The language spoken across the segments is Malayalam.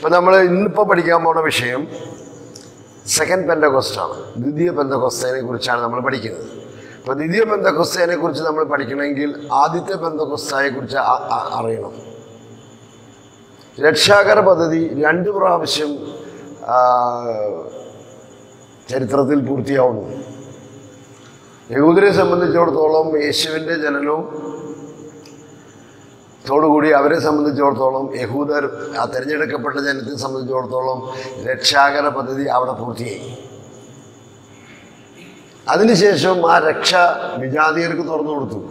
അപ്പം നമ്മൾ ഇന്നിപ്പോൾ പഠിക്കാൻ പോണ വിഷയം സെക്കൻഡ് പെന്തകോസ്റ്റാണ് ദ്വിതീയ പെന്തകോസ്തേനെ കുറിച്ചാണ് നമ്മൾ പഠിക്കുന്നത് അപ്പോൾ ദ്വിതീയ പെന്തകോസ്തേനെ കുറിച്ച് നമ്മൾ പഠിക്കണമെങ്കിൽ ആദ്യത്തെ പെന്തകോസ്തായെ കുറിച്ച് അ- അ- അറിയണം രക്ഷാകര പദ്ധതി രണ്ട് പ്രാവശ്യം ആ, ചരിത്രത്തിൽ പൂർത്തിയാവുന്നു യഹൂദരെ സംബന്ധിച്ചിടത്തോളം യേശുവിൻ്റെ ജനനവും ത്തോടുകൂടി അവരെ സംബന്ധിച്ചിടത്തോളം യഹൂദർ ആ തിരഞ്ഞെടുക്കപ്പെട്ട ജനത്തെ സംബന്ധിച്ചിടത്തോളം രക്ഷാകര പദ്ധതി അവിടെ പൂർത്തിയായി അതിനുശേഷം ആ രക്ഷ വിജാതിയർക്ക് തുറന്നു കൊടുത്തു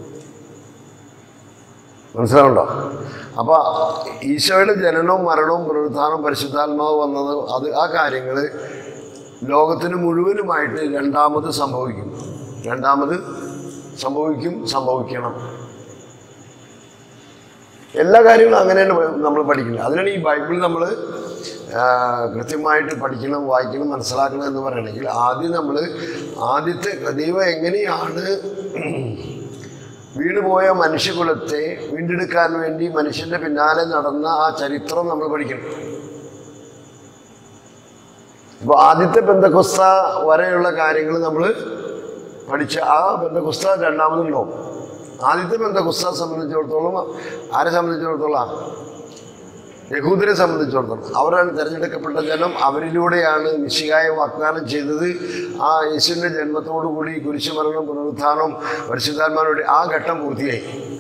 മനസ്സിലാവുണ്ടോ അപ്പോൾ ഈശോയുടെ ജനനവും മരണവും പുനരുത്ഥാനവും പരിശുദ്ധാത്മാവ് വന്നത് അത് ആ കാര്യങ്ങൾ ലോകത്തിന് മുഴുവനുമായിട്ട് രണ്ടാമത് സംഭവിക്കും രണ്ടാമത് സംഭവിക്കും സംഭവിക്കണം എല്ലാ കാര്യങ്ങളും അങ്ങനെയാണ് നമ്മൾ പഠിക്കുന്നത് അതിനാണ് ഈ ബൈബിൾ നമ്മൾ കൃത്യമായിട്ട് പഠിക്കണം വായിക്കണം മനസ്സിലാക്കണം എന്ന് പറയണമെങ്കിൽ ആദ്യം നമ്മൾ ആദ്യത്തെ ദൈവം എങ്ങനെയാണ് വീണുപോയ മനുഷ്യകുലത്തെ വീണ്ടെടുക്കാൻ വേണ്ടി മനുഷ്യന്റെ പിന്നാലെ നടന്ന ആ ചരിത്രം നമ്മൾ പഠിക്കണം ഇപ്പോൾ ആദ്യത്തെ ബന്ധക്കുസ്ത വരെയുള്ള കാര്യങ്ങൾ നമ്മൾ പഠിച്ച ആ ബന്ധക്കുസ്ത രണ്ടാമതുണ്ടാവും ആദ്യത്തെ ബന്ധക്കുസ്ത സംബന്ധിച്ചിടത്തോളം ആരെ സംബന്ധിച്ചിടത്തോളം യഹൂദരെ സംബന്ധിച്ചിടത്തോളം അവരാണ് തിരഞ്ഞെടുക്കപ്പെട്ട ജനം അവരിലൂടെയാണ് മിശികായ വാഗ്ദാനം ചെയ്തത് ആ യേശുവിൻ്റെ ജന്മത്തോടുകൂടി കുരിശുമരണം പുനരുത്ഥാനം പരിശുദ്ധാത്മാരുടെ ആ ഘട്ടം പൂർത്തിയായി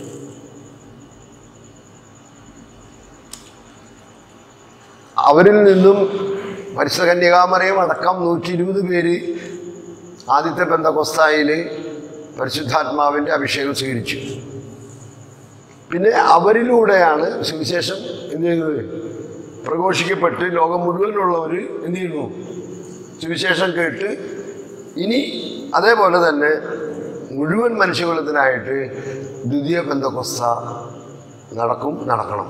അവരിൽ നിന്നും പരിശുദ്ധ കന്യകാമറയും അടക്കം നൂറ്റി ഇരുപത് പേര് ആദ്യത്തെ ബന്ധക്കൊസ്തായിൽ പരിശുദ്ധാത്മാവിൻ്റെ അഭിഷേകം സ്വീകരിച്ചു പിന്നെ അവരിലൂടെയാണ് സുവിശേഷം എന്ത് ചെയ്യുന്നത് പ്രഘോഷിക്കപ്പെട്ട് ലോകം മുഴുവനുള്ളവർ എന്ത് ചെയ്യുന്നു സുവിശേഷം കേട്ട് ഇനി അതേപോലെ തന്നെ മുഴുവൻ മനുഷ്യകുലത്തിനായിട്ട് ദ്വിതീയ ബന്ധക്കൊസ്ത നടക്കും നടക്കണം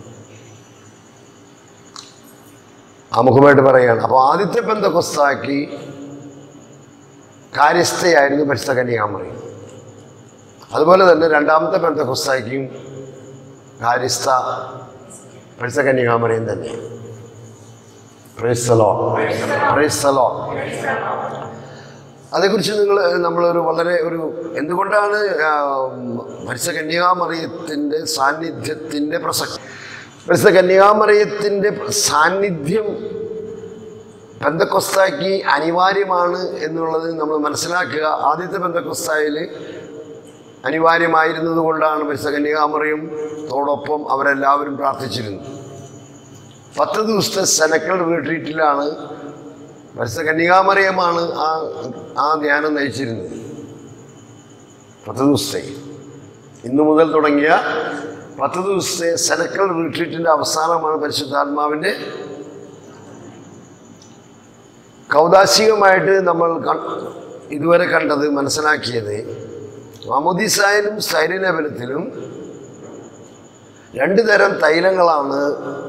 ആമുഖമായിട്ട് പറയുകയാണ് അപ്പോൾ ആദ്യത്തെ ബന്ധക്കൊസ്താക്കി കാര്യസ്ഥയായിരുന്നു പരിശുദ്ധ കന്യാകുമറി അതുപോലെ തന്നെ രണ്ടാമത്തെ ബന്ധക്കൊസ്താക്കിയും കാര്യസ്ഥ പരിശുദ്ധ കന്യാകുമറിയും തന്നെ പ്രൈസ്തലോ പ്രൈസ്തലോ അതേക്കുറിച്ച് നിങ്ങൾ നമ്മളൊരു വളരെ ഒരു എന്തുകൊണ്ടാണ് ആ, പരിശുദ്ധ കന്യാകുമറിയത്തിൻ്റെ സാന്നിധ്യത്തിൻ്റെ പ്രസക്തി പരിശുദ്ധ കന്യാകുമറിയത്തിൻ്റെ സാന്നിധ്യം ബന്ധക്കൊസ്താക്കി അനിവാര്യമാണ് എന്നുള്ളത് നമ്മൾ മനസ്സിലാക്കുക ആദ്യത്തെ ബന്ധക്കൊസ്തായിൽ അനിവാര്യമായിരുന്നത് കൊണ്ടാണ് പരിശുദ്ധ കന്യാകുമറിയും തോടൊപ്പം അവരെല്ലാവരും പ്രാർത്ഥിച്ചിരുന്നു പത്ത് ദിവസത്തെ സെനക്കൽ റിട്രീറ്റിലാണ് പരിശുദ്ധ കന്യാകുമറിയമാണ് ആ ആ ധ്യാനം നയിച്ചിരുന്നത് പത്ത് ദിവസത്തെ ഇന്നു മുതൽ തുടങ്ങിയ പത്ത് ദിവസത്തെ സെനക്കൽ റിട്രീറ്റിൻ്റെ അവസാനമാണ് പരിശുദ്ധാത്മാവിൻ്റെ കൗതാശികമായിട്ട് നമ്മൾ ക- ഇതുവരെ കണ്ടത് മനസ്സിലാക്കിയത് മമുദിസായാലും സൈര്യലേപനത്തിലും രണ്ട് തരം തൈലങ്ങളാണ്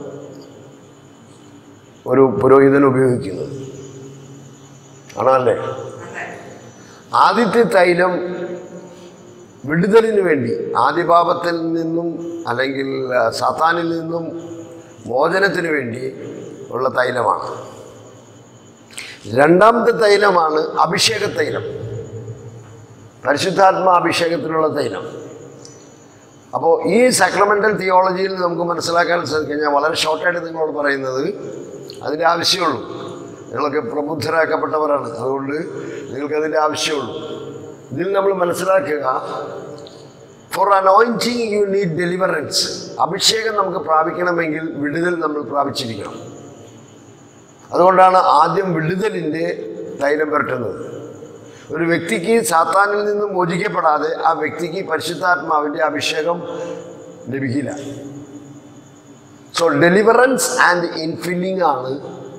ഒരു പുരോഹിതൻ ഉപയോഗിക്കുന്നത് ആണല്ലേ ആദ്യത്തെ തൈലം വിടുതലിന് വേണ്ടി ആദിപാപത്തിൽ നിന്നും അല്ലെങ്കിൽ ആ, സാത്താനിൽ നിന്നും മോചനത്തിന് വേണ്ടി ഉള്ള തൈലമാണ് രണ്ടാമത്തെ തൈലമാണ് അഭിഷേക തൈലം പരിശുദ്ധാത്മ അഭിഷേകത്തിനുള്ള തൈലം അപ്പോൾ ഈ സക്രമെൻ്റൽ തിയോളജിയിൽ നമുക്ക് മനസ്സിലാക്കാൻ സാധിക്കും ഞാൻ വളരെ ഷോർട്ടായിട്ട് നിങ്ങളോട് പറയുന്നത് അതിൻ്റെ ആവശ്യമുള്ളൂ നിങ്ങളൊക്കെ പ്രബുദ്ധരാക്കപ്പെട്ടവരാണ് അതുകൊണ്ട് നിങ്ങൾക്കതിൻ്റെ ആവശ്യമുള്ളൂ ഇതിൽ നമ്മൾ മനസ്സിലാക്കുക for anointing you need deliverance അഭിഷേകം നമുക്ക് പ്രാപിക്കണമെങ്കിൽ വിടുതൽ നമ്മൾ പ്രാപിച്ചിരിക്കണം അതുകൊണ്ടാണ് ആദ്യം വിടുതലിൻ്റെ തൈലം പുരട്ടുന്നത് ഒരു വ്യക്തിക്ക് സാത്താനിൽ നിന്ന് മോചിക്കപ്പെടാതെ ആ വ്യക്തിക്ക് പരിശുദ്ധാത്മാവിൻ്റെ അഭിഷേകം ലഭിക്കില്ല സോ ഡെലിവറൻസ് ആൻഡ് ഇൻഫില്ലിംഗ് ആണ്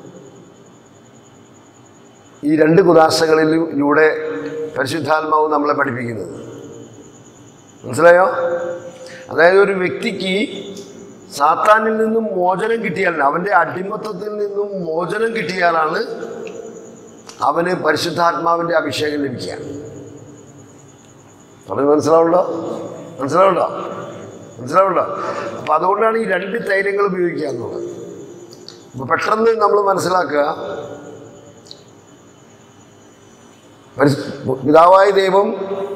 ഈ രണ്ട് കുദാശകളിലൂടെ പരിശുദ്ധാത്മാവ് നമ്മളെ പഠിപ്പിക്കുന്നത് മനസ്സിലായോ അതായത് ഒരു വ്യക്തിക്ക് സാത്താനിൽ നിന്നും മോചനം കിട്ടിയാൽ അവൻ്റെ അടിമത്തത്തിൽ നിന്നും മോചനം കിട്ടിയാലാണ് അവന് പരിശുദ്ധാത്മാവിൻ്റെ അഭിഷേകം ലഭിക്കുക പറഞ്ഞ് മനസ്സിലാവുണ്ടോ മനസ്സിലാവുണ്ടോ മനസ്സിലാവുണ്ടോ അപ്പം അതുകൊണ്ടാണ് ഈ രണ്ട് തൈലങ്ങൾ ഉപയോഗിക്കുക എന്നുള്ളത് അപ്പൊ പെട്ടെന്ന് നമ്മൾ മനസ്സിലാക്കുക പരിസ്- പിതാവായ ദൈവം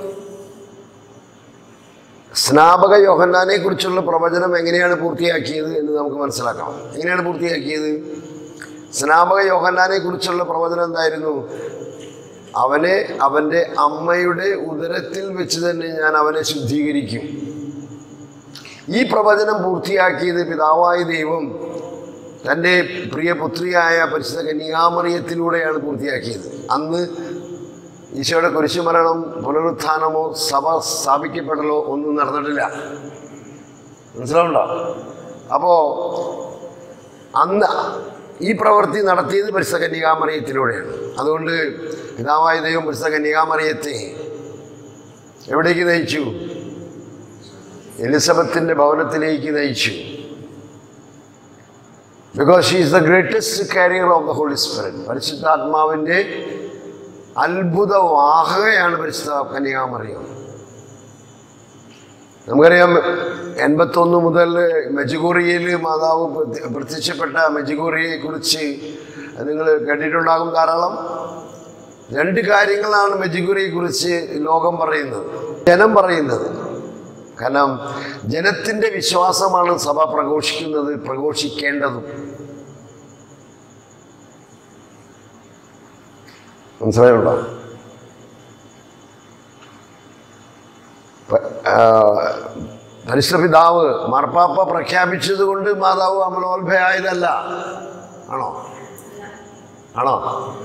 സ്നാപക യോഹന്നാനെ കുറിച്ചുള്ള പ്രവചനം എങ്ങനെയാണ് പൂർത്തിയാക്കിയത് എന്ന് നമുക്ക് മനസ്സിലാക്കണം എങ്ങനെയാണ് പൂർത്തിയാക്കിയത് സ്നാപക യോഹന്നാനെ കുറിച്ചുള്ള പ്രവചനം എന്തായിരുന്നു അവനെ അവൻ്റെ അമ്മയുടെ ഉദരത്തിൽ വെച്ച് തന്നെ ഞാൻ അവനെ ശുദ്ധീകരിക്കും ഈ പ്രവചനം പൂർത്തിയാക്കിയത് പിതാവായ ദൈവം തൻ്റെ പ്രിയപുത്രിയായ പരിശുദ്ധ കന്യാമറിയത്തിലൂടെയാണ് പൂർത്തിയാക്കിയത് അന്ന് ഈശോയുടെ കുരിശുമരണം പുനരുത്ഥാനമോ സഭ സ്ഥാപിക്കപ്പെടലോ ഒന്നും നടന്നിട്ടില്ല മനസ്സിലാവുണ്ടോ അപ്പോൾ അന്ന് ഈ പ്രവൃത്തി നടത്തിയത് പരിശുദ്ധ കന്യകാമറിയത്തിലൂടെയാണ് അതുകൊണ്ട് പിതാവായ ദൈവം പരിശുദ്ധ കന്യകാമറിയത്തെ എവിടേക്ക് നയിച്ചു എലിസബത്തിൻ്റെ ഭവനത്തിലേക്ക് നയിച്ചു because she is the greatest carrier of the holy spirit പരിശുദ്ധാത്മാവിൻ്റെ അത്ഭുത വാഹകയാണ് പരിശുദ്ധ കന്യാമറിയം നമുക്കറിയാം എൺപത്തൊന്ന് മുതൽ മെജുഗോറിയയിൽ മാതാവ് പ്രത്യ- പ്രത്യക്ഷപ്പെട്ട മെജുഗോറിയെ കുറിച്ച് നിങ്ങൾ കേട്ടിട്ടുണ്ടാകും ധാരാളം രണ്ട് കാര്യങ്ങളാണ് മെജുഗുറിയെ കുറിച്ച് ലോകം പറയുന്നത് ജനം പറയുന്നത് കാരണം ജനത്തിൻ്റെ വിശ്വാസമാണ് സഭ പ്രഘോഷിക്കുന്നത് പ്രഘോഷിക്കേണ്ടതും മനസ്സിലായുണ്ടോ പ- ആ, പരിശുദ്ധ പിതാവ് മാർപ്പാപ്പ പ്രഖ്യാപിച്ചത് കൊണ്ട് മാതാവ് അമലോത്ഭയായതല്ല ആണോ ആണോ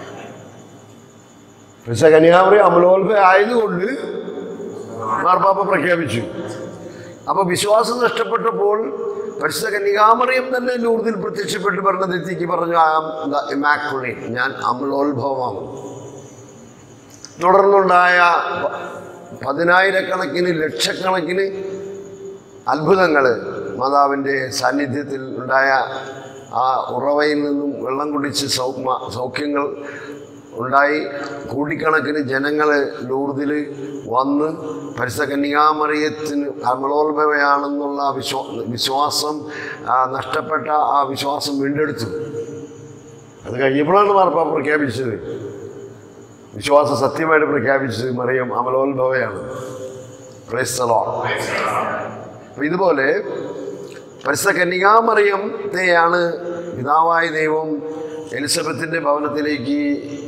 പരിശുദ്ധ കന്യാകുമാരി അമലോത്ഭ ആയതുകൊണ്ട് മാർപ്പാപ്പ പ്രഖ്യാപിച്ചു അപ്പൊ വിശ്വാസം നഷ്ടപ്പെട്ടപ്പോൾ പരിശുദ്ധ കന്യകാമറിയം തന്നെ ലൂർദിൽ പ്രത്യക്ഷപ്പെട്ട് ഭരണതെത്തിക്ക് പറഞ്ഞു ഇമാക്കുളേറ്റ് ഞാൻ അമലോത്ഭവമാകും തുടർന്നുണ്ടായ പ- പതിനായിരക്കണക്കിന് ലക്ഷക്കണക്കിന് അത്ഭുതങ്ങൾ മാതാവിൻ്റെ സാന്നിധ്യത്തിൽ ഉണ്ടായ ആ ഉറവയിൽ നിന്നും വെള്ളം കുടിച്ച് സൗ സൗഖ്യങ്ങൾ ഉണ്ടായി കോടിക്കണക്കിന് ജനങ്ങൾ ലൂർദിൽ വന്ന് പരിസ കന്യാമറിയത്തിന് അമലോത്ഭവയാണെന്നുള്ള വിശ്വാ വിശ്വാസം ആ, നഷ്ടപ്പെട്ട ആ വിശ്വാസം വീണ്ടെടുത്തു അത് കഴിഞ്ഞപ്പോഴാണ് മാർപ്പാപ്പ പ്രഖ്യാപിച്ചത് വിശ്വാസം സത്യമായിട്ട് പ്രഖ്യാപിച്ചത് മറിയം അമലോത്ഭവയാണ് പ്രൈസ് the Lord. അപ്പൊ ഇതുപോലെ പരിശുദ്ധ കന്യകാമറിയത്തെയാണ് പിതാവായ ദൈവം എലിസബത്തിൻ്റെ ഭവനത്തിലേക്ക്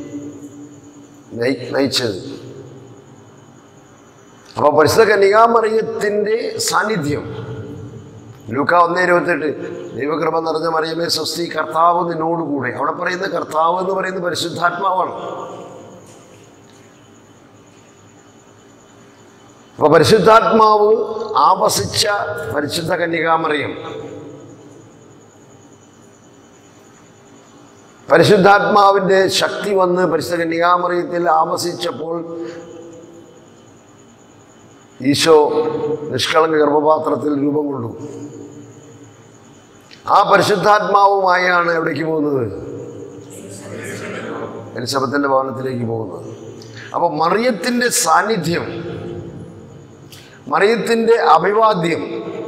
നയി- നയിച്ചത് അപ്പോൾ പരിശുദ്ധ കന്യകാമറിയത്തിൻ്റെ സാന്നിധ്യം ലൂക്ക ഒന്നേ ഇരുപത്തെട്ട് ദൈവകൃപ നിറഞ്ഞ മറിയമേ സ്വസ്തി കർത്താവ് നിന്നോടുകൂടെ അവിടെ പറയുന്ന കർത്താവ് എന്ന് പറയുന്നത് പരിശുദ്ധാത്മാവാണ് അപ്പൊ പരിശുദ്ധാത്മാവ് ആവസിച്ച പരിശുദ്ധ കന്യകാമറിയം പരിശുദ്ധാത്മാവിൻ്റെ ശക്തി വന്ന് പരിശുദ്ധ കന്യകാമറിയത്തിൽ ആവസിച്ചപ്പോൾ ഈശോ നിഷ്കളങ്ക ഗർഭപാത്രത്തിൽ രൂപം കൊണ്ടു ആ പരിശുദ്ധാത്മാവുമായാണ് എവിടേക്ക് പോകുന്നത് എലിസബത്തിൻ്റെ ഭവനത്തിലേക്ക് പോകുന്നത് അപ്പോൾ മറിയത്തിൻ്റെ സാന്നിധ്യം മറിയത്തിൻ്റെ അഭിവാദ്യം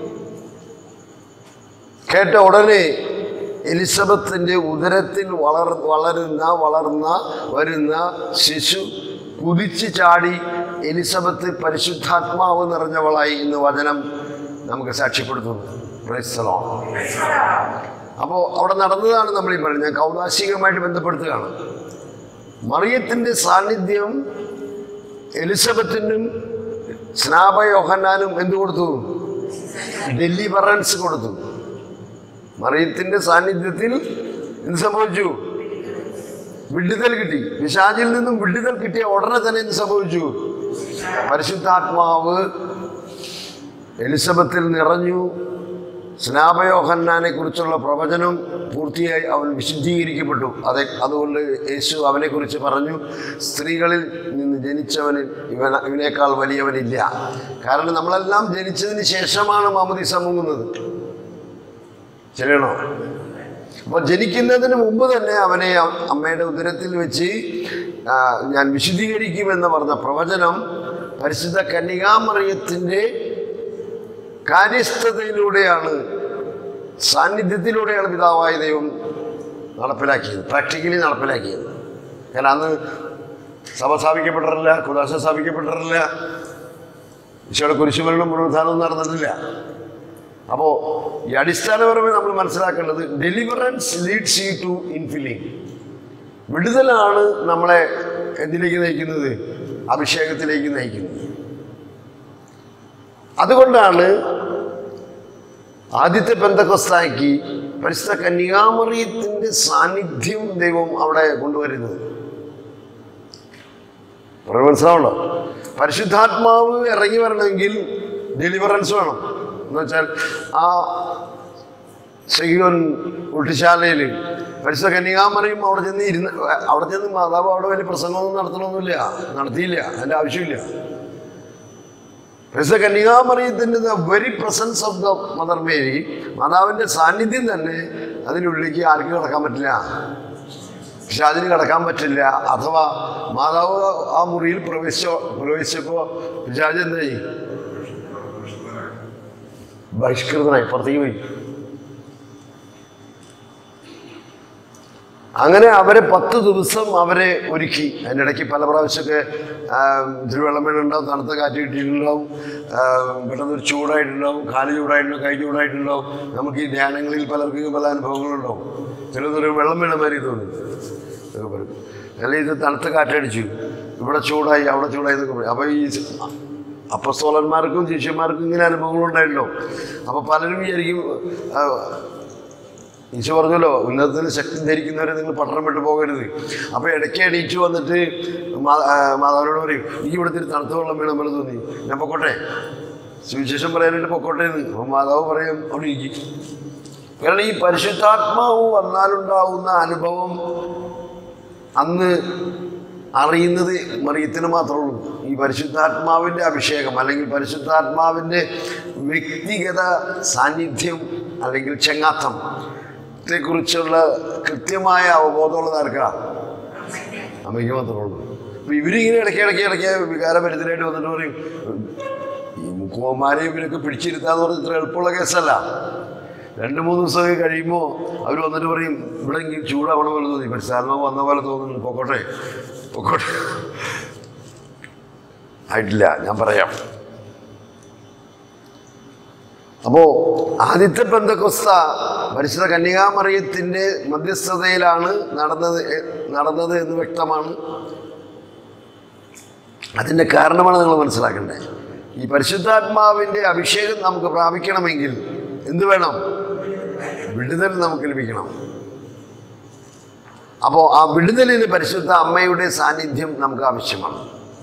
കേട്ട ഉടനെ എലിസബത്തിൻ്റെ ഉദരത്തിൽ വളർ വളരുന്ന വളർന്ന വരുന്ന ശിശു കുതിച്ചു ചാടി എലിസബത്ത് പരിശുദ്ധാത്മാവ് നിറഞ്ഞവളായി എന്ന് വചനം നമുക്ക് സാക്ഷ്യപ്പെടുത്തുന്നു Praise the Lord. അപ്പോൾ അവിടെ നടന്നതാണ് നമ്മൾ ഈ പറയുന്നത് ഞാൻ കൗതാശികമായിട്ട് ബന്ധപ്പെടുത്തുകയാണ് മറിയത്തിൻ്റെ സാന്നിധ്യം എലിസബത്തിനും സ്നാപയോഹന്നാനും എന്ത് കൊടുത്തു ഡെലിവറൻസ് കൊടുത്തു മറിയത്തിൻ്റെ സാന്നിധ്യത്തിൽ എന്ത് സംഭവിച്ചു വിടുതൽ കിട്ടി പിശാചിൽ നിന്നും വിടുതൽ കിട്ടിയ ഉടനെ തന്നെ എന്ത് സംഭവിച്ചു പരിശുദ്ധാത്മാവ് എലിസബത്തിൽ നിറഞ്ഞു സ്നാപയോഹന്നാനെ കുറിച്ചുള്ള പ്രവചനം പൂർത്തിയായി അവൻ വിശുദ്ധീകരിക്കപ്പെട്ടു അതെ അതുകൊണ്ട് യേശു അവനെക്കുറിച്ച് പറഞ്ഞു സ്ത്രീകളിൽ നിന്ന് ജനിച്ചവന് ഇവന ഇവനേക്കാൾ വലിയവനില്ല കാരണം നമ്മളെല്ലാം ജനിച്ചതിന് ശേഷമാണ് മാമതി മുങ്ങുന്നത് ശരിയാണോ അപ്പോൾ ജനിക്കുന്നതിന് മുമ്പ് തന്നെ അവനെ അ- അമ്മയുടെ ഉദരത്തിൽ വെച്ച് ആ, ഞാൻ വിശുദ്ധീകരിക്കുമെന്ന് പറഞ്ഞ പ്രവചനം പരിശുദ്ധ കന്യകാമറിയത്തിൻ്റെ കാര്യസ്ഥതയിലൂടെയാണ് സാന്നിധ്യത്തിലൂടെയാണ് പിതാവായ ദൈവം നടപ്പിലാക്കിയത് പ്രാക്ടിക്കലി നടപ്പിലാക്കിയത് കാരണം അന്ന് സഭ സ്ഥാപിക്കപ്പെട്ടിട്ടില്ല കുദാശ സ്ഥാപിക്കപ്പെട്ടിട്ടില്ല ഈശോയുടെ കുരിശുമരണം പുനരുദ്ധാനവും നടന്നിട്ടില്ല അപ്പോൾ ഈ അടിസ്ഥാനപരമായി നമ്മൾ മനസ്സിലാക്കേണ്ടത് deliverance leads you to infilling വിടുതലാണ് നമ്മളെ എന്തിലേക്ക് നയിക്കുന്നത് അഭിഷേകത്തിലേക്ക് നയിക്കുന്നത് അതുകൊണ്ടാണ് ആദ്യത്തെ ബന്ധക്കൊസ്താക്കി പരിശുദ്ധ കന്യാമറിയത്തിൻ്റെ സാന്നിധ്യം ദൈവം അവിടെ കൊണ്ടുവരുന്നത് പറഞ്ഞ് മനസ്സിലാവണോ പരിശുദ്ധാത്മാവ് ഇറങ്ങി വരണമെങ്കിൽ ഡെലിവറൻസ് വേണം എന്ന് വെച്ചാൽ ആ ശ്രീകോൻ ഉട്ടിശാലയിൽ പരിശുദ്ധ കന്യാമറിയും അവിടെ ചെന്ന് ഇരുന്ന് അവിടെ ചെന്ന് മാതാവ് അവിടെ വലിയ പ്രസംഗമൊന്നും നടത്തണമൊന്നുമില്ല നടത്തിയില്ല അതിൻ്റെ ആവശ്യമില്ല പരിശുദ്ധ കന്യാമറിയത്തിൻ്റെ the very presence of the mother Mary മാതാവിൻ്റെ സാന്നിധ്യം തന്നെ അതിനുള്ളിലേക്ക് ആർക്കും കടക്കാൻ പറ്റില്ല പക്ഷെ അതിന് കടക്കാൻ പറ്റില്ല അഥവാ മാതാവ് ആ മുറിയിൽ പ്രവേശിച്ചോ പ്രവേശിച്ചപ്പോൾ പിശാജ് എന്തായി ബഹിഷ്കൃതനായി പുറത്തേക്ക് പോയി അങ്ങനെ അവരെ പത്ത് ദിവസം അവരെ ഒരുക്കി അതിനിടയ്ക്ക് പല പ്രാവശ്യമൊക്കെ ഇത്തിരി വെള്ളം വീണുണ്ടാവും തണുത്ത കാറ്റ് കിട്ടിയിട്ടുണ്ടാവും പെട്ടെന്ന് ഒരു ചൂടായിട്ടുണ്ടാവും കാല് ചൂടായിട്ടുണ്ടാവും കൈ ചൂടായിട്ടുണ്ടാവും നമുക്ക് ഈ ധ്യാനങ്ങളിൽ പലർക്കും പല അനുഭവങ്ങളുണ്ടാവും ചിലതൊരു വെള്ളം വീണ മാതിരി തോന്നി എന്നൊക്കെ പറയും അല്ലെങ്കിൽ ഇത് തണുത്ത കാറ്റടിച്ചു ഇവിടെ ചൂടായി അവിടെ ചൂടായി എന്നൊക്കെ പറയും അപ്പോൾ ഈ അപ്പസ്തോലന്മാർക്കും ശിഷ്യന്മാർക്കും ഇങ്ങനെ അനുഭവങ്ങളുണ്ടായിട്ടുണ്ടോ അപ്പോൾ പലരും വിചാരിക്കും ആ, ഈശോ പറഞ്ഞല്ലോ ഉന്നതത്തിന് ശക്തി ധരിക്കുന്നവരെ നിങ്ങൾ പട്ടണം വിട്ടു പോകരുത് അപ്പോൾ ഇടയ്ക്ക് എണീച്ചു വന്നിട്ട് മാ- ആ, മാതാവിനോട് പറയും എനിക്ക് ഇവിടെ ഇത്തിരി തണുത്ത വെള്ളം വേണം പോലെ തോന്നി ഞാൻ പൊക്കോട്ടെ സുവിശേഷം പറയാനായിട്ട് പൊക്കോട്ടെ എന്ന് അപ്പോൾ മാതാവ് പറയും അവിടെ ഇരിക്കും കാരണം ഈ പരിശുദ്ധാത്മാവ് വന്നാലുണ്ടാവുന്ന അനുഭവം അന്ന് അറിയുന്നത് മറിയത്തിന് മാത്രമേ ഉള്ളൂ ഈ പരിശുദ്ധാത്മാവിൻ്റെ അഭിഷേകം അല്ലെങ്കിൽ പരിശുദ്ധാത്മാവിൻ്റെ വ്യക്തിഗത സാന്നിധ്യം അല്ലെങ്കിൽ ചെങ്ങാത്തം ത്തെക്കുറിച്ചുള്ള കൃത്യമായ അവബോധമുള്ളത് ആർക്കാ അമ്മയ്ക്ക് മാത്രമേ ഉള്ളൂ അപ്പോൾ ഇവരിങ്ങനെ ഇടയ്ക്ക് ഇടയ്ക്ക് ഇടയ്ക്ക് വികാരപരിതരായിട്ട് വന്നിട്ട് പറയും ഈ മുക്കുവന്മാരെ ഇവരൊക്കെ പിടിച്ചിരുത്താന്ന് പറഞ്ഞാൽ ഇത്ര എളുപ്പമുള്ള കേസല്ല രണ്ട് മൂന്ന് ദിവസമൊക്കെ കഴിയുമ്പോൾ അവർ വന്നിട്ട് പറയും ഇവിടെ എങ്കിലും ചൂടാവണ പോലെ തോന്നി പരിസ്ഥാത്മാവ് വന്ന പോലെ തോന്നുന്നു പൊക്കോട്ടെ പൊക്കോട്ടെ ആയിട്ടില്ല ഞാൻ പറയാം അപ്പോൾ ആദ്യത്തെ ബന്ധക്കൊസ്ത പരിശുദ്ധ കന്യകാമറിയത്തിൻ്റെ മധ്യസ്ഥതയിലാണ് നടന്നത് എ- നടന്നത് എന്ന് വ്യക്തമാണ് അതിൻ്റെ കാരണമാണ് നിങ്ങൾ മനസ്സിലാക്കേണ്ടത് ഈ പരിശുദ്ധാത്മാവിൻ്റെ അഭിഷേകം നമുക്ക് പ്രാപിക്കണമെങ്കിൽ എന്ത് വേണം വിടുതൽ നമുക്ക് ലഭിക്കണം അപ്പോൾ ആ വിടുതലിന് പരിശുദ്ധ അമ്മയുടെ സാന്നിധ്യം നമുക്ക് ആവശ്യമാണ്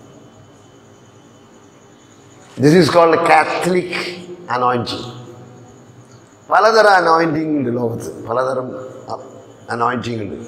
this is called Catholic anointing പലതരം അനോയിൻറ്റിങ് ഉണ്ട് ലോകത്ത് പലതരം അനോയിൻറ്റിങ് ഉണ്ട്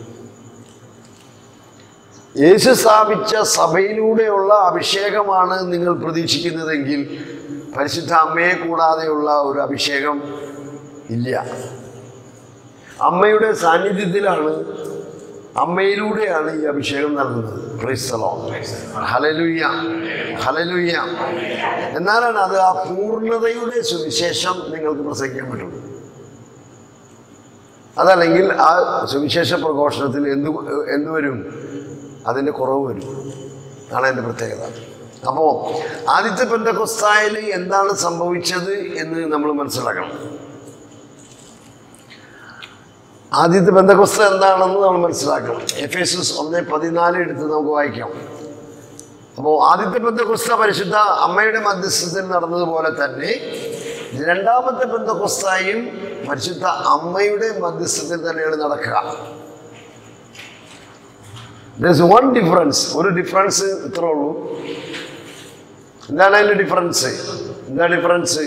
യേശു സ്ഥാപിച്ച സഭയിലൂടെയുള്ള അഭിഷേകമാണ് നിങ്ങൾ പ്രതീക്ഷിക്കുന്നതെങ്കിൽ പരിശുദ്ധ അമ്മയെ കൂടാതെയുള്ള ഒരു അഭിഷേകം ഇല്ല അമ്മയുടെ സാന്നിധ്യത്തിലാണ് അമ്മയിലൂടെയാണ് ഈ അഭിഷേകം നൽകുന്നത് ക്രൈസ്തലോ ഹലലുയ്യ ഹലലുയ്യ എന്നാലാണ് അത് ആ പൂർണ്ണതയുടെ സുവിശേഷം നിങ്ങൾക്ക് പ്രസംഗിക്കാൻ പറ്റുള്ളൂ അതല്ലെങ്കിൽ ആ സുവിശേഷ പ്രഘോഷണത്തിൽ എന്ത് എന്ത് വരും അതിൻ്റെ കുറവ് വരും അതാണ് എൻ്റെ പ്രത്യേകത അപ്പോൾ ആദ്യത്തെ പെന്തക്കൊസ്തായിൽ എന്താണ് സംഭവിച്ചത് എന്ന് നമ്മൾ മനസ്സിലാക്കണം ആദ്യത്തെ ബന്ധകോസ്ത എന്താണെന്ന് നമ്മൾ മനസ്സിലാക്കണം എഫ് എസ് എസ് ഒന്ന് പതിനാല് എടുത്ത് നമുക്ക് വായിക്കാം അപ്പോൾ ആദ്യത്തെ ബന്ധകോസ്ത പരിശുദ്ധ അമ്മയുടെ മധ്യസ്ഥത്തിൽ നടന്നതുപോലെ തന്നെ രണ്ടാമത്തെ ബന്ധകോസ്തായും പരിശുദ്ധ അമ്മയുടെ മധ്യസ്ഥത്തിൽ തന്നെയാണ് നടക്കുക വൺ ഡിഫറൻസ് ഒരു ഡിഫറൻസ് ഇത്രേ ഉള്ളൂ എന്താണ് അതിൻ്റെ ഡിഫറൻസ് എന്താ ഡിഫറൻസ്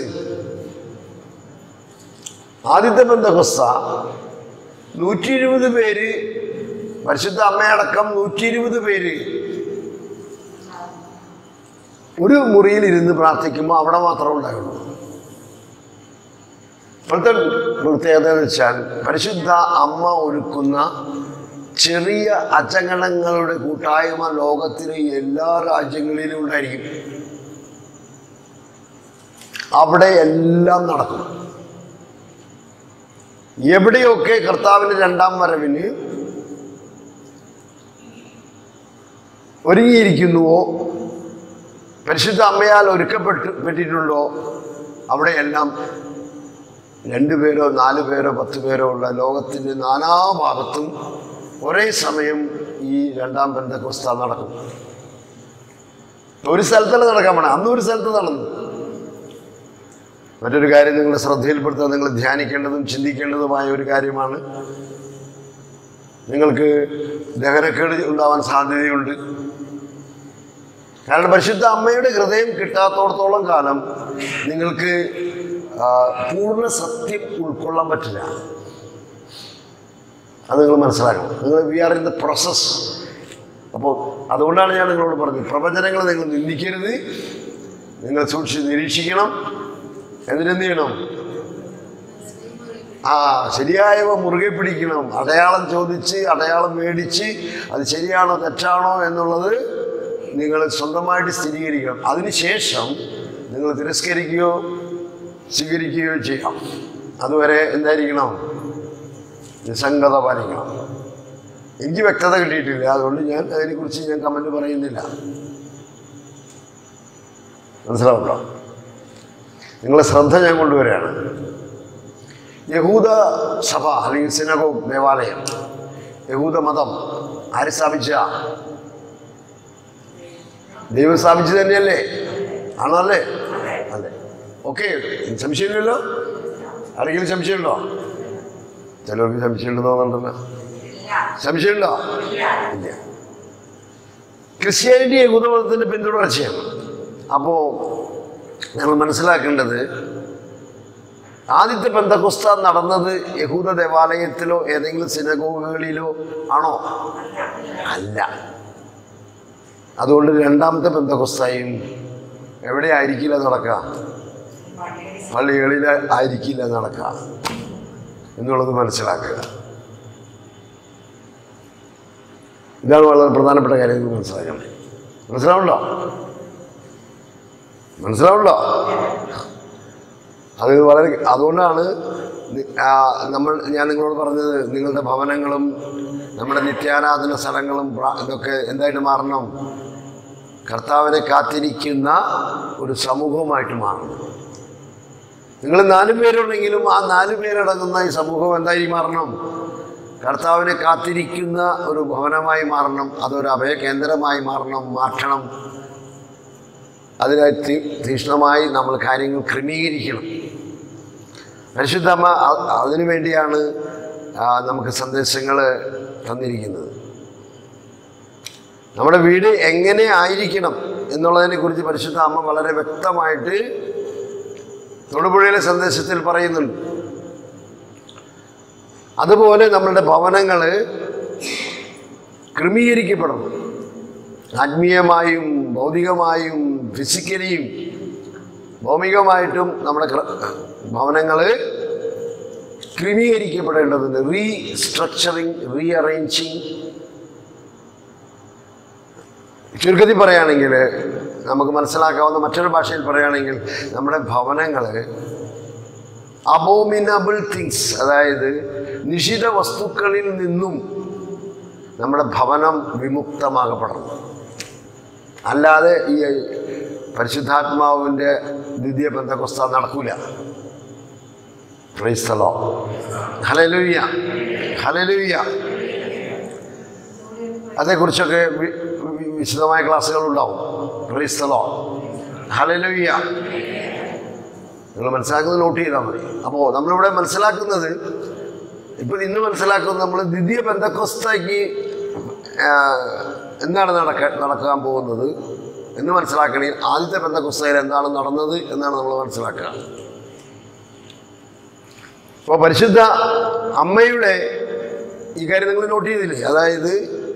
ആദ്യത്തെ ബന്ധകോസ്ത നൂറ്റി ഇരുപത് പേര് പരിശുദ്ധ അമ്മയടക്കം നൂറ്റി ഇരുപത് പേര് ഒരു മുറിയിൽ ഇരുന്ന് പ്രാർത്ഥിക്കുമ്പോൾ അവിടെ മാത്രമേ ഉണ്ടായുള്ളൂ ഇപ്പോഴത്തെ പ്രത്യേകത എന്ന് വെച്ചാൽ പരിശുദ്ധ അമ്മ ഒരുക്കുന്ന ചെറിയ അച്ചങ്ങണങ്ങളുടെ കൂട്ടായ്മ ലോകത്തിലെ എല്ലാ രാജ്യങ്ങളിലും ഉണ്ടായിരിക്കും അവിടെ എല്ലാം നടക്കും എവിടെയൊക്കെ കർത്താവിൻ്റെ രണ്ടാം വരവിന് ഒരുങ്ങിയിരിക്കുന്നുവോ പരിശുദ്ധ അമ്മയാൽ ഒരുക്കപ്പെട്ട് പെട്ടിട്ടുണ്ടോ അവിടെയെല്ലാം രണ്ടു പേരോ നാല് പേരോ പത്ത് പേരോ ഉള്ള ലോകത്തിൻ്റെ നാനാഭാഗത്തും ഒരേ സമയം ഈ രണ്ടാം ബന്ധക്കോസ്ത നടക്കും ഒരു സ്ഥലത്തല്ല നടക്കാൻ വേണം അന്ന് ഒരു സ്ഥലത്ത് നടന്നു മറ്റൊരു കാര്യം നിങ്ങളുടെ ശ്രദ്ധയിൽപ്പെടുത്താൻ നിങ്ങൾ ധ്യാനിക്കേണ്ടതും ചിന്തിക്കേണ്ടതുമായ ഒരു കാര്യമാണ് നിങ്ങൾക്ക് ദഹനക്കേട് ഉണ്ടാവാൻ സാധ്യതയുണ്ട് കാരണം പരിശുദ്ധ അമ്മയുടെ ഹൃദയം കിട്ടാത്തോടത്തോളം കാലം നിങ്ങൾക്ക് ആ, പൂർണ്ണ സത്യം ഉൾക്കൊള്ളാൻ പറ്റില്ല അത് നിങ്ങൾ മനസ്സിലാക്കണം നിങ്ങൾ we are in the process അപ്പോൾ അതുകൊണ്ടാണ് ഞാൻ നിങ്ങളോട് പറഞ്ഞത് പ്രവചനങ്ങൾ നിങ്ങൾ നിന്ദിക്കരുത് നിങ്ങൾ സൂക്ഷിച്ച് നിരീക്ഷിക്കണം എന്നിട്ടെന്ത് ചെയ്യണം ആ ശരിയായവ മുറുകെ പിടിക്കണം അടയാളം ചോദിച്ച് അടയാളം മേടിച്ച് അത് ശരിയാണോ തെറ്റാണോ എന്നുള്ളത് നിങ്ങൾ സ്വന്തമായിട്ട് സ്ഥിരീകരിക്കണം അതിനുശേഷം നിങ്ങൾ തിരസ്കരിക്കുകയോ സ്വീകരിക്കുകയോ ചെയ്യാം അതുവരെ എന്തായിരിക്കണം നിസ്സംഗത പാലിക്കണം എനിക്ക് വ്യക്തത കിട്ടിയിട്ടില്ല അതുകൊണ്ട് ഞാൻ അതിനെക്കുറിച്ച് ഞാൻ കമൻറ്റ് പറയുന്നില്ല മനസ്സിലാവുണ്ടോ നിങ്ങളെ ശ്രദ്ധ ഞാൻ കൊണ്ടുവരികയാണ് യഹൂദ സഭ അല്ലെങ്കിൽ സിനഗോ ദേവാലയം യഹൂദ മതം ആര് സ്ഥാപിച്ച ദൈവം സ്ഥാപിച്ചു തന്നെയല്ലേ ആണോ അല്ലേ അല്ലേ ഓക്കെ സംശയമില്ലല്ലോ ആരെങ്കിലും സംശയമുണ്ടോ ചിലർക്ക് സംശയമുണ്ടെന്ന് തോന്നുന്നുണ്ടല്ലോ സംശയമുണ്ടോ ഇല്ല ക്രിസ്ത്യാനിറ്റി യഹൂദമതത്തിൻ്റെ പിന്തുടർച്ചയാണ് അപ്പോൾ ഞങ്ങൾ മനസ്സിലാക്കേണ്ടത് ആദ്യത്തെ പെന്തക്കുസ്ത നടന്നത് യഹൂദ ദേവാലയത്തിലോ ഏതെങ്കിലും സിനഗോഗുകളിലോ ആണോ അല്ല അതുകൊണ്ട് രണ്ടാമത്തെ പെന്തക്കുസ്തയും എവിടെ ആയിരിക്കില്ല നടക്കുക പള്ളികളിൽ ആയിരിക്കില്ല നടക്കുക എന്നുള്ളത് മനസ്സിലാക്കുക ഇതാണ് വളരെ പ്രധാനപ്പെട്ട കാര്യം എന്ന് മനസ്സിലാക്കണം മനസ്സിലാവുണ്ടോ മനസ്സിലാവുണ്ടോ അത് വളരെ അതുകൊണ്ടാണ് നി- ആ, നമ്മൾ ഞാൻ നിങ്ങളോട് പറഞ്ഞത് നിങ്ങളുടെ ഭവനങ്ങളും നമ്മുടെ നിത്യാരാധന സ്ഥലങ്ങളും പ്ര- ഇതൊക്കെ എന്തായിട്ട് മാറണം കർത്താവിനെ കാത്തിരിക്കുന്ന ഒരു സമൂഹമായിട്ട് മാറണം നിങ്ങൾ നാല് പേരുണ്ടെങ്കിലും ആ നാല് പേരടങ്ങുന്ന ഈ സമൂഹം എന്തായി മാറണം കർത്താവിനെ കാത്തിരിക്കുന്ന ഒരു ഭവനമായി മാറണം അതൊരു അഭയകേന്ദ്രമായി മാറണം മാറ്റണം അതിനായി തീ- തീക്ഷ്ണമായി നമ്മൾ കാര്യങ്ങൾ ക്രമീകരിക്കണം പരിശുദ്ധ അമ്മ അ- അതിനു വേണ്ടിയാണ് ആ, നമുക്ക് സന്ദേശങ്ങൾ തന്നിരിക്കുന്നത് നമ്മുടെ വീട് എങ്ങനെ ആയിരിക്കണം എന്നുള്ളതിനെ കുറിച്ച് പരിശുദ്ധ അമ്മ വളരെ വ്യക്തമായിട്ട് തൊടുപുഴയിലെ സന്ദേശത്തിൽ പറയുന്നുണ്ട് അതുപോലെ നമ്മളുടെ ഭവനങ്ങൾ ക്രമീകരിക്കപ്പെടണം ആത്മീയമായും ഭൗതികമായും ഫിസിക്കലിയും ഭൗമികമായിട്ടും നമ്മുടെ ഭവനങ്ങൾ ക്രമീകരിക്കപ്പെടേണ്ടതുണ്ട് റീസ്ട്രക്ചറിങ് റീ അറേഞ്ചിങ് ചുരുക്കത്തിൽ പറയുകയാണെങ്കിൽ നമുക്ക് മനസ്സിലാക്കാവുന്ന മറ്റൊരു ഭാഷയിൽ പറയുകയാണെങ്കിൽ നമ്മുടെ ഭവനങ്ങൾ അബോമിനബിൾ തിങ്സ് അതായത് നിഷിത വസ്തുക്കളിൽ നിന്നും നമ്മുടെ ഭവനം വിമുക്തമാകപ്പെടണം അല്ലാതെ ഈ പരിശുദ്ധാത്മാവിൻ്റെ ദ്വിതീയ ബന്ധക്കൊസ്ത നടക്കൂല ക്രൈസ്തലോ ഹലലുയ്യ ഹലലുയ്യ അതേക്കുറിച്ചൊക്കെ വി- വി- വിശദമായ ക്ലാസ്സുകൾ ഉണ്ടാവും ക്രൈസ്തലോ ഹലലുയ്യ നിങ്ങൾ മനസ്സിലാക്കുന്നത് നോട്ട് ചെയ്താൽ മതി അപ്പോൾ നമ്മളിവിടെ മനസ്സിലാക്കുന്നത് ഇപ്പം ഇന്ന് മനസ്സിലാക്കുന്നത് നമ്മൾ ദ്വിതീയ ബന്ധക്കൊസ്തയ്ക്ക് എന്താണ് നടക്ക നടക്കാൻ പോകുന്നത് എന്ന് മനസ്സിലാക്കണേ ആദ്യത്തെ ബന്ധക്കൊസ്തയിൽ എന്താണ് നടന്നത് എന്നാണ് നമ്മൾ മനസ്സിലാക്കുക അപ്പോൾ പരിശുദ്ധ അമ്മയുടെ ഈ കാര്യം നിങ്ങൾ നോട്ട് ചെയ്തില്ലേ അതായത്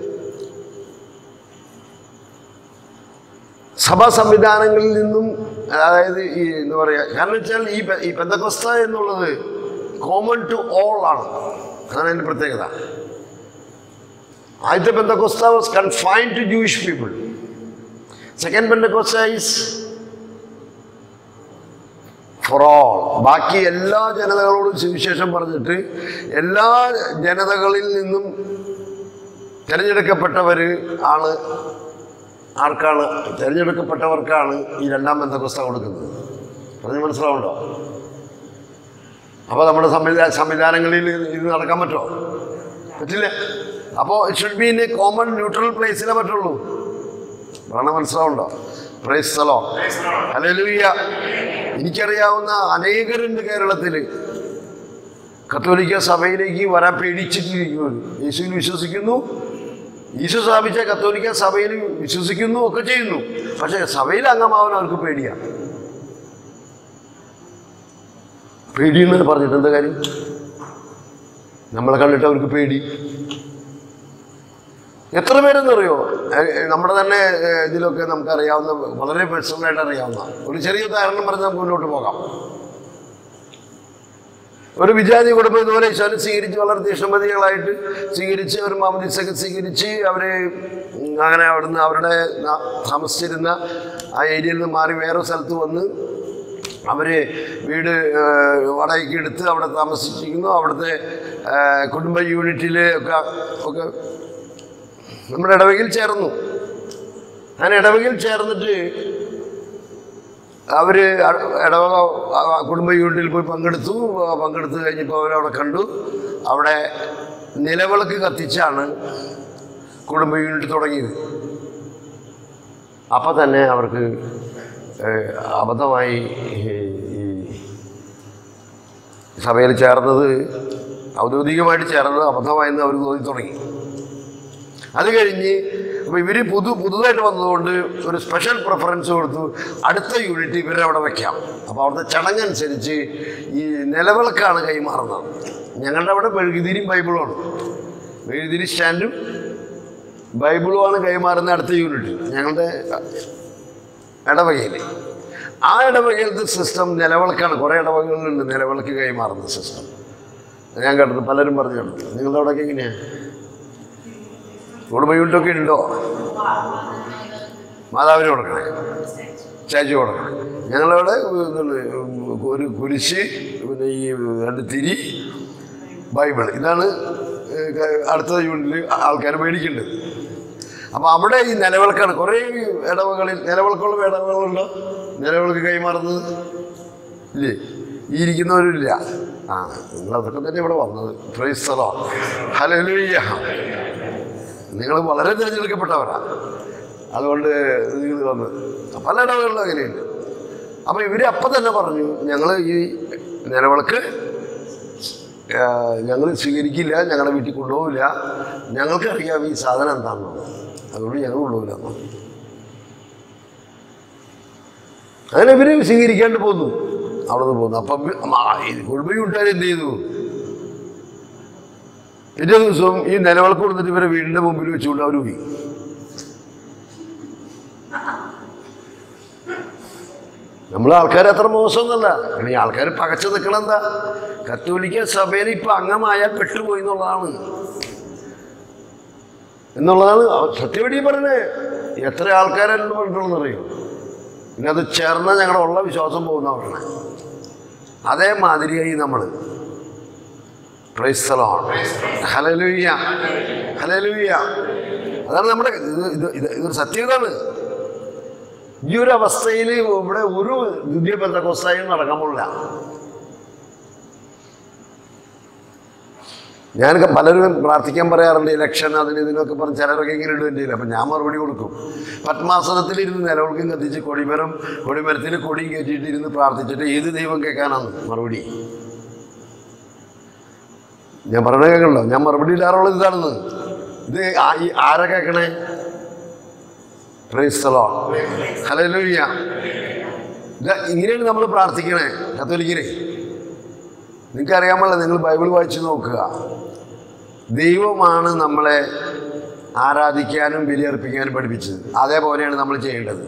സഭാ സംവിധാനങ്ങളിൽ നിന്നും അതായത് ഈ എന്താ പറയുക കാരണം വെച്ചാൽ ഈ പെ- ഈ പെന്തക്കൊസ്ത എന്നുള്ളത് കോമൺ ടു ഓൾ ആണ് അതാണ് അതിൻ്റെ പ്രത്യേകത ആദ്യത്തെ Pentecost was confine to Jewish people second Pentecost is for all ബാക്കി എല്ലാ ജനതകളോടും സുവിശേഷം പറഞ്ഞിട്ട് എല്ലാ ജനതകളിൽ നിന്നും തിരഞ്ഞെടുക്കപ്പെട്ടവർ ആണ് ആർക്കാണ് തിരഞ്ഞെടുക്കപ്പെട്ടവർക്കാണ് ഈ രണ്ടാം ബന്ധക്കുസ്ത കൊടുക്കുന്നത് പറഞ്ഞ് മനസ്സിലാവുണ്ടോ അപ്പോൾ നമ്മുടെ സംവിധാന സംവിധാനങ്ങളിൽ ഇത് നടക്കാൻ പറ്റുമോ പറ്റില്ല അപ്പോൾ it should be in a common neutral പ്ലേസിലേ പറ്റുള്ളൂ പറഞ്ഞാൽ മനസ്സിലാവുണ്ടോ പ്രൈസ് സ്ഥലോ ഹല്ലേലൂയ എനിക്കറിയാവുന്ന അനേകരുണ്ട് കേരളത്തിൽ കത്തോലിക്ക സഭയിലേക്ക് വരാൻ പേടിച്ചിട്ടിരിക്കുന്നു യേശുവിൽ വിശ്വസിക്കുന്നു ഈശോ സ്ഥാപിച്ച കത്തോലിക്ക സഭയിൽ വിശ്വസിക്കുന്നു ഒക്കെ ചെയ്യുന്നു പക്ഷേ സഭയിൽ അംഗമാവാൻ അവർക്ക് പേടിയാണ് പേടിയെന്ന് പറഞ്ഞിട്ട് എന്താ കാര്യം നമ്മളെ കണ്ടിട്ട് അവർക്ക് പേടി എത്ര പേരെന്നറിയോ ഏഹ് ഏഹ് നമ്മുടെ തന്നെ ഏഹ് ഇതിലൊക്കെ നമുക്ക് അറിയാവുന്ന വളരെ പേഴ്സണലായിട്ട് അറിയാവുന്ന ഒരു ചെറിയ ഉദാഹരണം പറഞ്ഞ് നമുക്ക് മുന്നോട്ട് പോകാം ഒരു വിജാതി കുടുംബം ഇതുപോലെ ഈശോനെ സ്വീകരിച്ച് വളരെ തീഷ്ണമതികളായിട്ട് സ്വീകരിച്ച് ഒരു മാമദിസൊക്കെ സ്വീകരിച്ച് അവരെ ഉം, അങ്ങനെ അവിടുന്ന് അവരുടെ ന- താമസിച്ചിരുന്ന ആ ഏരിയയിൽ നിന്ന് മാറി വേറെ സ്ഥലത്ത് വന്ന് അവർ വീട് ഏഹ്, വാടകയ്ക്ക് എടുത്ത് അവിടെ താമസിച്ചിരിക്കുന്നു അവിടുത്തെ ഏഹ്, കുടുംബ യൂണിറ്റിൽ ഒക്കെ ഒക്കെ നമ്മുടെ ഇടവകയിൽ ചേർന്നു അങ്ങനെ ഇടവകയിൽ ചേർന്നിട്ട് അവർ ഇടവക ആ, കുടുംബ യൂണിറ്റിൽ പോയി പങ്കെടുത്തു ആ, പങ്കെടുത്ത് കഴിഞ്ഞപ്പോൾ അവരവിടെ കണ്ടു അവിടെ നിലവിളക്ക് കത്തിച്ചാണ് കുടുംബ യൂണിറ്റ് തുടങ്ങിയത് അപ്പം തന്നെ അവർക്ക് ഏഹ്, അബദ്ധമായി ഈ ഈ സഭയിൽ ചേർന്നത് ഔദ്യോഗികമായിട്ട് ചേർന്നത് അബദ്ധമായെന്ന് അവർ തോന്നി തുടങ്ങി അത് കഴിഞ്ഞ് അപ്പോൾ ഇവർ പുതു പുതുതായിട്ട് വന്നതുകൊണ്ട് ഒരു സ്പെഷ്യൽ പ്രിഫറൻസ് കൊടുത്തു അടുത്ത യൂണിറ്റ് ഇവരെ അവിടെ വെക്കാം അപ്പോൾ അവിടുത്തെ ചടങ്ങനുസരിച്ച് ഈ നിലവിളക്കാണ് കൈമാറുന്നത് ഞങ്ങളുടെ അവിടെ മെഴുകുതിരിയും ബൈബിളുമാണ് മെഴുകുതിരി സ്റ്റാൻഡും ബൈബിളുമാണ് കൈമാറുന്ന അടുത്ത യൂണിറ്റ് ഞങ്ങളുടെ ഇടവകയിൽ ആ ഇടവകയിലത്തെ സിസ്റ്റം നിലവിളക്കാണ് കുറേ ഇടവകകളിലുണ്ട് നിലവിളക്ക് കൈമാറുന്ന സിസ്റ്റം ഞാൻ കേട്ടത് പലരും പറഞ്ഞു കേട്ടത് നിങ്ങളുടെ അവിടെയൊക്കെ എങ്ങനെയാണ് കുടുംബ യൂണിറ്റൊക്കെ ഉണ്ടോ മാതാവിന് കൊടുക്കണേ ചാച്ചി കൊടുക്കണം ഞങ്ങളവിടെ ഇതുണ്ട്, ഒരു കുരിശ് പിന്നെ ഈ രണ്ട് തിരി ബൈബിൾ ഇതാണ് ഏഹ്, ക- അടുത്ത യൂണിറ്റിൽ ആൾക്കാർ മേടിക്കേണ്ടത് അപ്പോൾ അവിടെ ഈ നിലവിളക്കാണ് കുറേ ഇടവകളിൽ നിലവിളക്കുള്ള ഇടവകളുണ്ടോ നിലവിളക്ക് കൈമാറുന്നത് ഇല്ലേ ഈ ഇരിക്കുന്നവരില്ല ആ നിങ്ങൾ അതൊക്കെ തന്നെ ഇവിടെ വന്നത് പ്രൈസ്തലോ ഹലലുയ്യ നിങ്ങൾ വളരെ തിരഞ്ഞെടുക്കപ്പെട്ടവരാണ് അതുകൊണ്ട് നിങ്ങൾ വന്ന് പല ഇടവകളിലും അങ്ങനെയുണ്ട് അപ്പോൾ ഇവർ അപ്പം തന്നെ പറഞ്ഞു ഞങ്ങൾ ഈ നിലവിളക്ക് ഞങ്ങൾ സ്വീകരിക്കില്ല ഞങ്ങളുടെ വീട്ടിൽ കൊണ്ടുപോകില്ല ഞങ്ങൾക്കറിയാം ഈ സാധനം എന്താണെന്ന് അതുകൊണ്ട് ഞങ്ങൾ കൊണ്ടുപോകില്ല എന്ന് പറഞ്ഞു. അങ്ങനെ ഇവർ സ്വീകരിക്കാണ്ട് പോന്നു അവിടെ നിന്ന് പോന്നു അപ്പം കുടുംബ വീട്ടുകാർ എന്ത് ചെയ്തു പിറ്റേ ദിവസവും ഈ നിലവിളക്ക് കൊടുത്തിട്ട് ഇവരെ വീടിൻ്റെ മുമ്പിൽ വെച്ചുകൊണ്ട് അവർ പോയി നമ്മൾ ആൾക്കാർ അത്ര മോശമൊന്നുമല്ല പിന്നെ ഈ ആൾക്കാർ പകച്ചു നിൽക്കണം എന്താ കത്തോലിക്ക സഭയിൽ ഇപ്പം അംഗമായാൽ പെട്ടുപോയി എന്നുള്ളതാണ് എന്നുള്ളതാണ് സത്യപടി പറഞ്ഞേ എത്ര ആൾക്കാരെല്ലാം പറഞ്ഞിട്ടുള്ളതെന്ന് അറിയോ പിന്നെ അത് ചേർന്നാൽ ഞങ്ങളുടെ ഉള്ള വിശ്വാസം പോകുന്ന പറഞ്ഞേ അതേമാതിരിയായി നമ്മൾ പ്രൈസ്തലോൺ ഹലലുയ്യ ഹലലുയ്യ അതാണ് നമ്മുടെ ഇത് ഇത് ഇത് ഇതൊരു സത്യം ഇതാണ് ഈ ഒരു അവസ്ഥയിൽ ഇവിടെ ഒരു ദിവ്യ ബന്ധക്കോസ്തായും നടക്കാൻ പോകില്ല ഞാനൊക്കെ പലരും പ്രാർത്ഥിക്കാൻ പറയാറുണ്ട് ഇലക്ഷൻ അതിന് ഇതിനൊക്കെ പറഞ്ഞ് ചിലരൊക്കെ ഇങ്ങനെ ഇടുകയില്ല അപ്പം ഞാൻ മറുപടി കൊടുക്കും പത്മാസനത്തിൽ ഇരുന്ന് നിലവിളക്കും കത്തിച്ച് കൊടിമരം കൊടിമരത്തിൽ കൊടിയും കയറ്റിയിട്ട് ഇരുന്ന് പ്രാർത്ഥിച്ചിട്ട് ഏത് ദൈവം കേൾക്കാനാണ് മറുപടി ഞാൻ പറഞ്ഞ കേൾക്കണല്ലോ ഞാൻ മറുപടി ഇടാറുള്ളത് ഇതാണെന്ന് ഇത് ആ- ഈ ആരെ കേൾക്കണേ പ്രൈസ്തലോ ഹലലൂയ്യ ഇത് ഇങ്ങനെയാണ് നമ്മൾ പ്രാർത്ഥിക്കണേ കത്തോലിക്കരെ നിങ്ങൾക്ക് അറിയാമല്ലോ നിങ്ങൾ ബൈബിൾ വായിച്ച് നോക്കുക ദൈവമാണ് നമ്മളെ ആരാധിക്കാനും ബലിയർപ്പിക്കാനും പഠിപ്പിച്ചത് അതേപോലെയാണ് നമ്മൾ ചെയ്യേണ്ടത്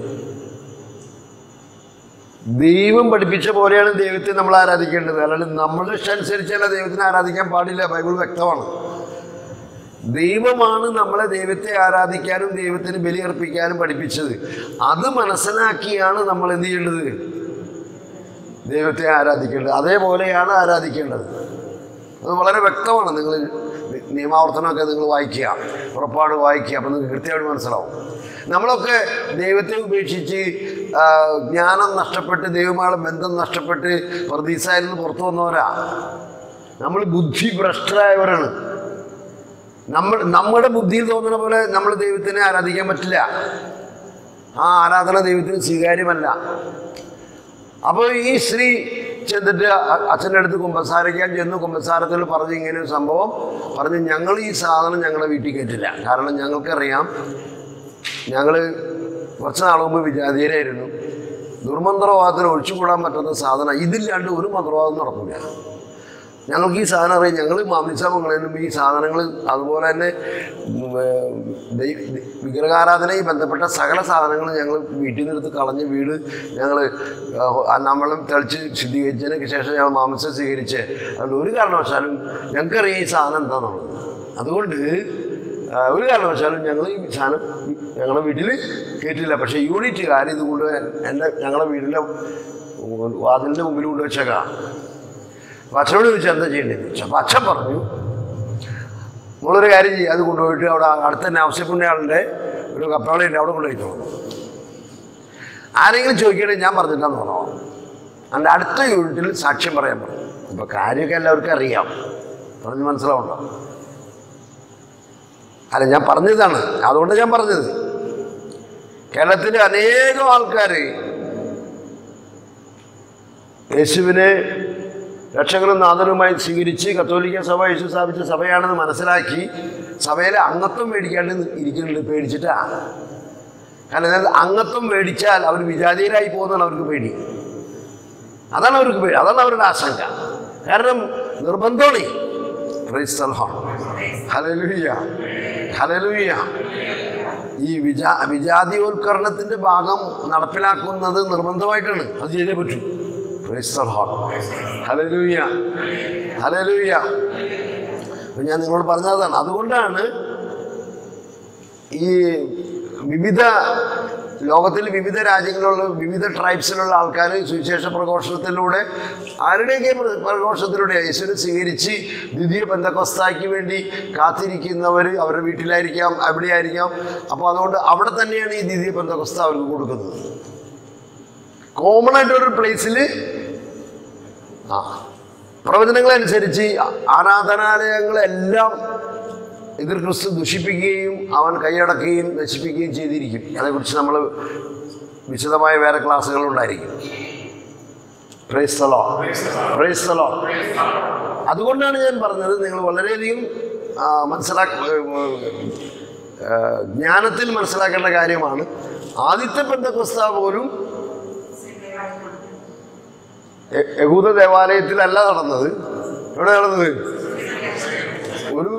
ദൈവം പഠിപ്പിച്ച പോലെയാണ് ദൈവത്തെ നമ്മൾ ആരാധിക്കേണ്ടത് അല്ലാണ്ട് നമ്മുടെ ഇഷ്ടം അനുസരിച്ചല്ല ദൈവത്തിനെ ആരാധിക്കാൻ പാടില്ല ബൈബിൾ വ്യക്തമാണ് ദൈവമാണ് നമ്മളെ ദൈവത്തെ ആരാധിക്കാനും ദൈവത്തിന് ബലിയർപ്പിക്കാനും പഠിപ്പിച്ചത് അത് മനസ്സിലാക്കിയാണ് നമ്മൾ എന്ത് ചെയ്യേണ്ടത് ദൈവത്തെ ആരാധിക്കേണ്ടത് അതേപോലെയാണ് ആരാധിക്കേണ്ടത് അത് വളരെ വ്യക്തമാണ് നിങ്ങൾ നിയമാവർത്തനമൊക്കെ നിങ്ങൾ വായിക്കുക പുറപ്പാട് വായിക്കുക അപ്പം നിങ്ങൾക്ക് കൃത്യമായിട്ട് മനസ്സിലാവും നമ്മളൊക്കെ ദൈവത്തെ ഉപേക്ഷിച്ച് ആ, ജ്ഞാനം നഷ്ടപ്പെട്ട് ദൈവമായുള്ള ബന്ധം നഷ്ടപ്പെട്ട് പ്രതീസായിൽ നിന്ന് പുറത്തു വന്നവരാ നമ്മൾ ബുദ്ധി ഭ്രഷ്ടരായവരാണ് നമ്മൾ നമ്മുടെ ബുദ്ധിയിൽ തോന്നുന്ന പോലെ നമ്മൾ ദൈവത്തിനെ ആരാധിക്കാൻ പറ്റില്ല ആ ആരാധന ദൈവത്തിന് സ്വീകാര്യമല്ല അപ്പോൾ ഈ സ്ത്രീ ചെന്നിട്ട് അ- അച്ഛൻ്റെ അടുത്ത് കുമ്പസാരിക്കാൻ ചെന്ന് കുമ്പസാരത്തിൽ പറഞ്ഞ് ഇങ്ങനെ ഒരു സംഭവം പറഞ്ഞ് ഞങ്ങൾ ഈ സാധനം ഞങ്ങളുടെ വീട്ടിൽ കയറ്റില്ല കാരണം ഞങ്ങൾക്കറിയാം ഞങ്ങൾ കുറച്ച് നാൾ മുമ്പ് വിജാതീയരായിരുന്നു ദുർമന്ത്രവാദത്തിന് ഒഴിച്ചുകൂടാൻ പറ്റുന്ന സാധനം ഇതില്ലാണ്ട് ഒരു മന്ത്രവാദം നടക്കില്ല ഞങ്ങൾക്ക് ഈ സാധനം അറിയാം ഞങ്ങൾ മാംസമംഗളും ഈ സാധനങ്ങൾ അതുപോലെ തന്നെ ഉം, ഏർ, ദൈ- ദൈ- വിഗ്രഹാരാധനയിൽ ബന്ധപ്പെട്ട സകല സാധനങ്ങളും ഞങ്ങൾ വീട്ടിൽ നിന്നെടുത്ത് കളഞ്ഞ് വീട് ഞങ്ങൾ നമ്മളും തെളിച്ച് ശുദ്ധീകരിച്ചതിന് ശേഷം ഞങ്ങൾ മാംസം സ്വീകരിച്ച് അതുകൊണ്ട് ഒരു കാരണവശാലും ഞങ്ങൾക്കറിയാം ഈ സാധനം എന്താണെന്നുള്ളത് അതുകൊണ്ട് ആ, ഒരു കാരണവശാലും ഞങ്ങൾ ഈ സാധനം ഞങ്ങളുടെ വീട്ടിൽ കയറ്റില്ല പക്ഷേ യൂണിറ്റുകാർ ഇത് കൊണ്ട് എൻ്റെ ഞങ്ങളുടെ വീടിൻ്റെ വാതിലിൻ്റെ മുമ്പിൽ കൊണ്ടുവച്ചേക്കാം അപ്പൊ അച്ഛനോട് ചോദിച്ചാൽ എന്താ ചെയ്യേണ്ടത് ചോദിച്ചു അപ്പോൾ അച്ഛൻ പറഞ്ഞു നമ്മളൊരു കാര്യം ചെയ്യും അത് കൊണ്ടുപോയിട്ട് അവിടെ അടുത്ത തന്നെ ആവശ്യപ്പെടുന്ന ഒരു കപ്പാളിയുണ്ട് അവിടെ കൊണ്ടുപോയി തോന്നുന്നു ആരെങ്കിലും ചോദിക്കണമെങ്കിൽ ഞാൻ പറഞ്ഞിട്ടാന്ന് പറഞ്ഞോ അതിൻ്റെ അടുത്ത യൂണിറ്റിൽ സാക്ഷ്യം പറയാൻ പറഞ്ഞു അപ്പോൾ കാര്യമൊക്കെ എല്ലാവർക്കും അറിയാം പറഞ്ഞ് മനസ്സിലാവുണ്ടോ അല്ല ഞാൻ പറഞ്ഞതാണ് അതുകൊണ്ട് ഞാൻ പറഞ്ഞത് കേരളത്തിലെ അനേകം ആൾക്കാർ യേശുവിനെ രക്ഷകനും നാഥനുമായി സ്വീകരിച്ച് കത്തോലിക്ക സഭ യേശു സ്ഥാപിച്ച സഭയാണെന്ന് മനസ്സിലാക്കി സഭയിലെ അംഗത്വം മേടിക്കാണ്ട് ഇരിക്കുന്നുണ്ട് പേടിച്ചിട്ടാ കാരണം എന്നാൽ അംഗത്വം മേടിച്ചാൽ അവർ വിജാതീയരായി പോകുന്നതാണ് അവർക്ക് പേടി അതാണ് അവർക്ക് പേടി അതാണ് അവരുടെ ആശങ്ക കാരണം നിർബന്ധമാണ് Praise the Lord. Hallelujah. Hallelujah. ഈ വിജാ വിജാതിയോത്കരണത്തിന്റെ ഭാഗം നടപ്പിലാക്കുന്നത് നിർബന്ധമായിട്ടാണ് അത് ചെയ്തേ പറ്റൂ Praise the Lord. Hallelujah. Hallelujah. അപ്പൊ ഞാൻ നിങ്ങളോട് പറഞ്ഞതാണ് അതുകൊണ്ടാണ് ഈ വിവിധ ലോകത്തിൽ വിവിധ രാജ്യങ്ങളിലുള്ള വിവിധ ട്രൈബ്സിലുള്ള ആൾക്കാർ സുവിശേഷ പ്രഘോഷണത്തിലൂടെ ആരുടെയൊക്കെ പ്ര- പ്രഘോഷത്തിലൂടെ യേശുവിനെ സ്വീകരിച്ച് ദ്വിതീയ ബന്ധക്കോസ്തായ്ക്ക് വേണ്ടി കാത്തിരിക്കുന്നവർ അവരുടെ വീട്ടിലായിരിക്കാം എവിടെയായിരിക്കാം അപ്പോൾ അതുകൊണ്ട് അവിടെ തന്നെയാണ് ഈ ദ്വിതീയ ബന്ധക്കോസ്ത അവർക്ക് കൊടുക്കുന്നത് കോമൺ ആയിട്ടൊരു പ്ലേസിൽ ആ പ്രവചനങ്ങളനുസരിച്ച് ആരാധനാലയങ്ങളെല്ലാം എതിർ ക്രിസ്തു ദുഷിപ്പിക്കുകയും അവൻ കൈയടക്കുകയും നശിപ്പിക്കുകയും ചെയ്തിരിക്കും അതേക്കുറിച്ച് നമ്മൾ വിശദമായ വേറെ ക്ലാസ്സുകൾ ഉണ്ടായിരിക്കും Praise the Lord. Praise the Lord. അതുകൊണ്ടാണ് ഞാൻ പറഞ്ഞത് നിങ്ങൾ വളരെയധികം ആ, മനസ്സിലാക്ക ആ, ജ്ഞാനത്തിൽ മനസ്സിലാക്കേണ്ട കാര്യമാണ് ആദിത്യ ബന്ധക്രിസ്ത പോലും യ- യഹൂദ ദേവാലയത്തിലല്ല നടന്നത് എവിടെ നടന്നത് ഒരു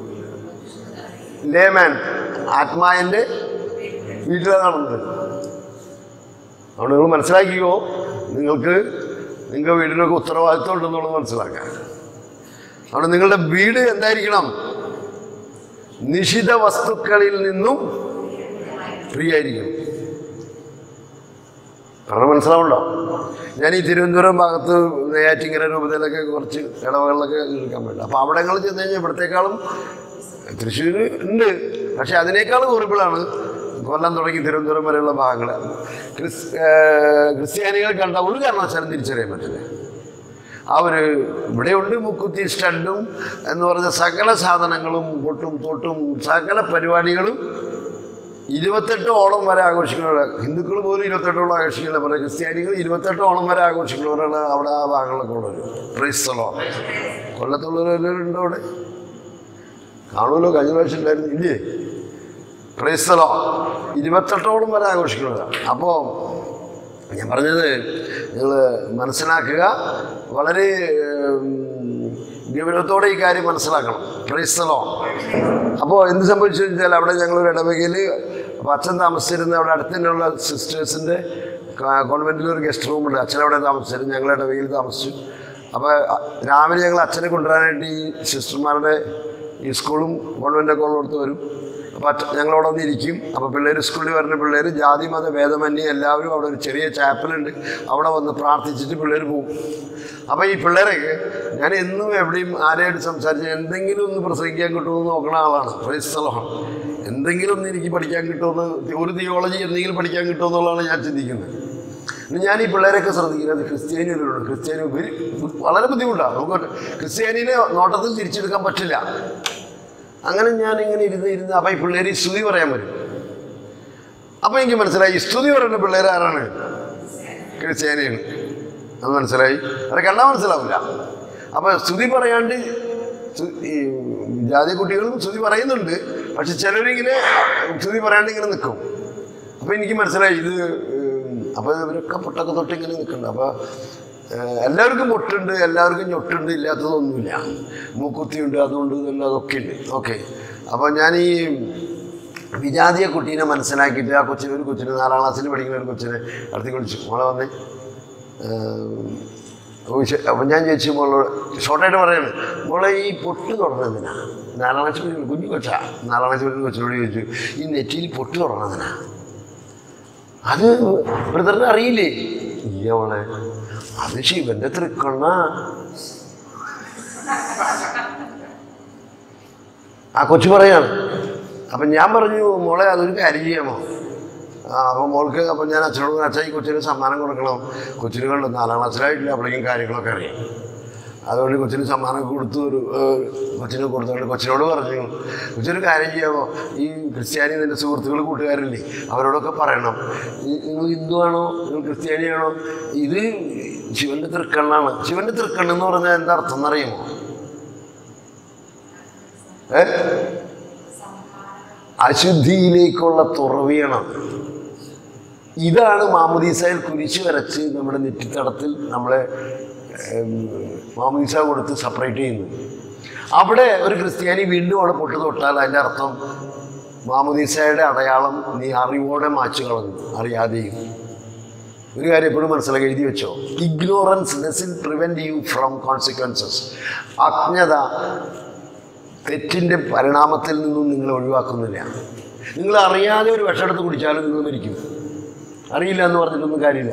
ലേമാൻ ആത്മാവിൻ്റെ വീട്ടിലാണ് നടന്നത് അതുകൊണ്ട് നിങ്ങൾ മനസ്സിലാക്കിയോ നിങ്ങൾക്ക് നിങ്ങളുടെ വീടിനൊക്കെ ഉത്തരവാദിത്വം ഉണ്ടെന്നുള്ളത് മനസ്സിലാക്കാം അതുകൊണ്ട് നിങ്ങളുടെ വീട് എന്തായിരിക്കണം നിഷിത വസ്തുക്കളിൽ നിന്നും ഫ്രീ ആയിരിക്കണം കാരണം മനസ്സിലാവുണ്ടോ ഞാൻ ഈ തിരുവനന്തപുരം ഭാഗത്ത് നെയ്യാറ്റിങ്കര രൂപതയിലൊക്കെ കുറച്ച് ഇടവകളിലൊക്കെ എടുക്കാൻ പറ്റില്ല അപ്പോൾ അവിടങ്ങളിൽ ചെന്ന് കഴിഞ്ഞാൽ ഇവിടത്തേക്കാളും തൃശ്ശൂർ ഉണ്ട് പക്ഷെ അതിനേക്കാളും ഹോറിബിളാണ് കൊല്ലം തുടങ്ങി തിരുവനന്തപുരം വരെയുള്ള ഭാഗങ്ങൾ ക്രിസ് ഏർ ക്രിസ്ത്യാനികൾ കണ്ട ഒരു കാരണവശാലും തിരിച്ചറിയാൻ പറ്റില്ല അവർ ഇവിടെയുണ്ട് മുക്കുത്തി സ്റ്റണ്ടും എന്ന് പറഞ്ഞ സകല സാധനങ്ങളും പൊട്ടും തൊട്ടും സകല പരിപാടികളും ഇരുപത്തെട്ട് ഓണം വരെ ആഘോഷിക്കുന്നവർ ഹിന്ദുക്കൾ പോലും ഇരുപത്തെട്ടോളം ആഘോഷിക്കില്ല പറയുക ക്രിസ്ത്യാനികൾ ഇരുപത്തെട്ട് ഓണം വരെ ആഘോഷിക്കുന്നവരാണ് അവിടെ ആ ഭാഗങ്ങളൊക്കെ ഉള്ളത് ക്രൈസ്തലോ കൊല്ലത്തുള്ളവരെല്ലാവരും അവിടെ കാണുമല്ലോ കഴിഞ്ഞ പ്രാവശ്യം ഉണ്ടായിരുന്നു ഇല്ലേ ക്രൈസ്തലോ ഇരുപത്തെട്ടോളം വരെ ആഘോഷിക്കുന്നവരാണ് അപ്പോൾ ഞാൻ പറഞ്ഞത് നിങ്ങൾ മനസ്സിലാക്കുക വളരെ ഉം, ഗൗരവത്തോടെ ഈ കാര്യം മനസ്സിലാക്കണം ക്രൈസ്തലോ അപ്പോൾ എന്ത് സംഭവിച്ചു വെച്ചാൽ അവിടെ ഞങ്ങളൊരു ഇടവകയിൽ അപ്പോൾ അച്ഛൻ താമസിച്ചിരുന്ന അവിടെ അടുത്ത് തന്നെയുള്ള സിസ്റ്റേഴ്സിൻ്റെ കോൺവെൻറ്റിൽ ഒരു ഗസ്റ്റ് റൂമുണ്ട് അച്ഛൻ അവിടെ താമസിച്ചിരുന്നു ഞങ്ങൾ ഇടവകയിൽ താമസിച്ചു അപ്പോൾ രാവിലെ ഞങ്ങൾ അച്ഛനെ കൊണ്ടുവരാനായിട്ട് ഈ സിസ്റ്റർമാരുടെ ഈ സ്കൂളും കോൺവെൻറ്റൊക്കെ ഉള്ളിടത്ത് വരും അപ്പോൾ ഞങ്ങളവിടെ വന്ന് ഇരിക്കും അപ്പോൾ പിള്ളേർ സ്കൂളിൽ വരുന്ന പിള്ളേർ ജാതി മത ഭേദമന്യേ എല്ലാവരും അവിടെ ഒരു ചെറിയ ചാപ്പലുണ്ട് അവിടെ വന്ന് പ്രാർത്ഥിച്ചിട്ട് പിള്ളേർ പോകും അപ്പോൾ ഈ പിള്ളേരൊക്കെ ഞാൻ എന്നും എവിടെയും ആരെയായിട്ട് സംസാരിച്ച് എന്തെങ്കിലും ഒന്ന് പ്രസംഗിക്കാൻ കിട്ടുമെന്ന് നോക്കുന്ന ആളാണ് സ്ഥലമാണ് എന്തെങ്കിലും ഒന്ന് എനിക്ക് പഠിക്കാൻ കിട്ടുമെന്ന് ഒരു തിയോളജി എന്തെങ്കിലും പഠിക്കാൻ കിട്ടുമെന്നുള്ളതാണ് ഞാൻ ചിന്തിക്കുന്നത് പിന്നെ ഞാൻ ഈ പിള്ളേരൊക്കെ ശ്രദ്ധിക്കുന്നത് ക്രിസ്ത്യാനിയിലുണ്ട് ക്രിസ്ത്യാനി ഉപരി വളരെ ബുദ്ധിമുട്ടാണ് നമുക്ക് ക്രിസ്ത്യാനിനെ നോട്ടത്തിൽ തിരിച്ചെടുക്കാൻ പറ്റില്ല അങ്ങനെ ഞാൻ ഇങ്ങനെ ഇരുന്ന് ഇരുന്ന് അപ്പം ഈ പിള്ളേർ ഈ സ്തുതി പറയാൻ വരും അപ്പം എനിക്ക് മനസ്സിലായി ഈ സ്തുതി പറയുന്ന പിള്ളേർ ആരാണ് ക്രിസ്ത്യാനിയാണ് അത് മനസ്സിലായി അത് കണ്ടാൽ മനസ്സിലാവില്ല അപ്പം സ്തുതി പറയാണ്ട് സ്തു- ഈ ജാതി കുട്ടികളും സ്തുതി പറയുന്നുണ്ട് പക്ഷെ ചിലരിങ്ങനെ സ്തുതി പറയാണ്ട് ഇങ്ങനെ നിൽക്കും അപ്പോൾ എനിക്ക് മനസ്സിലായി ഇത് അപ്പോൾ ഇവരൊക്കെ പൊട്ടൊക്കെ തൊട്ട് ഇങ്ങനെ നിൽക്കുന്നുണ്ട് അപ്പോൾ എല്ലാവർക്കും പൊട്ടുണ്ട് എല്ലാവർക്കും ഞൊട്ടുണ്ട് ഇല്ലാത്തതൊന്നുമില്ല മൂക്കുത്തിയുണ്ട് അതുകൊണ്ട് ഇതല്ല അതൊക്കെ ഉണ്ട് ഓക്കെ അപ്പോൾ ഞാൻ ഈ വിജാതിയ കുട്ടീനെ മനസ്സിലാക്കിയിട്ട് ആ കൊച്ചിന് ഒരു കൊച്ചിന് നാലാം ക്ലാസ്സിൽ പഠിക്കുന്ന ഒരു കൊച്ചിനെ അടുത്തേക്ക് വിളിച്ചു മോളെ വന്നേ അപ്പം ഞാൻ ചോദിച്ചു മോളോട് ഷോർട്ടായിട്ട് പറയാണ് മോളെ ഈ പൊട്ട് തുടങ്ങുന്നതിനാ നാലാം ക്ലാസ് പഠിക്കുന്ന കുഞ്ഞു കൊച്ചാ നാലാം ക്ലാസ് പഠിക്കുന്ന കൊച്ചിനോട് ചോദിച്ചു ഈ നെറ്റിയിൽ പൊട്ട് തുടങ്ങുന്നതിനാ അത് ബ്രദറിന് അറിയില്ലേ ഇല്ല മോളെ അത് ശിവന്റെ തൃക്കണ്ണ ആ കൊച്ചു പറയാണ് അപ്പം ഞാൻ പറഞ്ഞു മോളെ അതൊരു കാര്യം ചെയ്യാമോ ആ അപ്പോൾ മോൾക്ക് അപ്പം ഞാൻ അച്ഛനോട് പറഞ്ഞു, അച്ഛാ ഈ കൊച്ചിന് സമ്മാനം കൊടുക്കണം കൊച്ചിന് കണ്ടു നാലാം ക്ലാസ്സിലായിട്ടില്ല അപ്പോഴേക്കും കാര്യങ്ങളൊക്കെ അറിയാം അതുകൊണ്ട് കൊച്ചിന് സമ്മാനം കൊടുത്തു ഒരു ഏഹ്, കൊച്ചിന് കൊടുത്തുകൊണ്ട് കൊച്ചിനോട് പറഞ്ഞു കൊച്ചൊരു കാര്യം ചെയ്യാമോ ഈ ക്രിസ്ത്യാനി നിൻ്റെ സുഹൃത്തുക്കൾ കൂട്ടുകാരില്ലേ അവരോടൊക്കെ പറയണം "നി- നിങ്ങൾ ഹിന്ദുവാണോ നിങ്ങൾ ക്രിസ്ത്യാനിയാണോ ഇത് ശിവൻ്റെ തൃക്കണ്ണാണ് ശിവൻ്റെ തൃക്കണ്ണെന്ന് പറഞ്ഞാൽ എന്താ അർത്ഥം എന്നറിയുമോ ഏ അശുദ്ധിയിലേക്കുള്ള തുറവിയണം ഇതാണ് മാമുദീസയിൽ കുരിശ് വരച്ച് നമ്മുടെ നെറ്റിത്തടത്തിൽ നമ്മളെ ഏം, മാമുദീസ കൊടുത്ത് സെപ്പറേറ്റ് ചെയ്യുന്നു അവിടെ ഒരു ക്രിസ്ത്യാനി വീണ്ടും അവിടെ പൊട്ട് തൊട്ടാൽ അതിൻ്റെ അർത്ഥം മാമുദീസയുടെ അടയാളം നീ അറിവോടെ മാച്ചു കളഞ്ഞു അറിയാതെയും ഒരു കാര്യം എപ്പോഴും മനസ്സിലാക്കി എഴുതി വെച്ചോ ignorance doesn't prevent you from consequences അജ്ഞത തെറ്റിൻ്റെ പരിണാമത്തിൽ നിന്നും നിങ്ങൾ ഒഴിവാക്കുന്നില്ല നിങ്ങൾ അറിയാതെ ഒരു വിഷമെടുത്ത് കുടിച്ചാലും നിങ്ങൾ മരിക്കും അറിയില്ല എന്ന് പറഞ്ഞിട്ടൊന്നും കാര്യമില്ല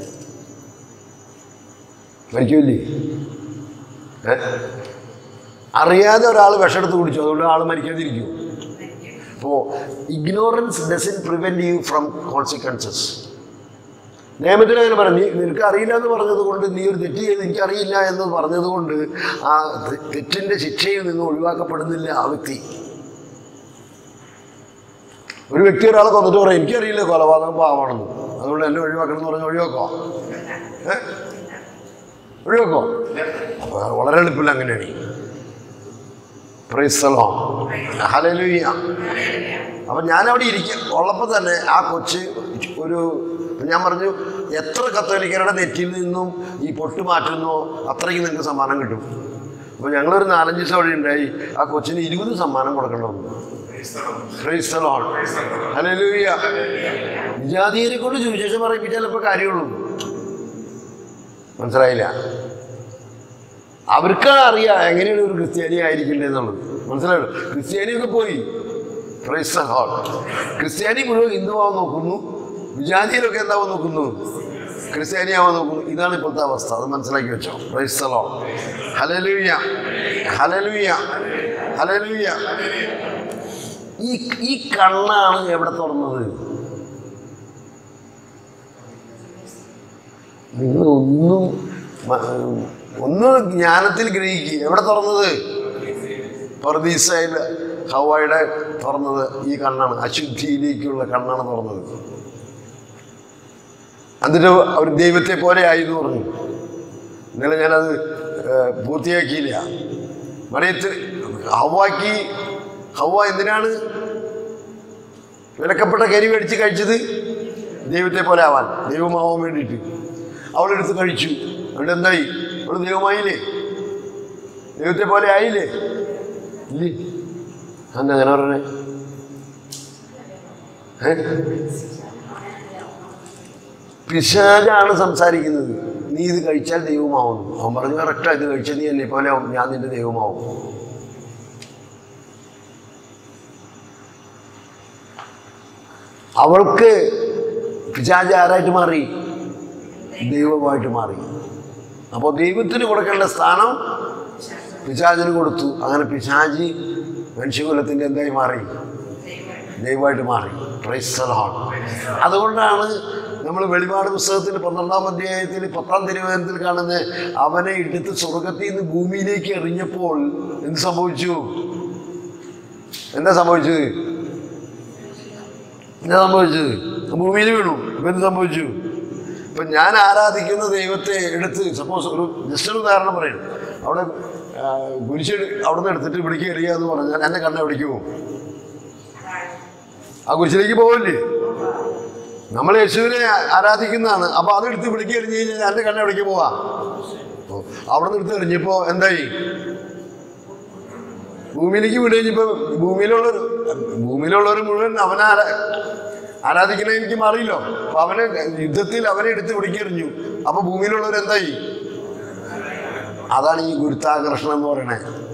മരിക്കില്ലേ ഏ അറിയാതെ ഒരാൾ വിഷമെടുത്ത് കുടിച്ചു അതുകൊണ്ട് ആൾ മരിക്കാതിരിക്കും അപ്പോൾ ignorance doesn't prevent you from consequences നിയമത്തിൽ അങ്ങനെ പറഞ്ഞു നീ നിനക്ക് അറിയില്ല എന്ന് പറഞ്ഞത് കൊണ്ട് നീ ഒരു തെറ്റ് ചെയ്ത് എനിക്കറിയില്ല എന്ന് പറഞ്ഞത് കൊണ്ട് ആ തെ- തെറ്റിൻ്റെ ശിക്ഷയിൽ നിന്ന് ഒഴിവാക്കപ്പെടുന്നില്ല ആ വ്യക്തി ഒരു വ്യക്തി ഒരാളെ കൊന്നിട്ട് പറയും എനിക്കറിയില്ല കൊലപാതകം പാവമാണെന്ന് അതുകൊണ്ട് എന്നെ ഒഴിവാക്കണം എന്ന് പറഞ്ഞ് ഒഴിവാക്കോ ഏ ഒഴിവാക്കോ അപ്പോൾ വളരെ എളുപ്പമില്ല അങ്ങനെയാണ് പ്രൈസലോ ഹലലുയ്യ അപ്പം ഞാനവിടെ ഇരിക്കും ഉള്ളപ്പോൾ തന്നെ ആ കൊച്ച് ഒരു ഞാൻ പറഞ്ഞു എത്ര കത്തോലിക്കരുടെ നെറ്റിയിൽ നിന്നും ഈ പൊട്ട് മാറ്റുന്നോ അത്രയ്ക്ക് നിങ്ങൾക്ക് സമ്മാനം കിട്ടും അപ്പോൾ ഞങ്ങളൊരു നാലഞ്ച് ദിവസം അവിടെ ഉണ്ടായി ആ കൊച്ചിന് ഇരുപത് സമ്മാനം കൊടുക്കണമെന്ന് ഹലലുയ്യ വിജാതീയരെ കൊണ്ട് സുവിശേഷം പറയിപ്പിച്ചാൽ ഇപ്പോൾ കാര്യമുള്ളൂ മനസ്സിലായില്ല അവർക്കാണ് അറിയാം എങ്ങനെയാണ് ഒരു ക്രിസ്ത്യാനി ആയിരിക്കേണ്ടതെന്നുള്ളത് മനസ്സിലായോ ക്രിസ്ത്യാനിയൊക്കെ പോയി Praise the Lord. ക്രിസ്ത്യാനി മുഴുവൻ ഹിന്ദുവാൻ നോക്കുന്നു വിജാതിയിലൊക്കെ എന്താവാൻ നോക്കുന്നു ക്രിസ്ത്യാനിയാവാൻ നോക്കുന്നു ഇതാണ് ഇപ്പോഴത്തെ അവസ്ഥ അത് മനസ്സിലാക്കി വെച്ചോ പ്രൈസ്തലോ ഹലലുയ്യ ഹലലുയ്യ ഹലലുയ്യ ഈ ഈ കണ്ണാണ് എവിടെ തുറന്നത് നിങ്ങൾ ഒന്നും മ- ഒന്നും ജ്ഞാനത്തിൽ ഗ്രഹിക്കുക എവിടെ തുറന്നത് പർദീസയിൽ ഹവായുടെ തുറന്നത് ഈ കണ്ണാണ് അശുദ്ധിയിലേക്കുള്ള കണ്ണാണ് തുറന്നത് എന്നിട്ട് അവർ ദൈവത്തെ പോലെ ആയി എന്ന് പറഞ്ഞു ഇന്നലെ ഞാനത് ഏഹ്, പൂർത്തിയാക്കിയില്ല മറിയത്തിൽ ഹവാക്കി ഹവ എന്തിനാണ് വിലക്കപ്പെട്ട കരി മേടിച്ച് കഴിച്ചത് ദൈവത്തെ പോലെ ആവാൻ ദൈവമാവാൻ വേണ്ടിയിട്ട് അവളെടുത്ത് കഴിച്ചു അവിടെ എന്തായി അവൾ ദൈവമായില്ലേ ദൈവത്തെ പോലെ ആയില്ലേ ഇല്ലേ അന്ന് അങ്ങനെ പറഞ്ഞേ ഏ? പിശാചാണ് സംസാരിക്കുന്നത് നീ ഇത് കഴിച്ചാൽ ദൈവമാവുന്നു അവൻ പറഞ്ഞു കറക്റ്റാ ഇത് കഴിച്ചാൽ നീ എന്നെ പോലെ ആവും ഞാൻ നിന്റെ ദൈവമാവും അവൾക്ക് പിശാജ് ആരായിട്ട് മാറി ദൈവമായിട്ട് മാറി അപ്പോൾ ദൈവത്തിന് കൊടുക്കേണ്ട സ്ഥാനം പിശാചിന് കൊടുത്തു അങ്ങനെ പിശാജി മനുഷ്യകുലത്തിൻ്റെ എന്തായി മാറി ദൈവമായിട്ട് മാറി പ്രൈസ്തലാണ് അതുകൊണ്ടാണ് നമ്മൾ വെളിപാട് പുസ്തകത്തിൽ പന്ത്രണ്ടാം അധ്യായത്തിൽ പത്താം തിരുവനന്തപുരത്തിൽ കാണുന്ന അവനെ എടുത്ത് സ്വർഗത്തിൽ നിന്ന് ഭൂമിയിലേക്ക് എറിഞ്ഞപ്പോൾ എന്ത് സംഭവിച്ചു എന്താ സംഭവിച്ചത് എന്താ സംഭവിച്ചത് ഭൂമിയിൽ വീണു ഇപ്പം എന്ത് സംഭവിച്ചു ഇപ്പം ഞാൻ ആരാധിക്കുന്ന ദൈവത്തെ എടുത്ത് സപ്പോസ് ഒരു ജസ്റ്റ് ഒരു ഉദാഹരണം പറയും അവിടെ ആ, കുരിശ് അവിടെ നിന്ന് എടുത്തിട്ട് ഇവിടേക്ക് എറിയുക എന്ന് പറഞ്ഞാൽ എൻ്റെ കണ്ണ് എവിടേക്ക് പോകും ആ കുരിശിലേക്ക് പോവില്ലേ നമ്മൾ യേശുവിനെ ആരാധിക്കുന്നതാണ് അപ്പോൾ അത് എടുത്ത് ഇവിടേക്ക് എറിഞ്ഞ് കഴിഞ്ഞാൽ എൻ്റെ കണ്ണ് എവിടേക്ക് പോവാ ഓ, അവിടെ നിന്ന് എടുത്ത് എറിഞ്ഞപ്പോൾ എന്തായി ഭൂമിയിലേക്ക് വിട്ട് കഴിഞ്ഞപ്പോൾ ഭൂമിയിലുള്ളവർ ഭൂമിയിലുള്ളവർ മുഴുവൻ അവനെ ആരാ ആരാധിക്കണ എനിക്ക് മാറിയല്ലോ അപ്പൊ അവനെ യുദ്ധത്തിൽ അവനെ എടുത്ത് പിടിക്കെറിഞ്ഞു അപ്പൊ ഭൂമിയിലുള്ളവർ എന്തായി അതാണ് ഈ ഗുരുത്താകർഷണം എന്ന് പറയണേ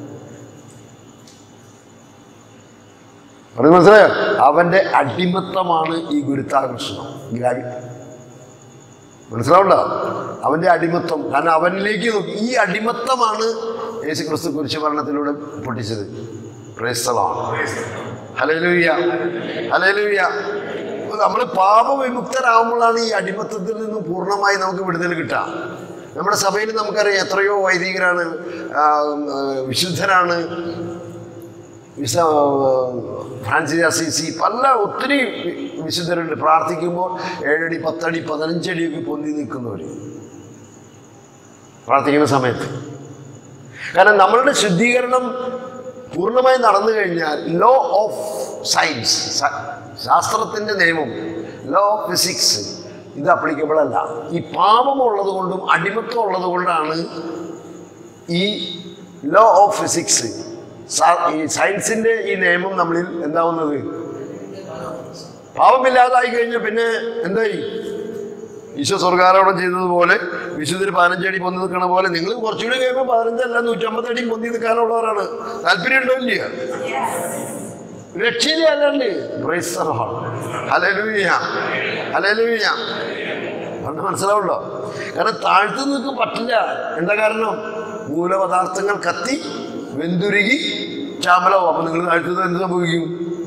പറഞ്ഞു മനസ്സിലായോ അവന്റെ അടിമത്തമാണ് ഈ ഗുരുത്താകർഷണം ഗ്രാവി മനസ്സിലാവണ്ട അവന്റെ അടിമത്തം കാരണം അവനിലേക്ക് നോക്കി ഈ അടിമത്തമാണ് യേശു ക്രിസ്തു കുരിശു മരണത്തിലൂടെ പൊട്ടിച്ചത് പ്രേസ്തളമാണ് ഹലലുയ്യ ഹലലുയ്യ നമ്മൾ പാപവിമുക്തരാകുമ്പോഴാണ് ഈ അടിമത്തത്തിൽ നിന്നും പൂർണ്ണമായി നമുക്ക് വിടുതൽ കിട്ടുക നമ്മുടെ സഭയിൽ നമുക്കറിയാം എത്രയോ വൈദികരാണ് ആ, ആ, വിശുദ്ധരാണ് വിശ ഫ്രാൻസിസ് അസീസി പല ഒത്തിരി വി- വിശുദ്ധരുണ്ട് പ്രാർത്ഥിക്കുമ്പോൾ ഏഴടി പത്തടി പതിനഞ്ചടിയൊക്കെ പൊന്തി നിൽക്കുന്നവർ പ്രാർത്ഥിക്കുന്ന സമയത്ത് കാരണം നമ്മളുടെ ശുദ്ധീകരണം പൂർണ്ണമായി നടന്നു കഴിഞ്ഞാൽ ലോ ഓഫ് സയൻസ് ശാസ്ത്രത്തിൻ്റെ നിയമം ലോ ഓഫ് ഫിസിക്സ് ഇത് അപ്ലിക്കബിൾ അല്ല ഈ പാപമുള്ളത് കൊണ്ടും അടിമത്വം ഉള്ളത് കൊണ്ടാണ് ഈ ലോ ഓഫ് ഫിസിക്സ് ഈ സയൻസിൻ്റെ ഈ നിയമം നമ്മളിൽ എന്താവുന്നത് പാപമില്ലാതായി കഴിഞ്ഞാൽ പിന്നെ എന്തായി ഈശോ സ്വർഗാരോപണം ചെയ്തതുപോലെ വിശുദ്ധര് പതിനഞ്ചടി പൊന്തി നിൽക്കണ പോലെ നിങ്ങൾ കുറച്ചുകൂടി കഴിയുമ്പോൾ പതിനഞ്ചല്ല നൂറ്റമ്പത് അടി പൊന്തി നിൽക്കാനുള്ളവരാണ് താല്പര്യം ഉണ്ടോ ഇല്ല രക്ഷയില്ല അല്ലാണ്ട് ഹലലൂയ ഹലലൂയ പറഞ്ഞ മനസ്സിലാവുണ്ടോ കാരണം താഴ്ത്തു നിൽക്കാൻ പറ്റില്ല എന്താ കാരണം മൂലപദാർത്ഥങ്ങൾ കത്തി വെന്തുരുകി ചാമ്പലാവും അപ്പൊ നിങ്ങൾ താഴ്ത്തുന്നത് എന്ത് സംഭവിക്കും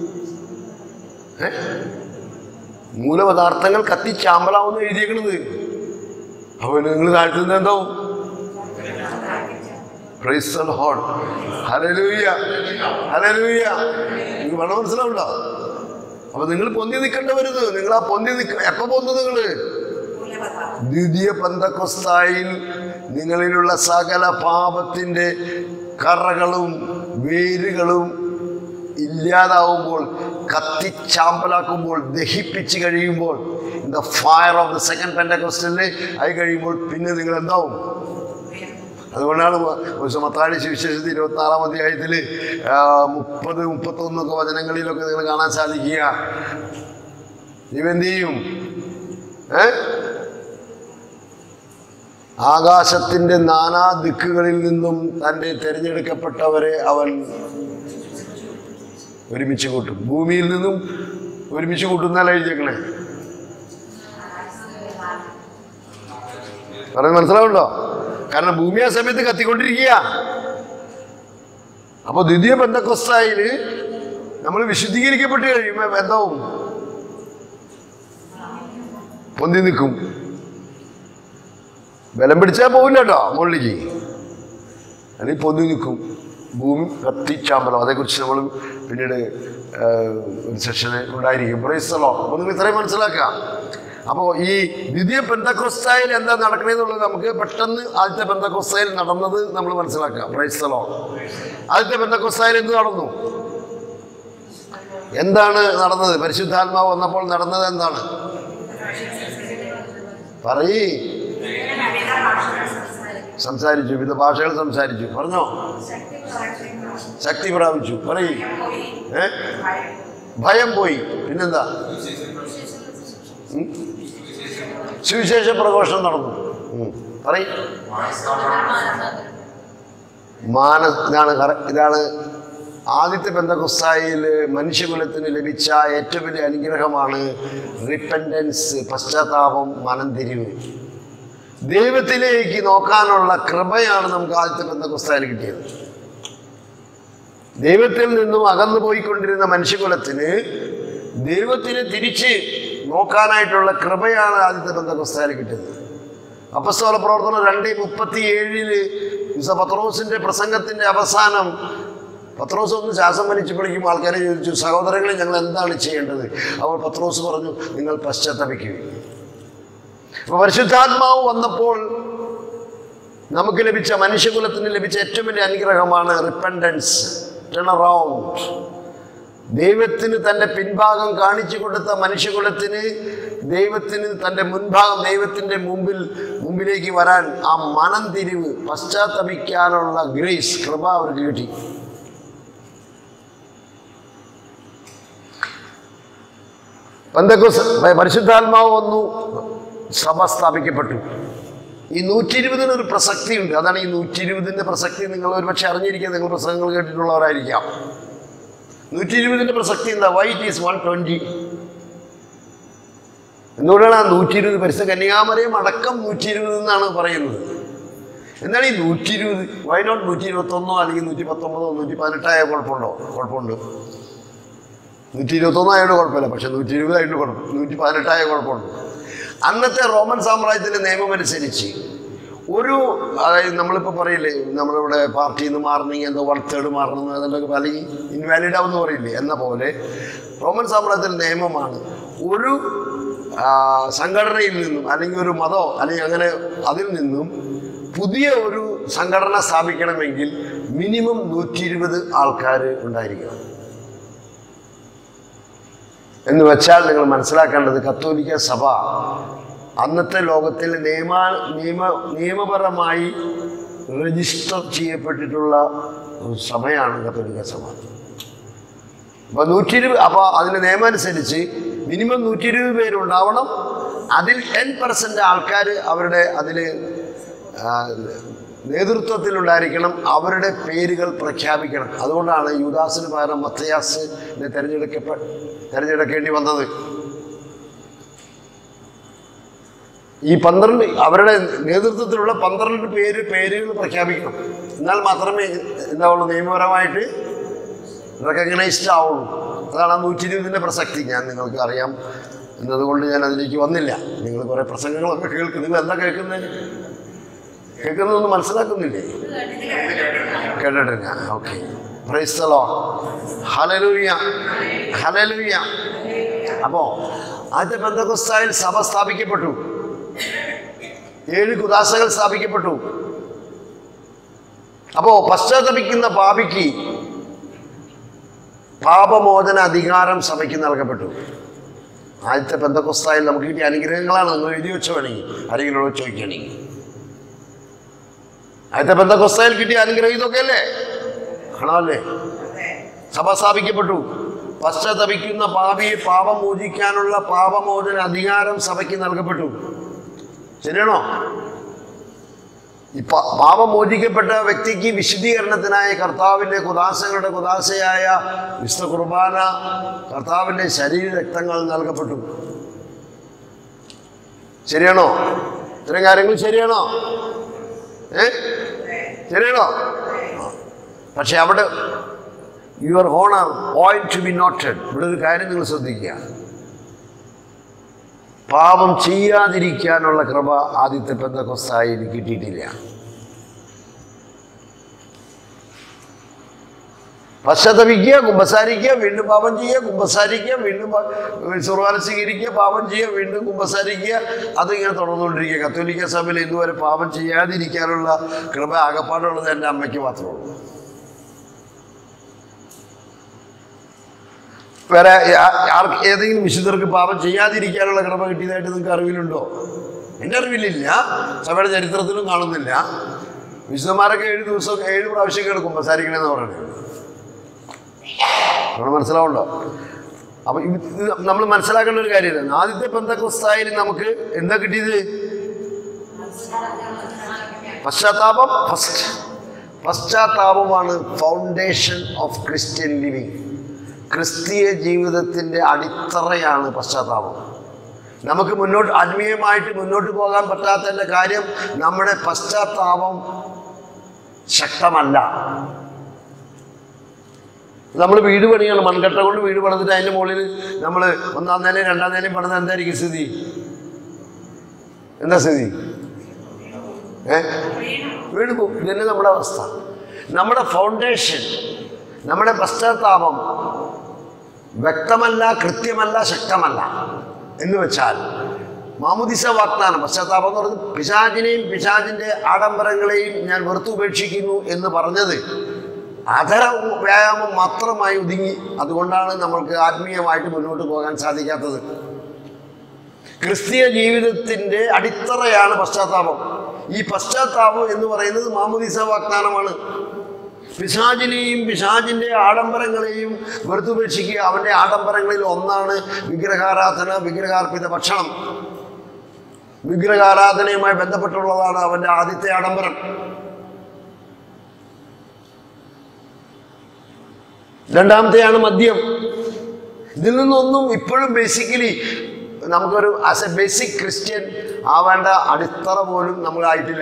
ഏ മൂലപദാർത്ഥങ്ങൾ കത്തി ചാമ്പലാവുന്ന എഴുതിയേക്കണത് അപ്പോൾ നിങ്ങൾ താഴ്ത്തുന്നത് എന്താവും praise the Lord hallelujah hallelujah നിങ്ങൾക്ക് വേണം മനസ്സിലാവുണ്ടോ അപ്പൊ നിങ്ങൾ പൊന്തി നിൽക്കേണ്ട വരുത് നിങ്ങൾ ആ പൊന്തി നിൽക്ക എപ്പോ പൊന്തു നിങ്ങള് ദ്വിതീയ പന്തക്കൊസ്തായിൽ നിങ്ങളിലുള്ള സകല പാപത്തിൻ്റെ കറകളും വേരുകളും ഇല്ലാതാവുമ്പോൾ കത്തിച്ചാമ്പലാക്കുമ്പോൾ ദഹിപ്പിച്ച് കഴിയുമ്പോൾ in the fire of the second പെൻഡക്കോസ്റ്റലിൽ ആയി കഴിയുമ്പോൾ പിന്നെ നിങ്ങൾ എന്താവും അതുകൊണ്ടാണ് മത്താടി സുവിശേഷത്തിൽ ഇരുപത്തി ആറാം അധ്യായത്തിൽ മുപ്പത് മുപ്പത്തൊന്നൊക്കെ വചനങ്ങളിലൊക്കെ നിങ്ങൾ കാണാൻ സാധിക്കുക ഇവന്ത് ചെയ്യും ഏ ആകാശത്തിൻ്റെ നാനാ ദിക്കുകളിൽ നിന്നും തൻ്റെ തിരഞ്ഞെടുക്കപ്പെട്ടവരെ അവൻ ഒരുമിച്ച് കൂട്ടും ഭൂമിയിൽ നിന്നും ഒരുമിച്ച് കൂട്ടുന്നല്ല എഴുതിയേക്കണേ പറഞ്ഞ് മനസ്സിലാവുണ്ടോ കാരണം ഭൂമി ആ സമയത്ത് കത്തിക്കൊണ്ടിരിക്കുക അപ്പോൾ ദ്വിതീയ ബന്ധക്കൊസ്തായിൽ നമ്മൾ വിശുദ്ധീകരിക്കപ്പെട്ട് കഴിയുമ്പോൾ എന്താവും പൊന്തി നിൽക്കും ബലം പിടിച്ചാൽ പോകില്ല കേട്ടോ മുകളിലേക്ക് അല്ലെങ്കിൽ പൊന്തി നിൽക്കും ഭൂമി കത്തിച്ചാമ്പലം അതേക്കുറിച്ച് നമ്മൾ പിന്നീട് ആ, ഒരു സെഷന് ഉണ്ടായിരിക്കും പ്രൈസലോ അപ്പോൾ നിങ്ങൾ ഇത്രയും മനസ്സിലാക്കുക അപ്പോൾ ഈ ദ്വിതീയ പെന്തക്കൊസ്തായിൽ എന്താ നടക്കണേന്നുള്ളത് നമുക്ക് പെട്ടെന്ന് ആദ്യത്തെ പെന്തക്കൊസ്തായിൽ നടന്നത് നമ്മൾ മനസ്സിലാക്കുക പ്രൈസലോ ആദ്യത്തെ പെന്തക്കൊസ്തായിൽ എന്ത് നടന്നു എന്താണ് നടന്നത് പരിശുദ്ധാത്മാവ് വന്നപ്പോൾ നടന്നത് എന്താണ് പറയ് സംസാരിച്ചു വിവിധ ഭാഷകൾ സംസാരിച്ചു പറഞ്ഞോ ശക്തി പ്രാപിച്ചു പറയ് ഏ ഭയം പോയി പിന്നെന്താ ഉം? സുവിശേഷ പ്രഘോഷണം നടന്നു ഉം. പറയ് മാന ഇതാണ് കറ- ഇതാണ് ആദ്യത്തെ ബന്ധകുസ്തായിൽ മനുഷ്യകുലത്തിന് ലഭിച്ച ഏറ്റവും വലിയ അനുഗ്രഹമാണ് റിപ്പൻഡൻസ് പശ്ചാത്താപം മനംതിരിവ് ദൈവത്തിലേക്ക് നോക്കാനുള്ള കൃപയാണ് നമുക്ക് ആദ്യത്തെ ബന്ധകുസ്തായിൽ കിട്ടിയത് ദൈവത്തിൽ നിന്നും അകന്നു പോയിക്കൊണ്ടിരുന്ന മനുഷ്യകുലത്തിന് ദൈവത്തിനെ തിരിച്ച് നോക്കാനായിട്ടുള്ള കൃപയാണ് ആദ്യത്തെ ബന്ധകുസ്തായിൽ കിട്ടിയത് അപ്പസ്തോല പ്രവർത്തനം രണ്ട് മുപ്പത്തി ഏഴില് വിശ പത്രോസിന്റെ പ്രസംഗത്തിന്റെ അവസാനം പത്രോസ് ഒന്ന് ശ്വാസം വലിച്ചപ്പോഴേക്കും ആൾക്കാരെ ചോദിച്ചു സഹോദരങ്ങളെ ഞങ്ങൾ എന്താണ് ചെയ്യേണ്ടത് അപ്പോൾ പത്രോസ് പറഞ്ഞു നിങ്ങൾ പശ്ചാത്തപിക്കുകയും അപ്പൊ പരിശുദ്ധാത്മാവ് വന്നപ്പോൾ നമുക്ക് ലഭിച്ച മനുഷ്യകുലത്തിന് ലഭിച്ച ഏറ്റവും വലിയ അനുഗ്രഹമാണ് റിപ്പൻഡൻസ് ടേൺ അറൗണ്ട് ദൈവത്തിന് തൻ്റെ പിൻഭാഗം കാണിച്ചു കൊടുത്ത മനുഷ്യകുലത്തിന് ദൈവത്തിന് തൻ്റെ മുൻഭാഗം ദൈവത്തിൻ്റെ മുമ്പിൽ മുമ്പിലേക്ക് വരാൻ ആ മനം തിരിവ് പശ്ചാത്തപിക്കാനുള്ള ഗ്രേസ് കൃപ അവർക്ക് കിട്ടി പന്തക്കോസ് പരിശുദ്ധാത്മാവ് വന്നു സഭ സ്ഥാപിക്കപ്പെട്ടു ഈ നൂറ്റി ഇരുപതിന് ഒരു പ്രസക്തിയുണ്ട് അതാണ് ഈ നൂറ്റി ഇരുപതിൻ്റെ പ്രസക്തി നിങ്ങൾ ഒരുപക്ഷെ അറിഞ്ഞിരിക്കുക നിങ്ങൾ പ്രസംഗങ്ങൾ കേട്ടിട്ടുള്ളവരായിരിക്കാം നൂറ്റി ഇരുപതിൻ്റെ പ്രസക്തി എന്താ വൈറ്റ് ഈസ് വൺ ട്വൻറ്റി എന്തുകൊണ്ടാണ് ആ നൂറ്റി ഇരുപത് പരിസ്ഥ കന്യാമരയും അടക്കം നൂറ്റി ഇരുപത് എന്നാണ് പറയുന്നത് എന്താണ് ഈ നൂറ്റി ഇരുപത് വൈ നോട്ട് നൂറ്റി ഇരുപത്തൊന്നോ അല്ലെങ്കിൽ നൂറ്റി പത്തൊമ്പതോ നൂറ്റി പതിനെട്ടായ കുഴപ്പമുണ്ടോ കുഴപ്പമുണ്ട് നൂറ്റി ഇരുപത്തൊന്നോ ആയതുകൊണ്ട് കുഴപ്പമില്ല പക്ഷെ നൂറ്റി ഇരുപതായിട്ട് കുഴപ്പം നൂറ്റി പതിനെട്ടായ കുഴപ്പമുണ്ട് അന്നത്തെ റോമൻ സാമ്രാജ്യത്തിൻ്റെ നിയമം അനുസരിച്ച് ഒരു അതായത് നമ്മളിപ്പോൾ പറയില്ലേ നമ്മളിവിടെ പാർട്ടിയിൽ നിന്ന് മാറണമെങ്കിൽ എന്തോ വൺ തേർഡ് മാറണം അതിൻ്റെ അല്ലെങ്കിൽ ഇൻവാലിഡ് ആവുമെന്ന് പറയില്ലേ എന്ന പോലെ റോമൻ സാമ്രാജ്യത്തിൻ്റെ നിയമമാണ് ഒരു ആ, സംഘടനയിൽ നിന്നും അല്ലെങ്കിൽ ഒരു മതമോ അല്ലെങ്കിൽ അങ്ങനെ അതിൽ നിന്നും പുതിയ ഒരു സംഘടന സ്ഥാപിക്കണമെങ്കിൽ മിനിമം നൂറ്റി ഇരുപത് ആൾക്കാർ ഉണ്ടായിരിക്കണം എന്ന് വെച്ചാൽ നിങ്ങൾ മനസ്സിലാക്കേണ്ടത് കത്തോലിക്ക സഭ അന്നത്തെ ലോകത്തിൽ നിയമ നിയമ നിയമപരമായി രജിസ്റ്റർ ചെയ്യപ്പെട്ടിട്ടുള്ള ഒരു സഭയാണ് കത്തോലിക്ക സഭ അപ്പോൾ നൂറ്റി ഇരുപത് അപ്പോൾ അതിൻ്റെ നിയമം അനുസരിച്ച് മിനിമം നൂറ്റി ഇരുപത് പേരുണ്ടാവണം അതിൽ ടെൻ പെർസെൻറ്റ് ആൾക്കാർ അവരുടെ അതിൽ നേതൃത്വത്തിലുണ്ടായിരിക്കണം അവരുടെ പേരുകൾ പ്രഖ്യാപിക്കണം അതുകൊണ്ടാണ് യുദാസിന് പകരം മത്തയാസിനെ തിരഞ്ഞെടുക്കപ്പെ തിരഞ്ഞെടുക്കേണ്ടി വന്നത് ഈ പന്ത്രണ്ട് അവരുടെ നേതൃത്വത്തിലുള്ള പന്ത്രണ്ട് പേര് പേരുകൾ പ്രഖ്യാപിക്കണം എന്നാൽ മാത്രമേ എന്താവുള്ളൂ നിയമപരമായിട്ട് റെക്കഗ്നൈസ്ഡ് ആവുള്ളൂ അതാണ് ആ നൂറ്റി ഇരുപതിൻ്റെ പ്രസക്തി ഞാൻ നിങ്ങൾക്ക് അറിയാം എന്നതുകൊണ്ട് ഞാൻ അതിലേക്ക് വന്നില്ല നിങ്ങൾ കുറേ പ്രസംഗങ്ങളൊക്കെ കേൾക്കും നിങ്ങൾ എന്താ കേൾക്കുന്നത് കേൾക്കുന്നതൊന്നും മനസ്സിലാക്കുന്നില്ലേ കേട്ടിട്ടില്ല ഓക്കെ പ്രൈസ്തലോ ഹലലൂയ ഹലലൂയ അപ്പോ ആദ്യത്തെ ബന്ധകുസ്തായിൽ സഭ സ്ഥാപിക്കപ്പെട്ടു ഏഴ് കുദാശകൾ സ്ഥാപിക്കപ്പെട്ടു അപ്പോ പശ്ചാത്തപിക്കുന്ന പാപിക്ക് പാപമോചന അധികാരം സഭയ്ക്ക് നൽകപ്പെട്ടു ആദ്യത്തെ ബന്ധക്കുസ്തായിൽ നമുക്ക് കിട്ടിയ അനുഗ്രഹങ്ങളാണ് നിങ്ങൾ എഴുതി വെച്ചോ വേണമെങ്കിൽ ആരെങ്കിലും ചോദിക്കുകയാണെങ്കിൽ ആദ്യത്തെ ബന്ധക്കുസ്തായിൽ കിട്ടിയ അനുഗ്രഹം ഇതൊക്കെ അല്ലേ ആണല്ലേ സഭ സ്ഥാപിക്കപ്പെട്ടു പശ്ചാത്തപിക്കുന്ന പാപിയെ പാപം മോചിക്കാനുള്ള പാപമോചന അധികാരം സഭയ്ക്ക് നൽകപ്പെട്ടു ശരിയാണോ ഈ പ- പാപം മോചിക്കപ്പെട്ട വ്യക്തിക്ക് വിശുദ്ധീകരണത്തിനായി കർത്താവിൻ്റെ കുദാശകളുടെ കുദാശയായ വിശുദ്ധ കുർബാന കർത്താവിൻ്റെ ശരീര രക്തങ്ങൾ നൽകപ്പെട്ടു ശരിയാണോ ഇത്തരം കാര്യങ്ങൾ ശരിയാണോ ഏ ശരിയാണോ ആ. പക്ഷെ അവിടെ your honour point to be noted ഇവിടെ ഒരു കാര്യം നിങ്ങൾ ശ്രദ്ധിക്കുക പാപം ചെയ്യാതിരിക്കാനുള്ള കൃപ ആദ്യത്തെ പെന്തക്കൊസ്തായി എനിക്ക് കിട്ടിയിട്ടില്ല പശ്ചാത്തപിക്കുക കുമ്പസാരിക്കുക വീണ്ടും പാപം ചെയ്യുക കുമ്പസാരിക്കുക വീണ്ടും സുർവാന സ്വീകരിക്കുക പാപം ചെയ്യുക വീണ്ടും കുമ്പസാരിക്കുക അതിങ്ങനെ തുടർന്നുകൊണ്ടിരിക്കുക കത്തോലിക്ക സഭയിൽ ഇന്നുവരെ പാപം ചെയ്യാതിരിക്കാനുള്ള കൃപ ആകപ്പാടുള്ളത് എൻ്റെ അമ്മയ്ക്ക് മാത്രമേ ഉള്ളൂ വേറെ ആ- ആർക്ക് ഏതെങ്കിലും വിശുദ്ധർക്ക് പാപം ചെയ്യാതിരിക്കാനുള്ള കൃപ കിട്ടിയതായിട്ട് നിങ്ങൾക്ക് അറിവിലുണ്ടോ എൻ്റെ അറിവിലില്ല സഭയുടെ ചരിത്രത്തിലും കാണുന്നില്ല വിശുദ്ധന്മാരൊക്കെ ഏഴ് ദിവസം ഏഴ് പ്രാവശ്യം കേൾക്കും കുമ്പസാരിക്കണമെന്ന് പറയുന്നത് നമ്മൾ മനസ്സിലാവുണ്ടോ അപ്പൊ ഇത് നമ്മൾ മനസ്സിലാക്കേണ്ട ഒരു കാര്യമില്ല ആദ്യത്തെ പെന്തക്കുസ്തായിൽ നമുക്ക് എന്താ കിട്ടിയത് പശ്ചാത്താപം ഫസ്റ്റ് പശ്ചാത്താപമാണ് ഫൗണ്ടേഷൻ ഓഫ് ക്രിസ്ത്യൻ ലിവിങ് ക്രിസ്തീയ ജീവിതത്തിൻ്റെ അടിത്തറയാണ് പശ്ചാത്താപം നമുക്ക് മുന്നോട്ട് ആത്മീയമായിട്ട് മുന്നോട്ട് പോകാൻ പറ്റാത്തതിൻ്റെ കാര്യം നമ്മുടെ പശ്ചാത്താപം ശക്തമല്ല നമ്മൾ വീട് പണിയാണ് മൺകട്ട കൊണ്ട് വീട് പണിതിട്ട് അതിൻ്റെ മുകളിൽ നമ്മൾ ഒന്നാം നിലയും രണ്ടാം നിലയും പണിത് എന്തായിരിക്കും സ്ഥിതി എന്താ സ്ഥിതി ഏ വീട് പോകും ഇതന്നെ നമ്മുടെ അവസ്ഥ നമ്മുടെ ഫൗണ്ടേഷൻ നമ്മുടെ പശ്ചാത്താപം വ്യക്തമല്ല കൃത്യമല്ല ശക്തമല്ല എന്ന് വെച്ചാൽ മാമുദിസ വാഗ്ദാനം പശ്ചാത്താപം എന്ന് പറയുന്നത് പിശാചിനെയും പിശാചിൻ്റെ ആഡംബരങ്ങളെയും ഞാൻ വെറുത്തു ഉപേക്ഷിക്കുന്നു എന്ന് പറഞ്ഞത് അധര വ്യായാമം മാത്രമായി ഒതുങ്ങി അതുകൊണ്ടാണ് നമ്മൾക്ക് ആത്മീയമായിട്ട് മുന്നോട്ട് പോകാൻ സാധിക്കാത്തത് ക്രിസ്തീയ ജീവിതത്തിൻ്റെ അടിത്തറയാണ് പശ്ചാത്താപം ഈ പശ്ചാത്താപം എന്ന് പറയുന്നത് മാമുദിസ വാഗ്ദാനമാണ് പിശാചിനെയും പിശാചിൻ്റെ ആഡംബരങ്ങളെയും വെറുത്തുപേക്ഷിക്കുക അവൻ്റെ ആഡംബരങ്ങളിൽ ഒന്നാണ് വിഗ്രഹാരാധന വിഗ്രഹാർപ്പിത ഭക്ഷണം വിഗ്രഹാരാധനയുമായി ബന്ധപ്പെട്ടുള്ളതാണ് അവൻ്റെ ആദ്യത്തെ ആഡംബരം രണ്ടാമത്തെയാണ് മദ്യം ഇതിൽ നിന്നൊന്നും ഇപ്പോഴും ബേസിക്കലി നമുക്കൊരു ആസ് എ ബേസിക് ക്രിസ്ത്യൻ ആവേണ്ട അടിത്തറ പോലും നമ്മളായിട്ടില്ല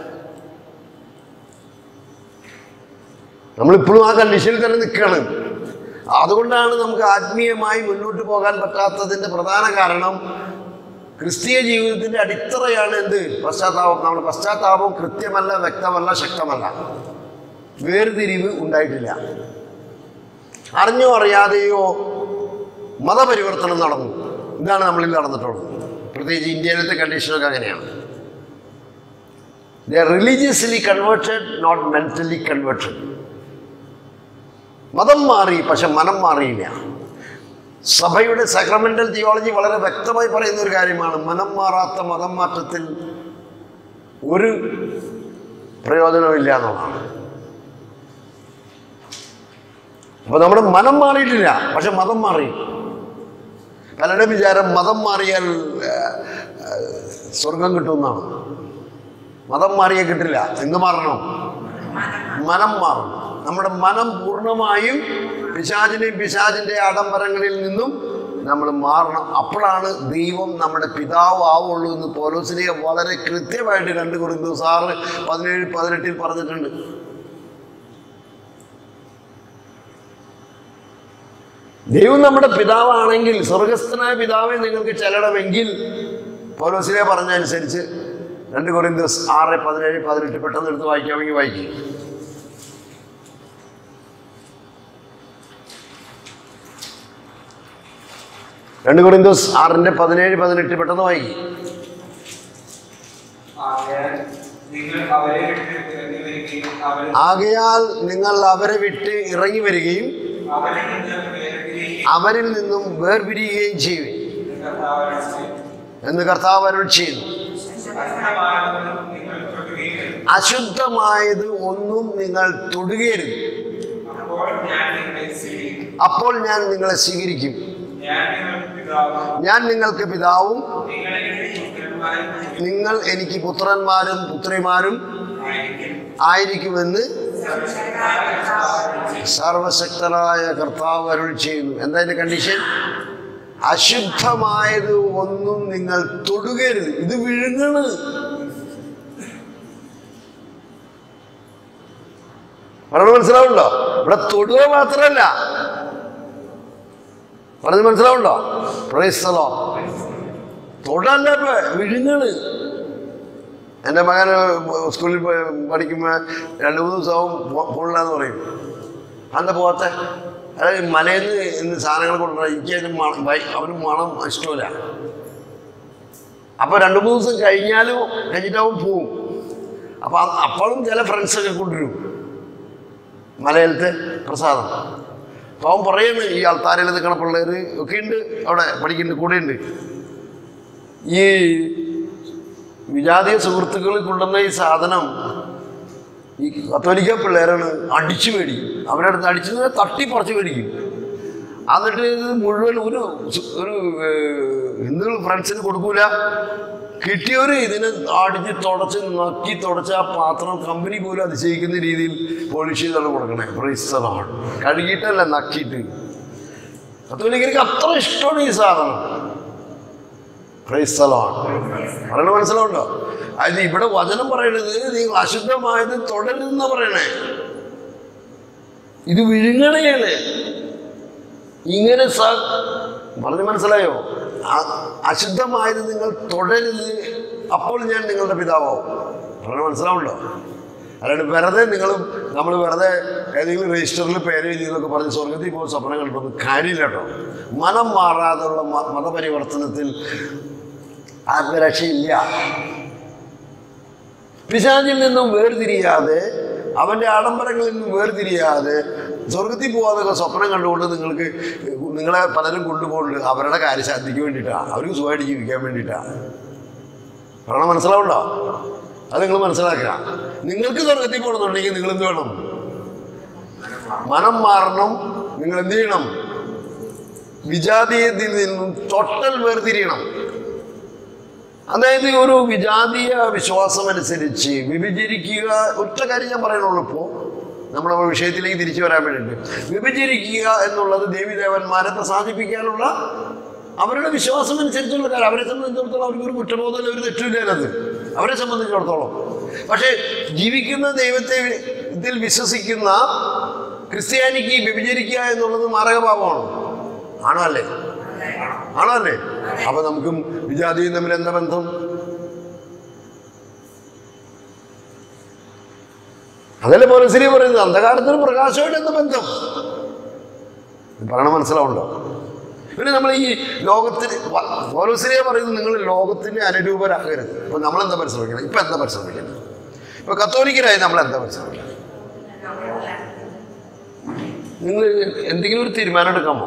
നമ്മളിപ്പോഴും ആ കണ്ടീഷനിൽ തന്നെ നിൽക്കുകയാണ് അതുകൊണ്ടാണ് നമുക്ക് ആത്മീയമായി മുന്നോട്ട് പോകാൻ പറ്റാത്തതിൻ്റെ പ്രധാന കാരണം ക്രിസ്തീയ ജീവിതത്തിൻ്റെ അടിത്തറയാണ് എന്ത് പശ്ചാത്താപം നമ്മുടെ പശ്ചാത്താപം കൃത്യമല്ല വ്യക്തമല്ല ശക്തമല്ല വേർതിരിവ് ഉണ്ടായിട്ടില്ല അറിഞ്ഞോ അറിയാതെയോ മതപരിവർത്തനം നടന്നു ഇതാണ് നമ്മളിൽ നടന്നിട്ടുള്ളത് പ്രത്യേകിച്ച് ഇന്ത്യയിലത്തെ കണ്ടീഷനൊക്കെ അങ്ങനെയാണ് the religiously converted not mentally converted മതം മാറി പക്ഷെ മനം മാറിയില്ല സഭയുടെ സക്രമെന്റൽ തിയോളജി വളരെ വ്യക്തമായി പറയുന്ന ഒരു കാര്യമാണ് മനം മാറാത്ത മതം മാറ്റത്തിൽ ഒരു പ്രയോജനമില്ല എന്നുള്ളതാണ് അപ്പൊ നമ്മുടെ മനം മാറിയിട്ടില്ല പക്ഷെ മതം മാറി പലരുടെ വിചാരം മതം മാറിയാൽ ആ, ആ, സ്വർഗം കിട്ടുമെന്നാണ് മതം മാറിയാൽ കിട്ടില്ല എന്ത് മാറണം മനം മാറണം നമ്മുടെ മനം പൂർണ്ണമായും പിശാചിനെയും പിശാചിൻ്റെ ആഡംബരങ്ങളിൽ നിന്നും നമ്മൾ മാറണം അപ്പോഴാണ് ദൈവം നമ്മുടെ പിതാവ് ആവുള്ളൂ എന്ന് പോലോസിനെ വളരെ കൃത്യമായിട്ട് രണ്ട് കുറിന്തു സാറ് പതിനേഴ് പതിനെട്ടിൽ പറഞ്ഞിട്ടുണ്ട് ദൈവം നമ്മുടെ പിതാവാണെങ്കിൽ സ്വർഗസ്ഥനായ പിതാവെ നിങ്ങൾക്ക് ചെല്ലണമെങ്കിൽ പൗലോസിനെ പറഞ്ഞതനുസരിച്ച് രണ്ട് കൊറിന്തോസ് ആറ് പതിനേഴ് പതിനെട്ട് പെട്ടെന്ന് എടുത്ത് വായിക്കാമെങ്കിൽ വായിക്കും രണ്ട് കൊറിന്തോസ് ആറിന്റെ പതിനേഴ് പതിനെട്ട് പെട്ടെന്ന് വായിക്കും ആകയാൽ നിങ്ങൾ അവരെ വിട്ട് ഇറങ്ങി വരികയും അവരിൽ ആകയാൽ നിങ്ങൾ അവരെ വിട്ട് ഇറങ്ങി വരികയും അവരിൽ നിന്ന് വേർപിരിയുകയും അവരിൽ നിന്നും വേർപിരിയുകയും ചെയ്യും കർത്താവിനെ ചെയ്യും. എന്ന് കർത്താവ് അരുൾ ചെയ്യുന്നു അശുദ്ധമായതൊന്നും നിങ്ങൾ തൊടുകയും അരുത്. അശുദ്ധമായത് ഒന്നും നിങ്ങൾ തൊടുകയരുത് അപ്പോൾ ഞാൻ നിങ്ങളെ സ്വീകരിക്കും അപ്പോൾ ഞാൻ നിങ്ങളെ സ്വീകരിക്കും ഞാൻ നിങ്ങൾക്ക് പിതാവും ഞാൻ നിങ്ങൾക്ക് പിതാവും നിങ്ങൾ എനിക്ക് പുത്രന്മാരും നിങ്ങൾ എനിക്ക് പുത്രന്മാരും പുത്രിമാരും ആയിരിക്കും ആയിരിക്കുമെന്ന് സർവശക്തനായ കർത്താവ് അരുൾ ചെയ്യുന്നു എന്താ അതിന്റെ കണ്ടീഷൻ അശുദ്ധമായത് ഒന്നും നിങ്ങൾ തൊടുകരുത് ഇത് വിഴുങ്ങണ് പറഞ്ഞത് മനസ്സിലാവുണ്ടോ ഇവിടെ തൊടുക മാത്രമല്ല പറഞ്ഞത് മനസ്സിലാവുണ്ടോ പ്രൈസ്തലോ തൊടല്ല ഇപ്പൊ വിഴുങ്ങണ് എൻ്റെ മകൻ സ്കൂളിൽ പോയി പഠിക്കുമ്പോൾ രണ്ട് മൂന്ന് ദിവസവും പോണില്ലാന്ന് പറയും അന്താ പോകാത്ത അതായത് മലയിൽ നിന്ന് ഇന്ന് സാധനങ്ങൾ കൊണ്ടുവരാം എനിക്ക് അതിന് മണം ഭയ- അവന് മണം ഇഷ്ടമില്ല അപ്പോൾ രണ്ട് മൂന്ന് ദിവസം കഴിഞ്ഞാലും കഴിഞ്ഞിട്ടാവും പോവും അപ്പോൾ അപ്പോഴും ചില ഫ്രണ്ട്സൊക്കെ കൊണ്ടുവരും മലയിലത്തെ പ്രസാദം അപ്പോൾ അവൻ പറയുന്നു ഈ ആൾത്താരയിൽ നിൽക്കണ പിള്ളേർ ഒക്കെ ഉണ്ട് അവിടെ പഠിക്കുന്നുണ്ട് കൂടെയുണ്ട് ഈ വിജാതീയ സുഹൃത്തുക്കൾ കൊണ്ടുവന്ന ഈ സാധനം ഈ കത്തോലിക്ക പിള്ളേരാണ് അടിച്ചു മേടിക്കും അവരുടെ അടുത്ത് അടിച്ചു തട്ടി പറിച്ച് മേടിക്കും എന്നിട്ട് ഇത് മുഴുവൻ ഒരു സു- ഒരു ഏഹ്, ഹിന്ദു ഫ്രണ്ട്സിന് കൊടുക്കൂല കിട്ടിയവർ ഇതിനെ അടിച്ച് തുടച്ച് നക്കി തുടച്ച് ആ പാത്രം കമ്പനി പോലും അതിശയിക്കുന്ന രീതിയിൽ പോളിഷ് ചെയ്താണ് കൊടുക്കണേ പ്രൈസ്തലാണ് കഴുകിയിട്ടല്ല നക്കിയിട്ട് കത്തോലിക്കർക്ക് അത്ര ഇഷ്ടമാണ് ഈ സാധനം പ്രൈസ്തലാണ് പറയണ മനസ്സിലാവുണ്ടോ അതായത് ഇവിടെ വചനം പറയണത് നിങ്ങൾ അശുദ്ധമായത് തുടരുന്ന പറയണേ ഇത് വിഴുങ്ങണയാണ് ഇങ്ങനെ സ പറഞ്ഞു മനസ്സിലായോ അ- അശുദ്ധമായത് നിങ്ങൾ തുടരുത് അപ്പോൾ ഞാൻ നിങ്ങളുടെ പിതാവാവും പറഞ്ഞു മനസ്സിലാവുണ്ടോ അല്ലാണ്ട് വെറുതെ നിങ്ങൾ നമ്മൾ വെറുതെ ഏതെങ്കിലും രജിസ്റ്ററിൽ പേര് എഴുതി എന്നൊക്കെ പറഞ്ഞ് സ്വർഗത്തിൽ പോകുന്ന സ്വപ്നം കണ്ടിട്ടൊന്നും കാര്യമില്ല കേട്ടോ മനം മാറാതുള്ള മ- മതപരിവർത്തനത്തിൽ ആത്മരക്ഷയില്ല പിശാചിൽ നിന്നും വേർതിരിയാതെ അവൻ്റെ ആഡംബരങ്ങളിൽ നിന്നും വേർതിരിയാതെ സ്വർഗത്തിൽ പോകാതൊക്കെ സ്വപ്നം കണ്ടുകൊണ്ട് നിങ്ങൾക്ക് നിങ്ങളെ പലരും കൊണ്ടുപോകുന്നുണ്ട് അവരുടെ കാര്യശാന്തിക്ക് വേണ്ടിയിട്ടാണ് അവർക്ക് സുഖമായിട്ട് ജീവിക്കാൻ വേണ്ടിയിട്ടാണ് കാരണം മനസ്സിലാവുണ്ടോ അത് നിങ്ങൾ മനസ്സിലാക്കുക നിങ്ങൾക്ക് സ്വർഗത്തിൽ പോകണമെന്നുണ്ടെങ്കിൽ നിങ്ങൾ എന്ത് വേണം മനം മാറണം നിങ്ങൾ എന്ത് ചെയ്യണം വിജാതീയത്തിൽ നിന്നും ടോട്ടൽ വേർതിരിയണം അതായത് ഒരു വിജാതീയ വിശ്വാസം അനുസരിച്ച് വിഭജിക്കുക ഒറ്റ കാര്യം ഞാൻ പറയണുള്ളൂ ഇപ്പോൾ നമ്മുടെ വിഷയത്തിലേക്ക് തിരിച്ചു വരാൻ വേണ്ടിയിട്ട് വിഭജിക്കുക എന്നുള്ളത് ദേവിദേവന്മാരെ പ്രസാദിപ്പിക്കാനുള്ള അവരുടെ വിശ്വാസം അനുസരിച്ചുള്ള കാര്യം അവരെ സംബന്ധിച്ചിടത്തോളം അവർക്ക് ഒരു കുറ്റബോധം ഒരു തെറ്റില്ല അതിനകത്ത് അവരെ സംബന്ധിച്ചിടത്തോളം പക്ഷേ ജീവിക്കുന്ന ദൈവത്തെ ഇതിൽ വിശ്വസിക്കുന്ന ക്രിസ്ത്യാനിക്ക് വ്യഭിചരിക്കുക എന്നുള്ളത് മാരകഭാവമാണ് ആണോ അല്ലേ ആണോ അല്ലേ അപ്പൊ നമുക്കും വിജാതിയും തമ്മിൽ എന്താ ബന്ധം അതല്ലേ പോലീസിനെ പറയുന്നത് അന്ധകാരത്തിന് പ്രകാശമായിട്ട് എന്താ ബന്ധം ഇത് പറയണ മനസ്സിലാവുണ്ടോ പിന്നെ നമ്മൾ ഈ ലോകത്തിന് പോലീസിനെ പറയുന്നത് നിങ്ങൾ ലോകത്തിന് അനുരൂപരാകരുത് ഇപ്പൊ നമ്മളെന്താ പരിശ്രമിക്കണം ഇപ്പൊ എന്താ പരിശ്രമിക്കുന്നത് ഇപ്പൊ കത്തോലിക്കരായി നമ്മൾ എന്താ പരിശ്രമിക്കുന്നത് നിങ്ങൾ എന്തെങ്കിലും ഒരു തീരുമാനം എടുക്കാമോ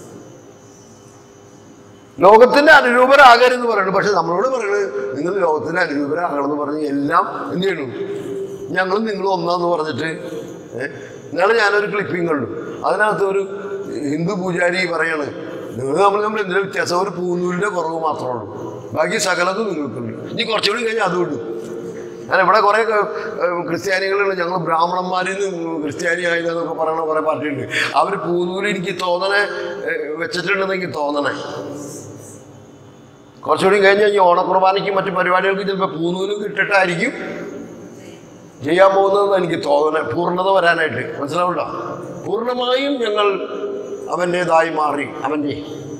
ലോകത്തിന്റെ അനുരൂപരാകരുതെന്ന് പറയുന്നത് പക്ഷെ നമ്മളോട് പറയുന്നത് നിങ്ങൾ ലോകത്തിന്റെ അനുരൂപരാകണമെന്ന് പറഞ്ഞ് എല്ലാം എന്ത് ചെയ്യണു ഞങ്ങളും നിങ്ങളും ഒന്നാന്ന് പറഞ്ഞിട്ട് ഏഹ് ഇന്നാളെ ഞാനൊരു ക്ലിപ്പിംഗ് കണ്ടു അതിനകത്ത് ഒരു ഹിന്ദു പൂജാരി പറയാണ് നിങ്ങൾ നമ്മൾ നമ്മൾ എന്തെങ്കിലും വ്യത്യാസം ഒരു പൂന്നൂരിന്റെ കുറവ് മാത്രമേ ഉള്ളൂ ബാക്കി സകലതും നിങ്ങൾക്കുണ്ട് ഇനി കുറച്ചുകൂടി കഴിഞ്ഞാൽ അതും ഇടും ഞാൻ ഇവിടെ കുറേ ക്രിസ്ത്യാനികളുണ്ട് ഞങ്ങൾ ബ്രാഹ്മണന്മാരിൽ നിന്ന് ക്രിസ്ത്യാനി ആയതെന്നൊക്കെ പറയുന്ന കുറേ പാർട്ടിയുണ്ട് അവർ പൂന്നൂര് എനിക്ക് തോന്നണേ ഏഹ്, വെച്ചിട്ടുണ്ടെന്ന് എനിക്ക് തോന്നണേ കുറച്ചുകൂടി കഴിഞ്ഞ് ഈ ഓണക്കുർബാനയ്ക്കും മറ്റു പരിപാടികൾക്ക് ചിലപ്പോൾ പൂന്നൂലും കിട്ടിട്ടായിരിക്കും ചെയ്യാൻ പോകുന്നതെന്ന് എനിക്ക് തോന്നണേ പൂർണ്ണത വരാനായിട്ട് മനസ്സിലാവുണ്ടോ പൂർണ്ണമായും ഞങ്ങൾ അവൻ്റേതായി മാറി അവൻ്റെ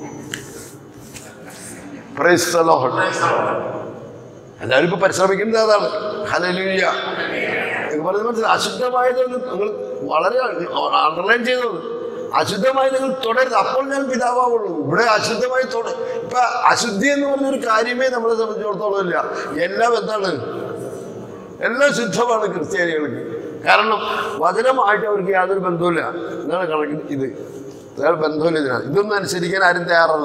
Praise the Lord. എല്ലാവരും ഇപ്പൊ പരിശ്രമിക്കുന്നത് അതാണ് ഹലലുയ്യ എന്ന് പറയുന്നത് മനസ്സിലായി അശുദ്ധമായത് നിങ്ങൾ വളരെ അണ്ടർലൈൻ ചെയ്തത് അശുദ്ധമായി നിങ്ങൾ തുടരുത് അപ്പോൾ ഞാൻ പിതാവുള്ളൂ ഇവിടെ അശുദ്ധമായി തുട ഇപ്പൊ അശുദ്ധി എന്ന് പറഞ്ഞൊരു കാര്യമേ നമ്മളെ സംബന്ധിച്ചിടത്തോളം ഇല്ല എല്ലാം എന്താണ് എല്ലാം ശുദ്ധമാണ് ക്രിസ്ത്യാനികൾക്ക് കാരണം വചനമായിട്ട് അവർക്ക് യാതൊരു ബന്ധവുമില്ല ഇതാണ് കണക്കിന് ഇത് വേറെ ബന്ധമില്ല ഇതിനകത്ത് ഇതൊന്നും അനുസരിക്കാൻ ആരും തയ്യാറല്ല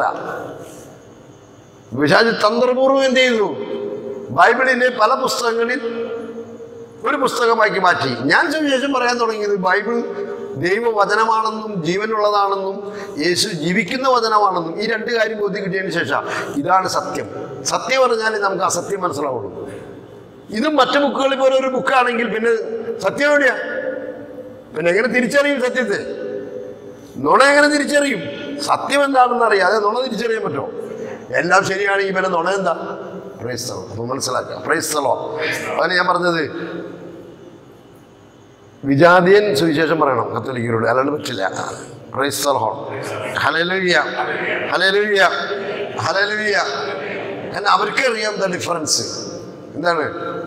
വിശാജ് തന്ത്രപൂർവ്വം എന്ത് ചെയ്തു ബൈബിളിലെ പല പുസ്തകങ്ങളിൽ ഒരു പുസ്തകമാക്കി മാറ്റി ഞാൻ സുവിശേഷം പറയാൻ തുടങ്ങിയത് ബൈബിൾ ദൈവവചനമാണെന്നും ജീവനുള്ളതാണെന്നും യേശു ജീവിക്കുന്ന വചനമാണെന്നും ഈ രണ്ട് കാര്യം ബോധ്യം കിട്ടിയതിന് ശേഷം ഇതാണ് സത്യം സത്യം പറഞ്ഞാൽ നമുക്ക് അസത്യം മനസ്സിലാവുള്ളൂ ഇതും മറ്റു ബുക്കുകളിൽ പോലെ ഒരു ബുക്കാണെങ്കിൽ പിന്നെ സത്യം എവിടെയാ പിന്നെ എങ്ങനെ തിരിച്ചറിയും സത്യത്തെ നുണ എങ്ങനെ തിരിച്ചറിയും സത്യം എന്താണെന്ന് അറിയാതെ നുണ തിരിച്ചറിയാൻ പറ്റുമോ എല്ലാം ശരിയാണെങ്കിൽ പിന്നെ നുണ എന്താ പ്രൈസ്തലോ അപ്പൊ മനസ്സിലാക്കുക പ്രൈസ്തലോ അതിന് ഞാൻ പറഞ്ഞത് വിജാതിയൻ സുവിശേഷം പറയണം കത്തോലിക്കരോട് അല്ലാണ്ട് പറ്റില്ല പ്രൈസ്തലോ ഹലലുയ്യ ഹലലുയ്യ ഹലലുയ്യ കാരണം അവർക്കറിയാം ദ ഡിഫറൻസ് എന്താണ്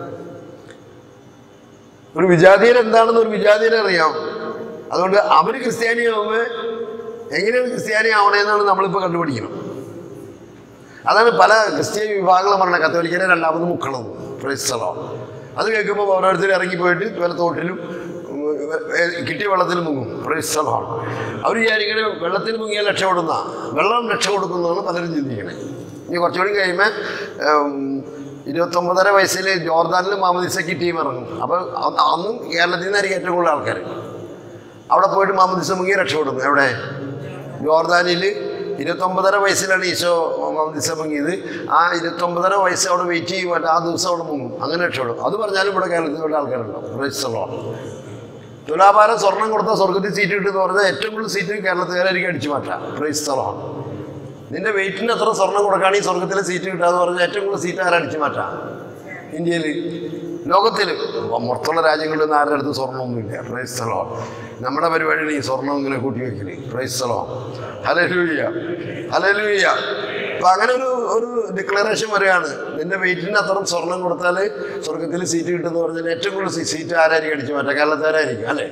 ഒരു വിജാതിയൻ എന്താണെന്ന് ഒരു വിജാതിയനെ അറിയാം അതുകൊണ്ട് അവർ ക്രിസ്ത്യാനിയാവുമ്പോൾ എങ്ങനെയാണ് ക്രിസ്ത്യാനി ആവണേന്നാണ് നമ്മളിപ്പോൾ കണ്ടുപിടിക്കണം അതാണ് പല ക്രിസ്ത്യൻ വിഭാഗങ്ങൾ പറഞ്ഞ കത്തോലിക്കനെ രണ്ടാമത് മുക്കണം പ്രൈസ്തലോ അത് കേൾക്കുമ്പോൾ ഓരോരുത്തർ ഇറങ്ങിപ്പോയിട്ട് വല്ല തോട്ടിലും ഉം, ഏ, കിട്ടിയ വെള്ളത്തിൽ മുങ്ങും പ്രൈസ്തലമാണ് അവർ വിചാരിക്കണേ വെള്ളത്തിൽ മുങ്ങിയാൽ രക്ഷപ്പെടുന്ന വെള്ളം രക്ഷ കൊടുക്കുന്നതാണ് പലരും ചിന്തിക്കണേ ഇനി കുറച്ചുകൂടി കഴിയുമ്പോൾ ഉം, ഇരുപത്തൊമ്പതര വയസ്സിൽ ജോർദാനിൽ മാമദിസയ്ക്ക് ടീം ഇറങ്ങും അപ്പോൾ അന്ന് അന്നും കേരളത്തിൽ നിന്നായിരിക്കും ഏറ്റവും കൂടുതൽ ആൾക്കാർ അവിടെ പോയിട്ട് മാമദിസ മുങ്ങി രക്ഷപ്പെടുന്നു എവിടെ ജോർദാനിൽ ഇരുപത്തൊമ്പതര വയസ്സിലാണ് ഈശോ മാമദിസ മുങ്ങിയത് ആ ഇരുപത്തൊമ്പതര വയസ്സ് അവിടെ വെയിറ്റ് ചെയ്യുമ്പോൾ ആ ദിവസം അവിടെ മുങ്ങും അങ്ങനെ രക്ഷപ്പെടും അത് പറഞ്ഞാലും ഇവിടെ കേരളത്തിൽ വേണ്ട ആൾക്കാരുണ്ടാവും പ്രൈസ്തലോ തുലാഭാരം സ്വർണം കൊടുത്താൽ സ്വർഗത്തിൽ സീറ്റ് കിട്ടുമെന്ന് പറഞ്ഞാൽ ഏറ്റവും കൂടുതൽ സീറ്റ് കേരളത്തുകാരായിരിക്കും അടിച്ചു മാറ്റാം പ്രൈസ്തലോ നിന്റെ വെയിറ്റിന് എത്ര സ്വർണം കൊടുക്കുകയാണെങ്കിൽ സ്വർഗത്തിലെ സീറ്റ് കിട്ടാന്ന് പറഞ്ഞാൽ ഏറ്റവും കൂടുതൽ സീറ്റ് ആരാ അടിച്ചു മാറ്റാം ഇന്ത്യയിൽ ലോകത്തിൽ മൊത്തമുള്ള രാജ്യങ്ങളിൽ നിന്ന് ആരുടെ അടുത്ത് സ്വർണ്ണമൊന്നുമില്ല പ്രൈസ് സ്ഥലോ നമ്മുടെ പരിപാടിയിൽ ഈ സ്വർണ്ണം ഇങ്ങനെ കൂട്ടി വെക്കല് പ്രൈസ് സ്ഥലോ ഹലലൂയ്യ ഹലലൂയ്യ അപ്പം അങ്ങനെ ഒരു ഒരു ഡിക്ലറേഷൻ വരികയാണ് നിന്റെ വെയിറ്റിന് അത്രയും സ്വർണം കൊടുത്താൽ സ്വർഗത്തിൽ സീറ്റ് കിട്ടുമെന്ന് പറഞ്ഞാൽ ഏറ്റവും കൂടുതൽ സീ- സീറ്റ് ആരായിരിക്കും അടിച്ചു മാറ്റാം കേരളത്തുകാരായിരിക്കും അല്ലേ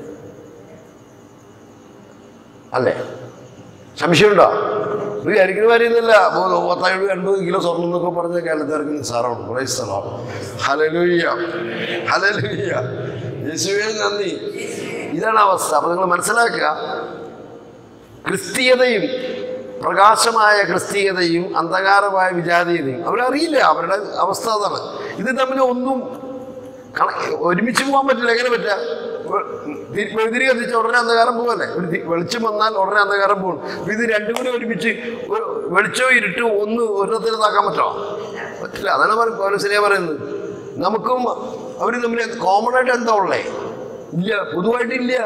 അല്ലേ സംശയമുണ്ടോ ഇത് വിചാരിക്കുന്ന കാര്യമൊന്നുമില്ല പത്തായിരം എൺപത് കിലോ സ്വർണ്ണം എന്നൊക്കെ പറഞ്ഞ കേരളത്തിലേക്ക് നിസ്സാരമാണ് കുറേ സ്ഥലമാണ് ഹലലൂയ്യ ഹലലൂയ്യ യേശുവേ നന്ദി ഇതാണ് അവസ്ഥ അപ്പോൾ നിങ്ങൾ മനസ്സിലാക്കുക ക്രിസ്തീയതയും പ്രകാശമായ ക്രിസ്തീയതയും അന്ധകാരമായ വിജാതീയതയും അവരറിയില്ല അവരുടെ അവസ്ഥ അതാണ് ഇത് തമ്മിൽ ഒന്നും കണ- ഒരുമിച്ച് പോകാൻ പറ്റില്ല എങ്ങനെ പറ്റുക വെതിരി കത്തിച്ച ഉടനെ അന്ധകാരം പോകല്ലേ ഒരു തി- വെളിച്ചം വന്നാൽ ഉടനെ അന്ധകാരം പോകും അപ്പൊ ഇത് രണ്ടും കൂടി ഒരുമിച്ച് ഒരു വെളിച്ചവും ഇരുട്ടും ഒന്ന് ഒരിടത്തിൽ ഇതാക്കാൻ പറ്റുമോ പറ്റില്ല അതാണ് പറ- പൗലോസിനെ പറയുന്നത് നമുക്കും അവർ തമ്മിൽ കോമൺ ആയിട്ട് എന്താ ഉള്ളേ ഇല്ല പൊതുവായിട്ടില്ല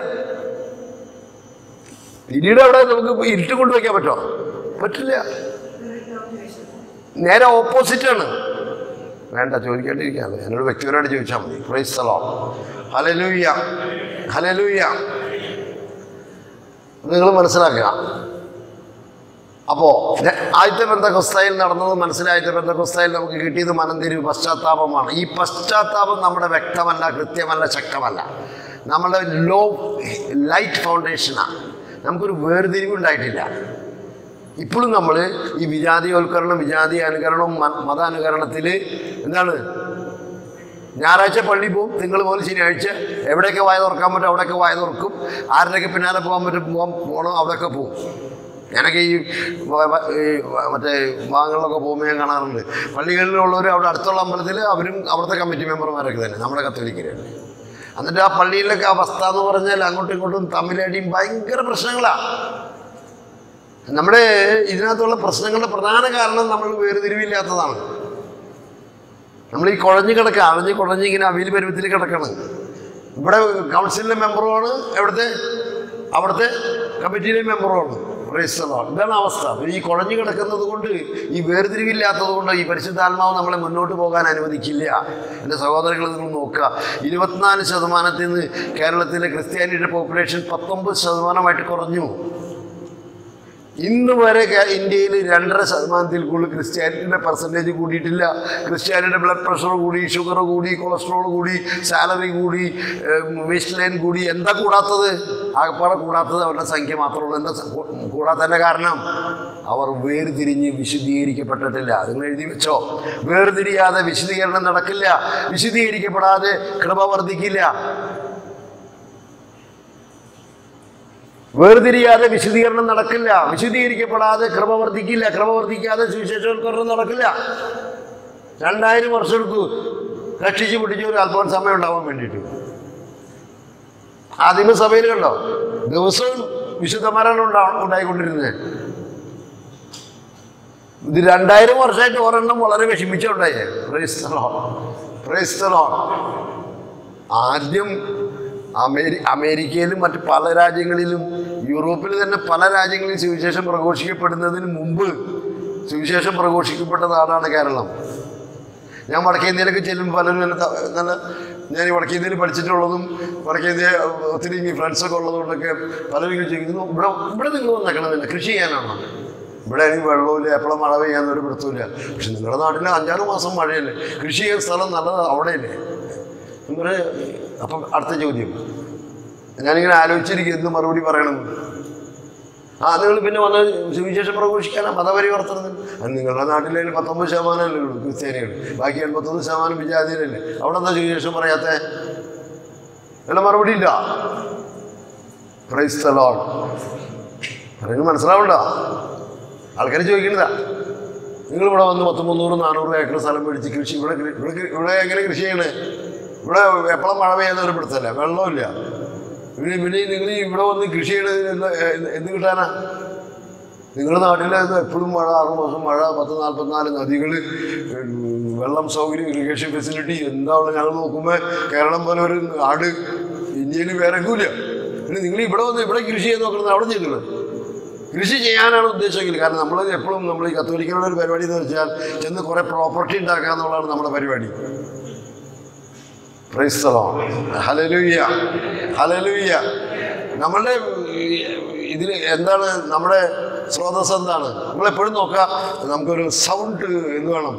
പിന്നീട് അവിടെ നമുക്ക് ഇരുട്ട് കൊണ്ട് വയ്ക്കാൻ പറ്റുമോ പറ്റില്ല നേരെ ഓപ്പോസിറ്റാണ് വേണ്ട ചോദിക്കേണ്ടിയിരിക്കാതെ എന്നോട് വ്യക്തിപരമായിട്ട് ചോദിച്ചാൽ മതി പ്രൈസ് സ്ഥലോ ഹലലൂയ്യ ഹലലൂയ്യ നിങ്ങൾ മനസ്സിലാക്കുക അപ്പോൾ ആദ്യത്തെ ബന്ധക്കൊസ്തയിൽ നടന്നത് മനസ്സിലായത്തെ ബന്ധക്കൊസ്തയിൽ നമുക്ക് കിട്ടിയത് മനംതിരിവ് പശ്ചാത്താപമാണ് ഈ പശ്ചാത്താപം നമ്മുടെ വ്യക്തമല്ല കൃത്യമല്ല ശക്തമല്ല നമ്മുടെ ലോ ലൈറ്റ് ഫൗണ്ടേഷനാണ് നമുക്കൊരു വേർതിരിവ് ഉണ്ടായിട്ടില്ല ഇപ്പോഴും നമ്മൾ ഈ വിജാതിവൽക്കരണം വിജാതി അനുകരണം മ- മതാനുകരണത്തിൽ എന്താണ് ഞായറാഴ്ച പള്ളി പോകും തിങ്കൾ മുതൽ ശനിയാഴ്ച എവിടെയൊക്കെ വായ തുറക്കാൻ പറ്റും അവിടെയൊക്കെ വായ തുറക്കും ആരുടെയൊക്കെ പിന്നാലെ പോകാൻ പറ്റും പോകാൻ പോകണം അവിടെയൊക്കെ പോകും ഞാനൊക്കെ ഈ വ- വ- ഈ വ- മറ്റേ ഭാഗങ്ങളിലൊക്കെ പോകുമ്പോൾ ഞാൻ കാണാറുണ്ട് പള്ളികളിലുള്ളവർ അവിടെ അടുത്തുള്ള അമ്പലത്തിൽ അവരും അവിടുത്തെ കമ്മിറ്റി മെമ്പർമാരൊക്കെ തന്നെ നമ്മുടെ കത്തോലിക്കരാണ് എന്നിട്ട് ആ പള്ളിയിലൊക്കെ അവസ്ഥ എന്ന് പറഞ്ഞാൽ അങ്ങോട്ടും ഇങ്ങോട്ടും തമ്മിലടിയും ഭയങ്കര പ്രശ്നങ്ങളാണ് നമ്മുടെ ഇതിനകത്തുള്ള പ്രശ്നങ്ങളുടെ പ്രധാന കാരണം നമ്മൾ വേർതിരിവില്ലാത്തതാണ് നമ്മൾ ഈ കുഴഞ്ഞ് കിടക്കുക അഴഞ്ഞ് കുഴഞ്ഞ് ഇങ്ങനെ അവിയൽ പരുവത്തിൽ കിടക്കണം ഇവിടെ കൗൺസിലിലെ മെമ്പറുമാണ് എവിടുത്തെ അവിടുത്തെ കമ്മിറ്റിയിലെ മെമ്പറുമാണ് പ്രൈസ്തലോ ഇതാണ് അവസ്ഥ അപ്പോൾ ഈ കുഴഞ്ഞു കിടക്കുന്നത് കൊണ്ട് ഈ വേർതിരിവില്ലാത്തത് കൊണ്ട് ഈ പരിശുദ്ധാത്മാവ് നമ്മളെ മുന്നോട്ട് പോകാൻ അനുവദിക്കില്ല എൻ്റെ സഹോദരങ്ങൾ നിങ്ങൾ നോക്കുക ഇരുപത്തിനാല് ശതമാനത്തിൽ നിന്ന് കേരളത്തിലെ ക്രിസ്ത്യാനിയുടെ പോപ്പുലേഷൻ പത്തൊമ്പത് ശതമാനമായിട്ട് കുറഞ്ഞു ഇന്ന് വരെ കേ- ഇന്ത്യയിൽ രണ്ടര ശതമാനത്തിൽ കൂടുതൽ ക്രിസ്ത്യാനിറ്റിയുടെ പെർസെൻറ്റേജ് കൂടിയിട്ടില്ല ക്രിസ്ത്യാനിയുടെ ബ്ലഡ് പ്രഷർ കൂടി ഷുഗർ കൂടി കൊളസ്ട്രോൾ കൂടി സാലറി കൂടി വേസ്റ്റ് ലൈൻ കൂടി എന്താ കൂടാത്തത് ആകപ്പാടെ കൂടാത്തത് അവരുടെ സംഖ്യ മാത്രമേ ഉള്ളൂ എന്താ സ- കൂ- കൂടാത്തതിൻ്റെ കാരണം അവർ വേർതിരിഞ്ഞ് വിശുദ്ധീകരിക്കപ്പെട്ടിട്ടില്ല നിങ്ങൾ എഴുതി വെച്ചോ വേർതിരിയാതെ വിശുദ്ധീകരണം നടക്കില്ല വിശുദ്ധീകരിക്കപ്പെടാതെ കൃപ വർദ്ധിക്കില്ല വേർതിരിയാതെ വിശദീകരണം നടക്കില്ല വിശദീകരിക്കപ്പെടാതെ ക്രമ വർദ്ധിക്കില്ല ക്രമ വർദ്ധിക്കാതെ സുവിശേഷവൽക്കരണം നടക്കില്ല രണ്ടായിരം വർഷം എടുത്തു രക്ഷിച്ച് പിടിച്ച ഒരു അല്പം സമയം ഉണ്ടാവാൻ വേണ്ടിയിട്ട് ആദിമസഭയിൽ കണ്ടോ ദിവസവും വിശുദ്ധന്മാരാണ് ഉണ്ടാ ഉണ്ടായിക്കൊണ്ടിരുന്നത് ഇത് രണ്ടായിരം വർഷമായിട്ട് ഒരെണ്ണം വളരെ വിഷമിച്ചുണ്ടായേ പ്രൈസ്തലോ പ്രൈസ്തലോ ആദ്യം അമേരി അമേരിക്കയിലും മറ്റ് പല രാജ്യങ്ങളിലും യൂറോപ്പിൽ തന്നെ പല രാജ്യങ്ങളിലും സുവിശേഷം പ്രഘോഷിക്കപ്പെടുന്നതിന് മുമ്പ് സുവിശേഷം പ്രഘോഷിക്കപ്പെട്ട നാടാണ് കേരളം ഞാൻ വടക്കേ ഇന്ത്യയിലൊക്കെ ചെല്ലുമ്പോൾ പലരും എന്നെ ത- നല്ല ഞാൻ ഈ വടക്കേ ഇന്ത്യയിൽ പഠിച്ചിട്ടുള്ളതും വടക്കേ ഇന്ത്യ ഒത്തിരി ഈ ഫ്രണ്ട്സൊക്കെ ഉള്ളതുകൊണ്ടൊക്കെ പലരും ഇങ്ങനെ ചോദിക്കുന്നു ഇവിടെ ഇവിടെ നിങ്ങൾ വന്നേക്കണമെന്നില്ല കൃഷി ചെയ്യാനാണോ ഇവിടെ എനിക്ക് വെള്ളമില്ല എപ്പോഴും മഴ പെയ്യാന്ന് ഒരു പിടുത്തമില്ല പക്ഷെ നിങ്ങളുടെ നാട്ടിൽ അഞ്ചാറ് മാസം മഴയല്ലേ കൃഷി ചെയ്യാൻ സ്ഥലം നല്ലത് അവിടെയല്ലേ ഇവര് അപ്പം അടുത്ത ചോദ്യം ഞാനിങ്ങനെ ആലോചിച്ചിരിക്കും എന്ത് മറുപടി പറയണം ആ നിങ്ങൾ പിന്നെ വന്ന് സുവിശേഷം പ്രഘോഷിക്കാനാ മതപരിവർത്തനത്തിന് അത് നിങ്ങളുടെ നാട്ടിലെ പത്തൊമ്പത് ശതമാനമല്ലേ ഉള്ളൂ ക്രിസ്ത്യാനികൾ ബാക്കി എൺപത്തൊന്ന് ശതമാനം വിജാതിയിലല്ലേ അവിടെ എന്താ സുവിശേഷം പറയാത്ത നല്ല മറുപടി ഇല്ല പ്രൈസ് തലോൺ പറയുന്നത് മനസ്സിലാവണ്ട ആൾക്കാർ ചോദിക്കുന്നതാ നിങ്ങൾ ഇവിടെ വന്ന് പത്ത് മുന്നൂറ് നാനൂറ് ഏക്കർ സ്ഥലം മേടിച്ച് കൃഷി ഇവിടെ കൃ- ഇവിടെ കൃ- ഇവിടെ എങ്ങനെ കൃഷി ചെയ്യണേ ഇവിടെ എപ്പോഴും മഴ പെയ്യാൻ ഒരു പിടുത്തല്ല വെള്ളമില്ല പിന്നെ പിന്നെ നിങ്ങൾ ഇവിടെ വന്ന് കൃഷി ചെയ്യണത് എന്ത് എന്ത് എന്ത് കിട്ടാനാ നിങ്ങളുടെ നാട്ടിൽ എപ്പോഴും മഴ ആറ് മാസം മഴ പത്ത് നാൽപ്പത്തിനാല് നദികൾ വെള്ളം സൗകര്യം ഇറിഗേഷൻ ഫെസിലിറ്റി എന്താണ് ഞങ്ങൾ നോക്കുമ്പോൾ കേരളം പോലെ ഒരു നാട് ഇന്ത്യയിൽ വേറെ ഇല്ല പിന്നെ നിങ്ങൾ ഇവിടെ വന്ന് ഇവിടെ കൃഷി ചെയ്യാൻ നോക്കുന്നത് അവിടെ ചെയ്തുള്ളത് കൃഷി ചെയ്യാനാണ് ഉദ്ദേശമെങ്കിൽ കാരണം നമ്മൾ എപ്പോഴും നമ്മൾ ഈ കത്തോലിക്കലുള്ള ഒരു പരിപാടി എന്ന് വെച്ചാൽ ചെന്ന് കുറേ പ്രോപ്പർട്ടി ഉണ്ടാക്കുക എന്നുള്ളതാണ് നമ്മുടെ പരിപാടി ക്രൈസ്തവോ ഹലലൂയ്യ ഹലലൂയ്യ നമ്മളുടെ ഇതിൽ എന്താണ് നമ്മുടെ സ്രോതസ് എന്താണ് നമ്മളെപ്പോഴും നോക്കുക നമുക്കൊരു സൗണ്ട് എന്ത് വേണം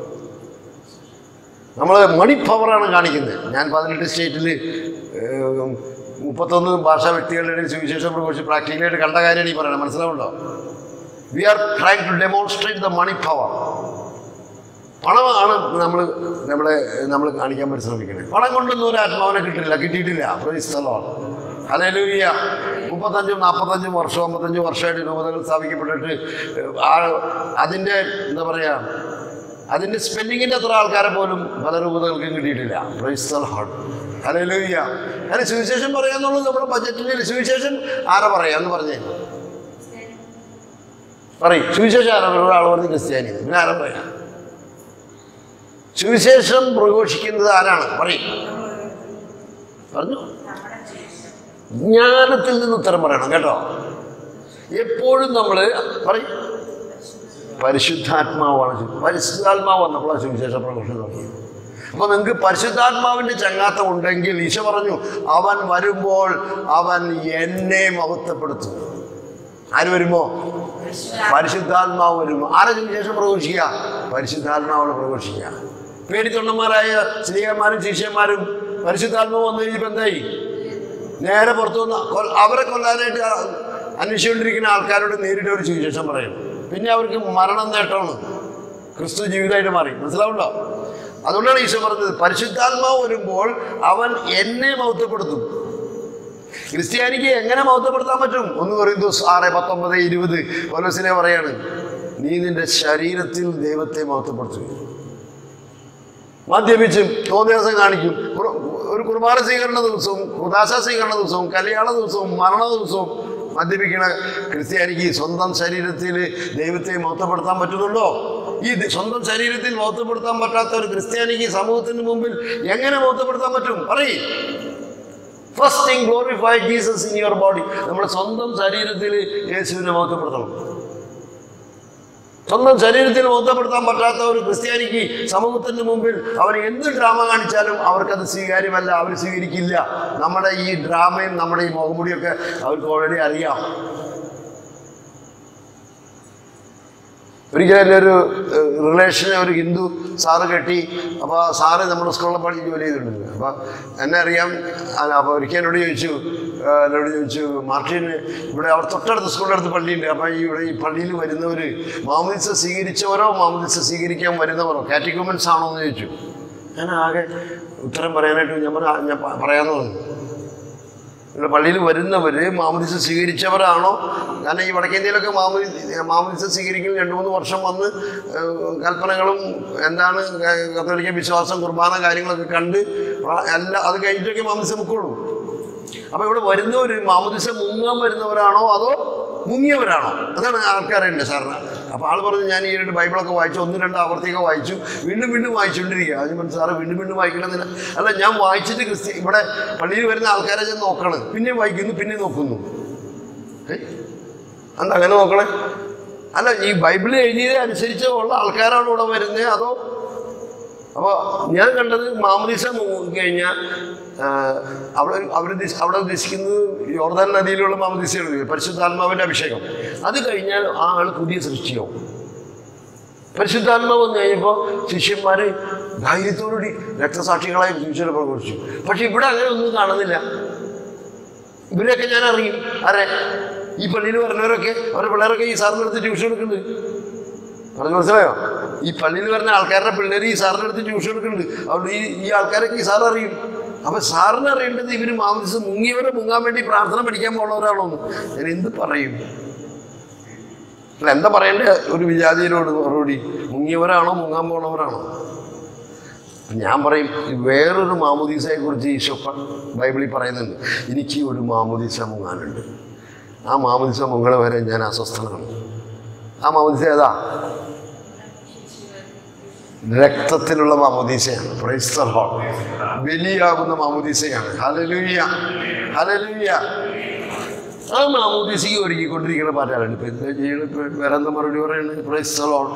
നമ്മൾ മണി പവറാണ് കാണിക്കുന്നത് ഞാൻ പതിനെട്ട് സ്റ്റേറ്റിൽ മുപ്പത്തൊന്ന് ഭാഷാ വ്യക്തികളുടെ ഇടയിൽ സുവിശേഷം പ്രഘോഷിച്ച് പ്രാക്ടിക്കലായിട്ട് കണ്ട കാര്യമാണ് ഈ പറയുന്നത് മനസ്സിലാവുണ്ടോ we are trying to demonstrate the money power പണമാണ് നമ്മൾ നമ്മളെ നമ്മൾ കാണിക്കാൻ പരിശ്രമിക്കുന്നത് പണം കൊണ്ടൊന്നും ഒരു ആത്മാവിനെ കിട്ടില്ല കിട്ടിയിട്ടില്ല സ്ഥലമാണ് അലലൂയ്യ മുപ്പത്തഞ്ചും നാൽപ്പത്തഞ്ചും വർഷം അമ്പത്തഞ്ചും വർഷമായിട്ട് രൂപതകൾ സ്ഥാപിക്കപ്പെട്ടിട്ട് ആ അതിൻ്റെ എന്താ പറയുക അതിൻ്റെ സ്പെല്ലിങ്ങിൻ്റെ അത്ര ആൾക്കാരെ പോലും പല രൂപതകൾക്കും കിട്ടിയിട്ടില്ല പ്രൈസ്തൽ ഹാർട്ട് അലലൂയ്യ അതിന് സുവിശേഷം പറയാന്നുള്ളത് നമ്മുടെ ബജറ്റിൽ സുവിശേഷം ആരാ പറയാ എന്ന് പറഞ്ഞേ പറയും സുവിശേഷം ആരാ ഒരാൾ പറഞ്ഞ് ക്രിസ്ത്യാനി പിന്നെ ആരാ പറയാം സുവിശേഷം പ്രഘോഷിക്കുന്നത് ആരാണ് പറയും പറഞ്ഞു ജ്ഞാനത്തിൽ നിന്ന് ഉത്തരം പറയണം കേട്ടോ എപ്പോഴും നമ്മൾ പറയും പരിശുദ്ധാത്മാവാണ് സു- പരിശുദ്ധാത്മാവ് വന്നപ്പോഴാണ് സുവിശേഷ പ്രഘോഷണം തുടങ്ങിയത് അപ്പോൾ നിങ്ങൾക്ക് പരിശുദ്ധാത്മാവിൻ്റെ ചങ്ങാത്തം ഉണ്ടെങ്കിൽ ഈശോ പറഞ്ഞു അവൻ വരുമ്പോൾ അവൻ എന്നെ മഹത്വപ്പെടുത്തും ആര് വരുമോ പരിശുദ്ധാത്മാവ് വരുമോ ആരെ സുവിശേഷം പ്രഘോഷിക്കുക പരിശുദ്ധാത്മാവിനെ പ്രഘോഷിക്കുക പേടിത്തൊണ്ണന്മാരായ സ്ത്രീകന്മാരും ശിഷ്യന്മാരും പരിശുദ്ധാത്മാവ് വന്നു കഴിഞ്ഞപ്പോൾ എന്തായി നേരെ പുറത്തു വന്ന് കൊൽ- അവരെ കൊല്ലാനായിട്ട് ആ- അന്വേഷിച്ചുകൊണ്ടിരിക്കുന്ന ആൾക്കാരോട് നേരിട്ട് ഒരു സുവിശേഷം പറയും പിന്നെ അവർക്ക് മരണം നേട്ടമാണ് ക്രിസ്തു ജീവിതമായിട്ട് മാറി മനസ്സിലാവുണ്ടോ അതുകൊണ്ടാണ് ഈശോ പറഞ്ഞത് പരിശുദ്ധാത്മാവ് വരുമ്പോൾ അവൻ എന്നെ മൗത്തപ്പെടുത്തും ക്രിസ്ത്യാനിക്ക് എങ്ങനെ മൗത്തപ്പെടുത്താൻ പറ്റും ഒന്ന് പറയുന്നു ആറ് പത്തൊമ്പത് ഇരുപത് പോലീസിനെ പറയാണ് നീ നിന്റെ ശരീരത്തിൽ ദൈവത്തെ മൗത്തപ്പെടുത്തുക മദ്യപിച്ചും തോന്നിയാസം കാണിക്കും കുറ- ഒരു കുർബാന സ്വീകരണ ദിവസവും കുദാശ സ്വീകരണ ദിവസവും കല്യാണ ദിവസവും മരണ ദിവസവും മദ്യപിക്കണ ക്രിസ്ത്യാനിക്ക് സ്വന്തം ശരീരത്തിൽ ദൈവത്തെ മഹത്വപ്പെടുത്താൻ പറ്റുന്നുണ്ടോ ഈ ദ- സ്വന്തം ശരീരത്തിൽ മഹത്വപ്പെടുത്താൻ പറ്റാത്ത ഒരു ക്രിസ്ത്യാനിക്ക് സമൂഹത്തിന് മുമ്പിൽ എങ്ങനെ മഹത്വപ്പെടുത്താൻ പറ്റും പറയും first thing glorify Jesus in your body നമ്മുടെ സ്വന്തം ശരീരത്തിൽ യേശുവിനെ മഹത്വപ്പെടുത്തണം സ്വന്തം ശരീരത്തിൽ ബോധപ്പെടുത്താൻ പറ്റാത്ത ഒരു ക്രിസ്ത്യാനിക്ക് സമൂഹത്തിന് മുമ്പിൽ അവർ എന്ത് ഡ്രാമ കാണിച്ചാലും അവർക്കത് സ്വീകാര്യമല്ല അവർ സ്വീകരിക്കില്ല നമ്മുടെ ഈ ഡ്രാമയും നമ്മുടെ ഈ മുഖമുടിയൊക്കെ അവർക്ക് ഓൾറെഡി അറിയാം ഒരിക്കലും എൻ്റെ ഒരു റിലേഷനെ ഒരു ഹിന്ദു സാറ് കെട്ടി അപ്പോൾ ആ സാറ് നമ്മുടെ സ്കൂളിലെ പള്ളി ജോലി ചെയ്തിട്ടുണ്ട് അപ്പോൾ എന്നെ അറിയാം അല്ല, അപ്പോൾ ഒരിക്കൽ എന്നോട് ചോദിച്ചു ആ, എന്നോട് ചോദിച്ചു മാർട്ടിന് ഇവിടെ അവിടെ തൊട്ടടുത്ത സ്കൂളിൻ്റെ അടുത്ത് പള്ളിയുണ്ട് അപ്പോൾ ഈ ഇവിടെ ഈ പള്ളിയിൽ വരുന്നവർ മാമദിസ സ്വീകരിച്ചവരോ മാമദിസ സ്വീകരിക്കാൻ വരുന്നവരോ കാറ്റഗുമൻസ് ആണോ എന്ന് ചോദിച്ചു ഞാൻ ആകെ ഉത്തരം പറയാനായിട്ട് ഞാൻ പറ ഞാൻ പ- പറയാമെന്ന് പറഞ്ഞു ഇവിടെ പള്ളിയിൽ വരുന്നവർ മാമദിസ സ്വീകരിച്ചവരാണോ കാരണം ഈ വടക്കേന്ത്യയിലൊക്കെ മാമതി മാമദിസ സ്വീകരിക്കൽ രണ്ട് മൂന്ന് വർഷം വന്ന് ഏഹ്, കൽപ്പനകളും എന്താണ് ക- കത്തോലിക്ക വിശ്വാസം കുർബാന കാര്യങ്ങളൊക്കെ കണ്ട് പ്ര- എല്ലാ അത് കഴിഞ്ഞിട്ടൊക്കെ മാമദിസ മുക്കുള്ളൂ അപ്പോൾ ഇവിടെ വരുന്നവർ മാമദിസ മുങ്ങാൻ വരുന്നവരാണോ അതോ മുങ്ങിയവരാണോ അതാണ് ആൾക്കാരുണ്ട് സാറിന് അപ്പോൾ ആൾ പറഞ്ഞു ഞാൻ ഈ രണ്ട് ബൈബിളൊക്കെ വായിച്ചു ഒന്ന് രണ്ട് ആവർത്തിയൊക്കെ വായിച്ചു വീണ്ടും വീണ്ടും വായിച്ചുകൊണ്ടിരിക്കുക അതിന് പറഞ്ഞു സാറ് വീണ്ടും വീണ്ടും വായിക്കണമെന്നില്ല അല്ല ഞാൻ വായിച്ചിട്ട് ക്രിസ്ത്യ ഇവിടെ പള്ളിയിൽ വരുന്ന ആൾക്കാരെ ഞാൻ നോക്കണം പിന്നെ വായിക്കുന്നു പിന്നെ നോക്കുന്നു ഏയ്, എന്താ അങ്ങനെ നോക്കണേ അല്ല ഈ ബൈബിൾ എഴുതിയത് അനുസരിച്ച് ഉള്ള ആൾക്കാരാണ് ഇവിടെ വരുന്നത് അതോ അപ്പോൾ ഞാൻ കണ്ടത് മാമദിസ കഴിഞ്ഞാൽ അവിടെ അവർ അവിടെ ഉദ്ദേശിക്കുന്നത് യോർദാൻ നദിയിലുള്ള മാമദിസയാണ് പരിശുദ്ധാത്മാവിൻ്റെ അഭിഷേകം അത് കഴിഞ്ഞാൽ ആ ആൾ പുതിയ സൃഷ്ടിയാവും പരിശുദ്ധാത്മാവ് വന്നു കഴിഞ്ഞപ്പോൾ ശിഷ്യന്മാർ ധൈര്യത്തോടുകൂടി രക്തസാക്ഷികളായി ശിഷ്യരെ പ്രഘോഷിച്ചു പക്ഷെ ഇവിടെ അങ്ങനെ ഒന്നും കാണുന്നില്ല ഇവരെയൊക്കെ ഞാൻ അറിയും ആരെ ഈ പള്ളിയിൽ വരുന്നവരൊക്കെ അവരുടെ പിള്ളേരൊക്കെ ഈ സാറിൻ്റെ അടുത്ത് ട്യൂഷൻ എടുക്കുന്നുണ്ട് പറഞ്ഞു മനസ്സിലായോ ഈ പള്ളിയിൽ വരുന്ന ആൾക്കാരുടെ പിള്ളേർ ഈ സാറിൻ്റെ അടുത്ത് ട്യൂഷൻ എടുക്കുന്നുണ്ട് അതുകൊണ്ട് ഈ ഈ ആൾക്കാരൊക്കെ ഈ സാർ അറിയും അപ്പം സാറിന് അറിയേണ്ടത് ഇവർ മാമദിസം മുങ്ങിയവരെ മുങ്ങാൻ വേണ്ടി പ്രാർത്ഥന പഠിക്കാൻ പോകുന്നവരാണോ എന്ന് ഞാൻ എന്ത് പറയും അല്ല എന്താ പറയണ്ടേ ഒരു വിജാതിയരോട് മറുപടി മുങ്ങിയവരാണോ മുങ്ങാൻ പോണവരാണോ ഞാൻ പറയും വേറൊരു മാമുദീസയെ കുറിച്ച് ഈശോ പ- ബൈബിളിൽ പറയുന്നുണ്ട് എനിക്ക് ഒരു മാമുദീസ മുങ്ങാനുണ്ട് ആ മാമുദീസ മുങ്ങണ വരെ ഞാൻ അസ്വസ്ഥനാണ് ആ മാമോദീസ ഏതാ രക്തത്തിലുള്ള മാമോദീസയാണ് പ്രൈസ് ദ ലോർഡ് ബലിയാകുന്ന മാമോദീസയാണ് ഹലലൂയ ഹലലൂയ ആ മാമോദീസയ്ക്ക് ഒരുക്കിക്കൊണ്ടിരിക്കുന്ന പാട്ടാണ് ഇപ്പൊ എന്താ ചെയ്യണം ഇപ്പൊ വേറെ എന്താ മറുപടി പറയുന്നത് പ്രൈസ് ദ ലോർഡ്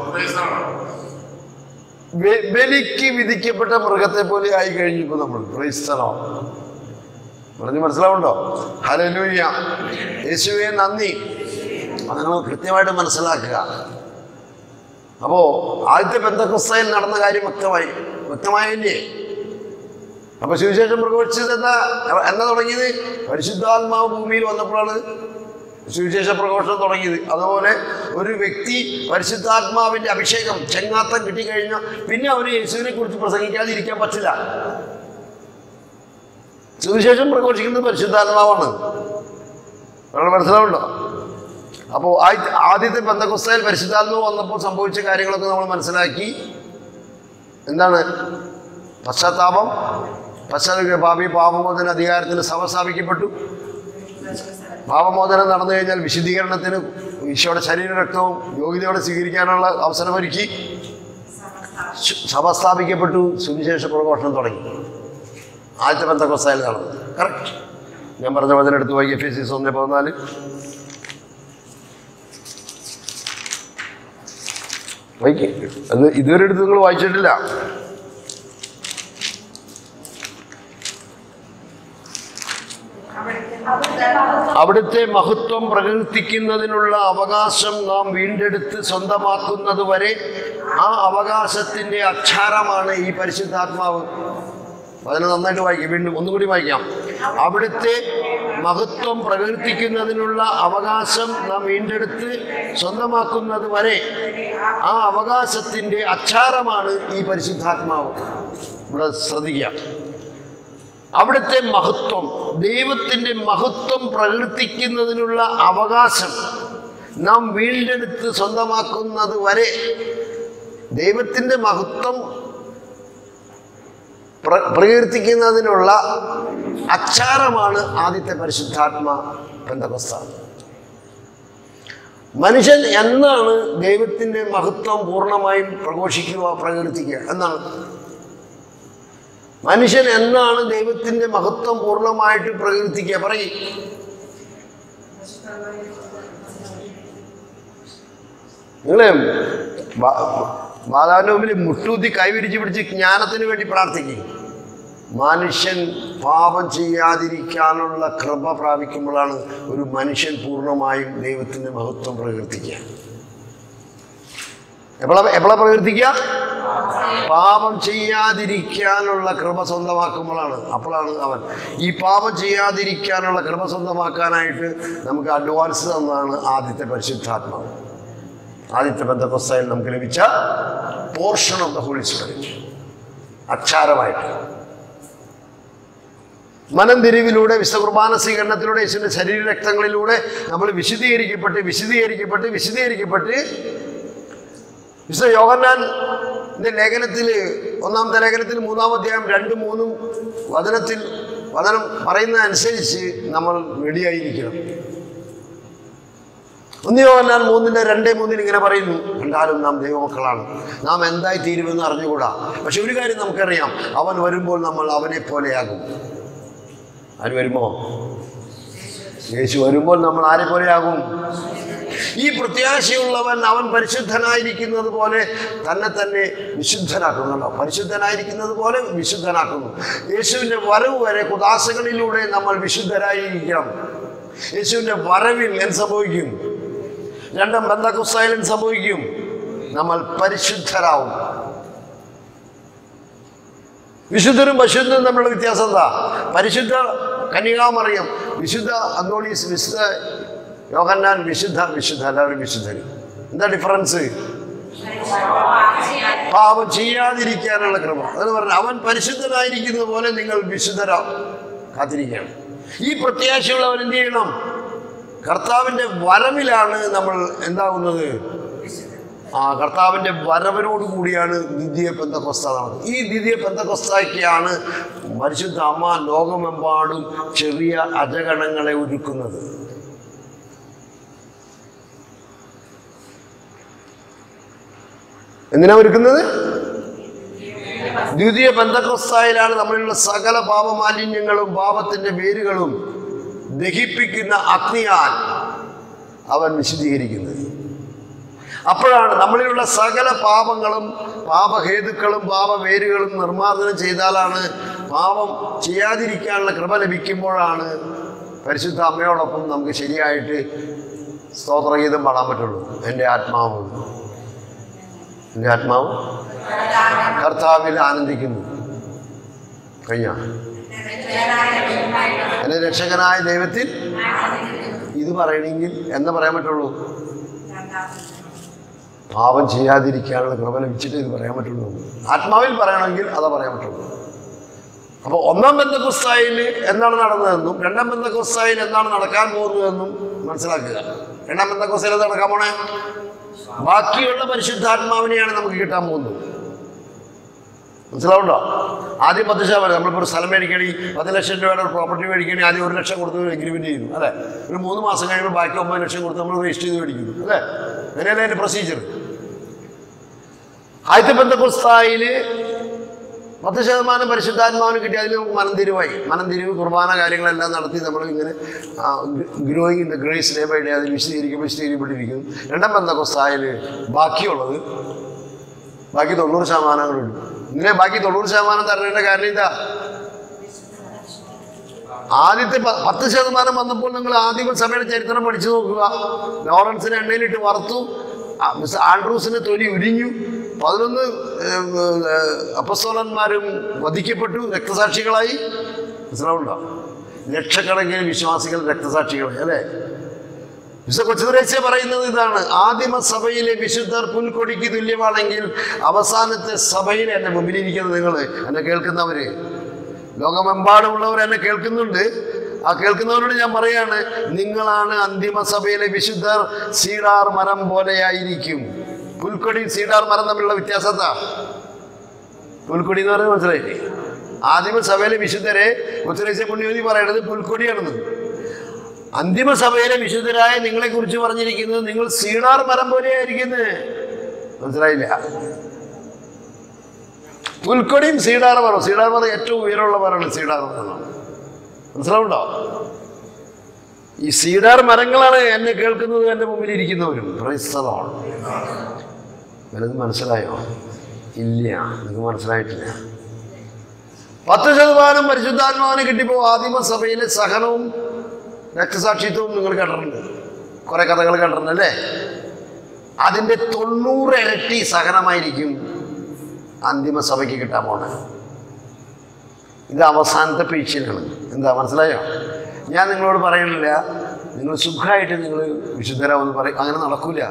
ബെ- ബലിക്ക് വിധിക്കപ്പെട്ട മൃഗത്തെ പോലെ ആയി കഴിഞ്ഞു നമ്മൾ ക്രൈസ്തലോ പറഞ്ഞു മനസ്സിലാവുണ്ടോ ഹലലൂയ യേശുവെ നന്ദി അത് നമ്മൾ കൃത്യമായിട്ട് മനസ്സിലാക്കുക അപ്പോ ആദ്യത്തെ ബന്ധക്രിസ്തയിൽ നടന്ന കാര്യം വ്യക്തമായി വ്യക്തമായില്ലേ അപ്പൊ സുവിശേഷം പ്രഘോഷിച്ചത് എന്താ എന്നാ തുടങ്ങിയത് പരിശുദ്ധാത്മാവ് ഭൂമിയിൽ വന്നപ്പോഴാണ് സുവിശേഷ പ്രഘോഷണം തുടങ്ങിയത് അതുപോലെ ഒരു വ്യക്തി പരിശുദ്ധാത്മാവിന്റെ അഭിഷേകം ചെങ്ങാത്തം കിട്ടിക്കഴിഞ്ഞാൽ പിന്നെ അവന് യേശുവിനെ കുറിച്ച് പ്രസംഗിക്കാതിരിക്കാൻ പറ്റില്ല സുവിശേഷം പ്രഘോഷിക്കുന്നത് പരിശുദ്ധാത്മാവാണ് നിങ്ങൾ മനസ്സിലാവുണ്ടോ അപ്പോൾ ആദ്യത്തെ ബന്ധക്കുസ്തയിൽ പരിശുദ്ധാത്മാവ് വന്നപ്പോൾ സംഭവിച്ച കാര്യങ്ങളൊക്കെ നമ്മൾ മനസ്സിലാക്കി എന്താണ് പശ്ചാത്താപം പശ്ചാത്തല പാപി പാപമോചന അധികാരത്തിന് സഭ സ്ഥാപിക്കപ്പെട്ടു പാപമോചനം നടന്നു കഴിഞ്ഞാൽ വിശുദ്ധീകരണത്തിന് ഈശോയുടെ ശരീരരക്തവും യോഗ്യതയോടെ സ്വീകരിക്കാനുള്ള അവസരമൊരുക്കി ശു- സഭ സ്ഥാപിക്കപ്പെട്ടു സുവിശേഷ പ്രഘോഷണം തുടങ്ങി ആദ്യത്തെ ബന്ധക്കോസ്തായിൽ നടന്നത് കറക്റ്റ് ഞാൻ പറഞ്ഞ വചനം എടുത്ത് വായിക്കുക എഫ് എസ് ഒന്ന് പതിനാല് വായിക്കേ അത് ഇതുവരെ എടുത്ത് നിങ്ങൾ വായിച്ചിട്ടില്ല അവിടുത്തെ മഹത്വം പ്രകീർത്തിക്കുന്നതിനുള്ള അവകാശം നാം വീണ്ടെടുത്ത് സ്വന്തമാക്കുന്നത് വരെ ആ അവകാശത്തിന്റെ അക്ഷാരമാണ് ഈ പരിശുദ്ധാത്മാവ് അതിനെ നന്നായിട്ട് വായിക്കാം വീണ്ടും ഒന്നുകൂടി വായിക്കാം അവിടുത്തെ മഹത്വം പ്രകീർത്തിക്കുന്നതിനുള്ള അവകാശം നാം വീണ്ടെടുത്ത് സ്വന്തമാക്കുന്നത് വരെ ആ അവകാശത്തിന്റെ അക്ഷാരമാണ് ഈ പരിശുദ്ധാത്മാവ് ഇവിടെ ശ്രദ്ധിക്കാം അവിടുത്തെ മഹത്വം ദൈവത്തിൻ്റെ മഹത്വം പ്രകീർത്തിക്കുന്നതിനുള്ള അവകാശം നാം വീണ്ടെടുത്ത് സ്വന്തമാക്കുന്നത് വരെ ദൈവത്തിൻ്റെ മഹത്വം പ്ര പ്രകീർത്തിക്കുന്നതിനുള്ള അച്ചാരമാണ് ആദ്യത്തെ പരിശുദ്ധാത്മ ബന്ധവസ്ഥ മനുഷ്യൻ എന്നാണ് ദൈവത്തിൻ്റെ മഹത്വം പൂർണ്ണമായും പ്രഘോഷിക്കുക പ്രകീർത്തിക്കുക എന്നാണ് മനുഷ്യൻ എന്നാണ് ദൈവത്തിന്റെ മഹത്വം പൂർണ്ണമായിട്ട് പ്രകീർത്തിക്കുക പറയും നിങ്ങളെ മാതാവിന്റെ മുമ്പിൽ മുട്ടൂത്തി കൈവിരിച്ച് പിടിച്ച് ജ്ഞാനത്തിന് വേണ്ടി പ്രാർത്ഥിക്കും മനുഷ്യൻ പാപം ചെയ്യാതിരിക്കാനുള്ള കൃപ പ്രാപിക്കുമ്പോഴാണ് ഒരു മനുഷ്യൻ പൂർണ്ണമായും ദൈവത്തിന്റെ മഹത്വം പ്രകീർത്തിക്കുക എപ്പോഴാ എപ്പോഴാ പ്രകീർത്തിക്കുക പാപം ചെയ്യാതിരിക്കാനുള്ള കൃപ സ്വന്തമാക്കുമ്പോഴാണ് അപ്പോഴാണ് അവൻ ഈ പാപം ചെയ്യാതിരിക്കാനുള്ള കൃപ സ്വന്തമാക്കാനായിട്ട് നമുക്ക് അഡ്വാൻസ് തന്നതാണ് ആദ്യത്തെ പരിശുദ്ധാത്മാവ് ആദ്യത്തെ ബന്ധപ്രസ്ഥാനം നമുക്ക് ലഭിച്ച portion of the holy Spirit അക്ഷാരമായിട്ട് മനം തിരിവിലൂടെ വിശുദ്ധ കുർബാന സ്വീകരണത്തിലൂടെ യേശുവിൻ്റെ ശരീരരക്തങ്ങളിലൂടെ നമ്മൾ വിശദീകരിക്കപ്പെട്ട് വിശദീകരിക്കപ്പെട്ട് വിശദീകരിക്കപ്പെട്ട് വിശുദ്ധ യോഹന്നാന്റെ ലേഖനത്തിൽ ഒന്നാമത്തെ ലേഖനത്തിൽ മൂന്നാം അധ്യായം രണ്ടും മൂന്നും വചനത്തിൽ വചനം പറയുന്ന അനുസരിച്ച് നമ്മൾ റെഡിയായിരിക്കണം ഒന്ന് യോഹന്നാൻ മൂന്നിന്റെ രണ്ടേ മൂന്നിന് ഇങ്ങനെ പറയുന്നു കണ്ടാലും നാം ദൈവമക്കളാണ് നാം എന്തായി തീരുമെന്ന് അറിഞ്ഞുകൂടാ പക്ഷെ ഒരു കാര്യം നമുക്കറിയാം അവൻ വരുമ്പോൾ നമ്മൾ അവനെ പോലെയാകും ആര് വരുമോ യേശു വരുമ്പോൾ നമ്മൾ ആരെ പോലെയാകും ഈ പ്രത്യാശയുള്ളവൻ അവൻ പരിശുദ്ധനായിരിക്കുന്നത് പോലെ തന്നെ തന്നെ വിശുദ്ധനാക്കുന്നുണ്ടോ പരിശുദ്ധനായിരിക്കുന്നത് പോലെ വിശുദ്ധനാക്കുന്നു യേശുവിൻ്റെ വരവ് വരെ കുദാശകളിലൂടെ നമ്മൾ വിശുദ്ധരായിരിക്കണം യേശുവിൻ്റെ വരവിൽ എന്ത് സംഭവിക്കും രണ്ടാം ബന്ധക്കുസ്തായാലും സംഭവിക്കും നമ്മൾ പരിശുദ്ധരാവും വിശുദ്ധരും പശുദ്ധരും തമ്മിലുള്ള വ്യത്യാസം എന്താ പരിശുദ്ധ കന്യകാമറിയം വിശുദ്ധ അന്തോണീസ് വിശുദ്ധ യോഹന്നാൻ വിശുദ്ധ വിശുദ്ധ എല്ലാവരും വിശുദ്ധരും എന്താ ഡിഫറൻസ് പാപം ചെയ്യാതിരിക്കാനുള്ള ക്രമ അതെന്ന് പറഞ്ഞാൽ അവൻ പരിശുദ്ധനായിരിക്കുന്ന പോലെ നിങ്ങൾ വിശുദ്ധരാ കാത്തിരിക്കുകയാണ് ഈ പ്രത്യാശയുള്ളവൻ എന്ത് ചെയ്യണം കർത്താവിൻ്റെ വരവിലാണ് നമ്മൾ എന്താകുന്നത് ആ കർത്താവിൻ്റെ വരവനോട് കൂടിയാണ് ദ്വിതീയ പെന്തക്കൊസ്ത നടന്നത് ഈ ദ്വിതീയ പെന്തക്കൊസ്തയ്ക്കാണ് പരിശുദ്ധ അമ്മ ലോകമെമ്പാടും ചെറിയ അജഗണങ്ങളെ ഒരുക്കുന്നത് എന്തിനാ ഒരുക്കുന്നത് ദ്വിതീയ ബന്ധക്രസ്തായിലാണ് നമ്മളിലുള്ള സകല പാപമാലിന്യങ്ങളും പാപത്തിന്റെ വേരുകളും ദഹിപ്പിക്കുന്ന അഗ്നിയാൽ അവൻ വിശദീകരിക്കുന്നത് അപ്പോഴാണ് നമ്മളിലുള്ള സകല പാപങ്ങളും പാപഹേതുക്കളും പാപവേരുകളും നിർമ്മാർജ്ജനം ചെയ്താലാണ് പാപം ചെയ്യാതിരിക്കാനുള്ള കൃപ ലഭിക്കുമ്പോഴാണ് പരിശുദ്ധ അമ്മയോടൊപ്പം നമുക്ക് ശരിയായിട്ട് സ്തോത്രഗീതം പാടാൻ പറ്റുള്ളൂ എൻ്റെ ആത്മാവ് എൻ്റെ ആത്മാവ് കർത്താവിൽ ആനന്ദിക്കുന്നു കഴിഞ്ഞ എൻ്റെ രക്ഷകനായ ദൈവത്തിൽ ഇത് പറയണമെങ്കിൽ എന്ന് പറയാൻ പറ്റുള്ളൂ പാപം ചെയ്യാതിരിക്കാനുള്ള കൃപ ലഭിച്ചിട്ട് ഇത് പറയാൻ പറ്റുള്ളൂ ആത്മാവിൽ പറയണമെങ്കിൽ അതാ പറയാൻ പറ്റുള്ളൂ അപ്പോൾ ഒന്നാം ബന്ധക്കുസ്തായിൽ എന്താണ് നടന്നതെന്നും രണ്ടാം ബന്ധക്കുസ്തായിൽ എന്താണ് നടക്കാൻ പോകുന്നതെന്നും മനസ്സിലാക്കുക രണ്ടാം ബന്ധക്കുസ്തായിൽ എന്താ നടക്കാൻ പോണേ ബാക്കിയുള്ള പരിശുദ്ധാത്മാവിനെയാണ് നമുക്ക് കിട്ടാൻ പോകുന്നത് മനസ്സിലാവുണ്ടോ ആദ്യം പത്ത് ശതമാനം നമ്മളിപ്പോൾ ഒരു സ്ഥലം മേടിക്കണമെങ്കിൽ പത്ത് ലക്ഷം രൂപയുടെ ഒരു പ്രോപ്പർട്ടി മേടിക്കണമെങ്കിൽ ആദ്യം ഒരു ലക്ഷം കൊടുത്ത് എഗ്രിമെൻറ്റ് ചെയ്യുന്നു അല്ലേ ഒരു മൂന്ന് മാസം കഴിയുമ്പോൾ ബാക്കി ഒമ്പത് ലക്ഷം കൊടുത്ത് നമ്മൾ രജിസ്റ്റർ ചെയ്ത് മേടിക്കുന്നു അല്ലേ അങ്ങനെയല്ലേ അതിൻ്റെ പ്രൊസീജിയർ ആദ്യത്തെ ബന്ധക്കുസ്തായിൽ പത്ത് ശതമാനം പരിശുദ്ധാത്മാവിന് കിട്ടി അതിൽ നമുക്ക് മനംതിരിവായി മനംതിരിവ് കുർബാന കാര്യങ്ങളെല്ലാം നടത്തി നമ്മൾ ഇങ്ങനെ growing in the grace day by day അതിൽ വിശദീകരിക്കും വിശദീകരിക്കപ്പെട്ടിരിക്കുന്നു രണ്ടാം ബന്ധക്കുസ്തായിൽ ബാക്കിയുള്ളത് ബാക്കി തൊണ്ണൂറ് ശതമാനങ്ങളുണ്ട് ഇങ്ങനെ ബാക്കി തൊണ്ണൂറ് ശതമാനം തരേണ്ട കാരണം എന്താ ആദ്യത്തെ പ- പത്ത് ശതമാനം വന്നപ്പോൾ നിങ്ങൾ ആദ്യമ സഭയുടെ ചരിത്രം പഠിച്ചു നോക്കുക ലോറൻസിനെ എണ്ണയിലിട്ട് വറുത്തു ആ, മിസ്റ്റർ ആൻഡ്രൂസിന് തൊലി ഉരിഞ്ഞു പതിനൊന്ന് ഏം, ഏ, അപ്പസ്തോലന്മാരും വധിക്കപ്പെട്ടു രക്തസാക്ഷികളായി മനസ്സിലാവുണ്ടോ ലക്ഷക്കണക്കിന് വിശ്വാസികൾ രക്തസാക്ഷികളായി അല്ലേ വിശുദ്ധ കൊച്ചുദ്രേശ്യ പറയുന്നത് ഇതാണ് ആദിമ സഭയിലെ വിശുദ്ധർ പുൽക്കൊടിക്ക് തുല്യമാണെങ്കിൽ അവസാനത്തെ സഭയിൽ എന്നെ മുമ്പിലിരിക്കുന്നത് നിങ്ങൾ എന്നെ കേൾക്കുന്നവര് ലോകമെമ്പാടുമുള്ളവർ എന്നെ കേൾക്കുന്നുണ്ട് ആ കേൾക്കുന്നവരോട് ഞാൻ പറയാണ് നിങ്ങളാണ് അന്തിമ സഭയിലെ വിശുദ്ധർ സീഡാർ മരം പോലെയായിരിക്കും പുൽക്കൊടി സീഡാർ മരം തമ്മിലുള്ള വ്യത്യാസത്താ പുൽക്കൊടി എന്ന് പറയുന്നത് മനസ്സിലായില്ലേ ആദിമ സഭയിലെ വിശുദ്ധരെ കൊച്ചുരേശ്യ പുണ്യവതി പറയണത് പുൽക്കൊടിയാണെന്ന് അന്തിമ സഭയിലെ വിശുദ്ധരായ നിങ്ങളെ കുറിച്ച് പറഞ്ഞിരിക്കുന്നത് നിങ്ങൾ സീണാർ മരം പോലെയായിരിക്കുന്നത് മനസ്സിലായില്ല പുൽക്കൊടിയും സീഡാർ മരം സീഡാർ മരം ഏറ്റവും ഉയരമുള്ള മരമാണ് സീഡാർ മരം മനസ്സിലാവുണ്ടോ ഈ സീഡാർ മരങ്ങളാണ് എന്നെ കേൾക്കുന്നത് എൻ്റെ മുമ്പിൽ ഇരിക്കുന്നവരും ക്രൈസ്തവമാണ് വലുത് മനസ്സിലായോ ഇല്ല നിങ്ങൾക്ക് മനസ്സിലായിട്ടില്ല പത്ത് ശതമാനം പരിശുദ്ധാത്മാവിനെ കിട്ടിയപ്പോൾ ആദിമ സഭയിലെ സഹനവും രക്തസാക്ഷിത്വവും നിങ്ങൾ കേട്ടിട്ടുണ്ട് കുറെ കഥകൾ കേട്ടിട്ടുണ്ട് അല്ലേ അതിൻ്റെ തൊണ്ണൂറ് ഇരട്ടി സഹനമായിരിക്കും അന്തിമ സഭയ്ക്ക് കിട്ടാൻ പോണേ ഇത് അവസാനത്തെ പീച്ചിലാണ് എന്താ മനസ്സിലായോ ഞാൻ നിങ്ങളോട് പറയണില്ല നിങ്ങൾ സുഖമായിട്ട് നിങ്ങൾ വിശുദ്ധരാവെന്ന് പറയും അങ്ങനെ നടക്കൂല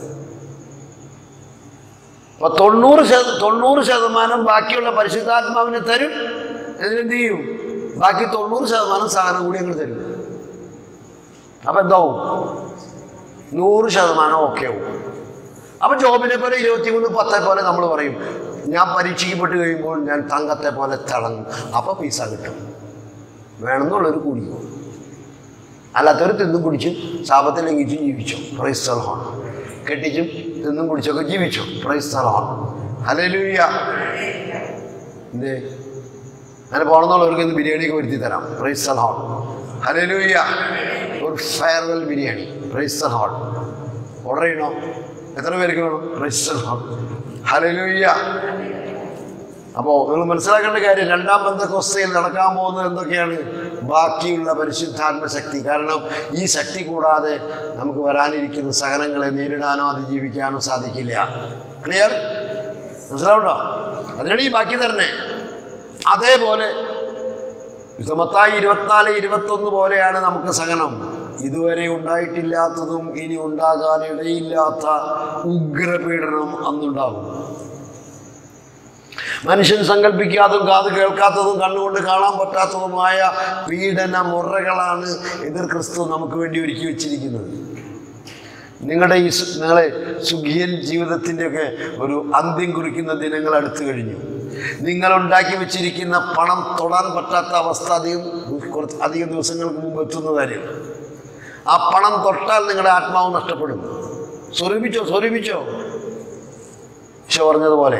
അപ്പൊ തൊണ്ണൂറ് ശത തൊണ്ണൂറ് ശതമാനം ബാക്കിയുള്ള പരിശുദ്ധാത്മാവിനെ തരും എന്നിട്ടെന്ത് ചെയ്യും ബാക്കി തൊണ്ണൂറ് ശതമാനം സഹനം കൂടി അങ്ങ് തരും അപ്പൊ എന്താവും നൂറ് ശതമാനം ഓക്കെ ആവും അപ്പൊ ജോബിനെ പോലെ ഇരുപത്തിമൂന്ന് പത്തെ പോലെ നമ്മൾ പറയും ഞാൻ പരീക്ഷിക്കപ്പെട്ട് കഴിയുമ്പോൾ ഞാൻ തങ്കത്തെ പോലെ തിളങ്ങും അപ്പൊ പൈസ കിട്ടും വേണമെന്നുള്ളൊരു കുടിക്കും അല്ലാത്തൊരു തിന്നും കുടിച്ചും ശാപത്തിൽ ലംഘിച്ചും ജീവിച്ചു പ്രൈസ് ഹോൺ കെട്ടിച്ചും തിന്നും കുടിച്ചൊക്കെ ജീവിച്ചു പ്രൈസ് ഹോൺ ഹലലൂയ എന്തേ അങ്ങനെ പോകണമെന്നുള്ളവർക്ക് ഇന്ന് ബിരിയാണിയൊക്കെ വരുത്തി തരാം പ്രൈസ് ഹോൺ ഹലലൂയ ഒരു ഫെയർവെൽ ബിരിയാണി പ്രൈസ് ഹോൺ ഓർഡർ ചെയ്യണോ എത്ര പേർക്ക് വേണം പ്രൈസ് ഹോൺ ഹലലൂയ അപ്പോൾ നിങ്ങൾ മനസ്സിലാക്കേണ്ട കാര്യം രണ്ടാം ബന്ധക്കോസ്തയിൽ നടക്കാൻ പോകുന്നത് എന്തൊക്കെയാണ് ബാക്കിയുള്ള പരിശുദ്ധാത്മ ശക്തി കാരണം ഈ ശക്തി കൂടാതെ നമുക്ക് വരാനിരിക്കുന്ന സഹനങ്ങളെ നേരിടാനോ അതിജീവിക്കാനോ സാധിക്കില്ല ക്ലിയർ മനസ്സിലാവുണ്ടോ അതിനാണ് ഈ ബാക്കി തരണേ അതേപോലെ വിഷമത്തായി ഇരുപത്തിനാല് ഇരുപത്തൊന്ന് പോലെയാണ് നമുക്ക് സഹനം ഇതുവരെ ഉണ്ടായിട്ടില്ലാത്തതും ഇനി ഉണ്ടാകാൻ ഇടയില്ലാത്ത ഉഗ്രപീഡനം അന്നുണ്ടാകും മനുഷ്യൻ സങ്കല്പിക്കാത്തതും കാത് കേൾക്കാത്തതും കണ്ണുകൊണ്ട് കാണാൻ പറ്റാത്തതുമായ പീഡന മുറകളാണ് എതിർ ക്രിസ്തു നമുക്ക് വേണ്ടി ഒരുക്കി വെച്ചിരിക്കുന്നത് നിങ്ങളുടെ ഈ സു- നിങ്ങളെ സുഖിയൻ ജീവിതത്തിൻ്റെയൊക്കെ ഒരു അന്ത്യം കുറിക്കുന്ന ദിനങ്ങൾ അടുത്തു കഴിഞ്ഞു നിങ്ങൾ ഉണ്ടാക്കി വെച്ചിരിക്കുന്ന പണം തൊടാൻ പറ്റാത്ത അവസ്ഥ അധികം കുറച്ച് അധികം ദിവസങ്ങൾക്ക് മുമ്പ് എത്തുന്നതായിരിക്കും ആ പണം തൊട്ടാൽ നിങ്ങളുടെ ആത്മാവ് നഷ്ടപ്പെടും സ്വരൂപിച്ചോ സ്വരൂപിച്ചോ ഈശോ പറഞ്ഞതുപോലെ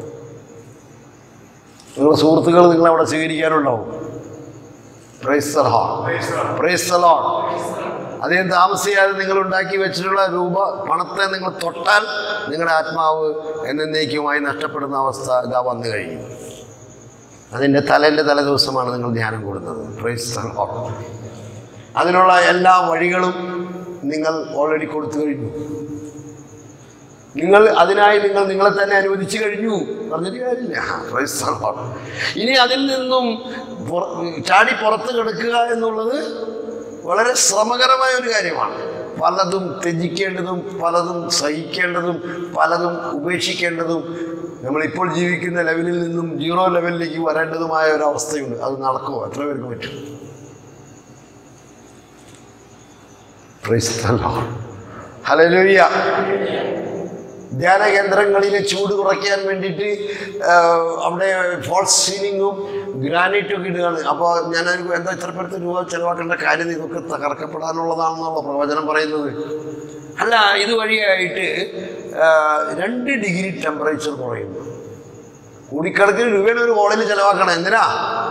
നിങ്ങളുടെ സുഹൃത്തുക്കൾ നിങ്ങളവിടെ സ്വീകരിക്കാനുണ്ടാവും praise the Lord praise the Lord അധികം താമസിയാതെ നിങ്ങൾ ഉണ്ടാക്കി വെച്ചിട്ടുള്ള രൂപ പണത്തെ നിങ്ങൾ തൊട്ടാൽ നിങ്ങളുടെ ആത്മാവ് എന്നേക്കുമായി നഷ്ടപ്പെടുന്ന അവസ്ഥ ഇതാ വന്നു കഴിഞ്ഞു അതിൻ്റെ തലേൻ്റെ തലേ ദിവസമാണ് നിങ്ങൾ ധ്യാനം കൂടുന്നത് പ്രൈസ് ദ ലോർഡ് അതിനുള്ള എല്ലാ വഴികളും നിങ്ങൾ ഓൾറെഡി കൊടുത്തു കഴിഞ്ഞു നിങ്ങൾ അതിനായി നിങ്ങൾ നിങ്ങളെ തന്നെ അനുവദിച്ചു കഴിഞ്ഞു പറഞ്ഞിട്ട് കാര്യമില്ല Praise the Lord. ഇനി അതിൽ നിന്നും പുറ- ചാടി പുറത്ത് കിടക്കുക എന്നുള്ളത് വളരെ ശ്രമകരമായ ഒരു കാര്യമാണ് പലതും ത്യജിക്കേണ്ടതും പലതും സഹിക്കേണ്ടതും പലതും ഉപേക്ഷിക്കേണ്ടതും നമ്മളിപ്പോൾ ജീവിക്കുന്ന ലെവലിൽ നിന്നും സീറോ ലെവലിലേക്ക് വരേണ്ടതുമായ ഒരു അവസ്ഥയുണ്ട് അത് നടക്കുമോ എത്ര പേർക്ക് പറ്റും Praise the Lord. Hallelujah. ധ്യാന കേന്ദ്രങ്ങളിലെ ചൂട് കുറയ്ക്കാൻ വേണ്ടിയിട്ട് ആ, അവിടെ ഫോൾസ് സീലിങ്ങും ഗ്രാനൈറ്റും ഒക്കെ ഇടുകയാണ് അപ്പോൾ ഞാൻ അതിന് എന്താ ഇത്ര പേർക്ക് രൂപ ചിലവാക്കേണ്ട കാര്യം ഇതൊക്കെ തകർക്കപ്പെടാനുള്ളതാണെന്നുള്ള പ്രവചനം പറയുന്നത് അല്ല ഇതുവഴിയായിട്ട് ആ, രണ്ട് ഡിഗ്രി ടെമ്പറേച്ചർ കുറയുന്നു കൂടിക്കണക്കിന് രൂപയുടെ ഒരു ഹോളിൽ ചിലവാക്കണം എന്തിനാ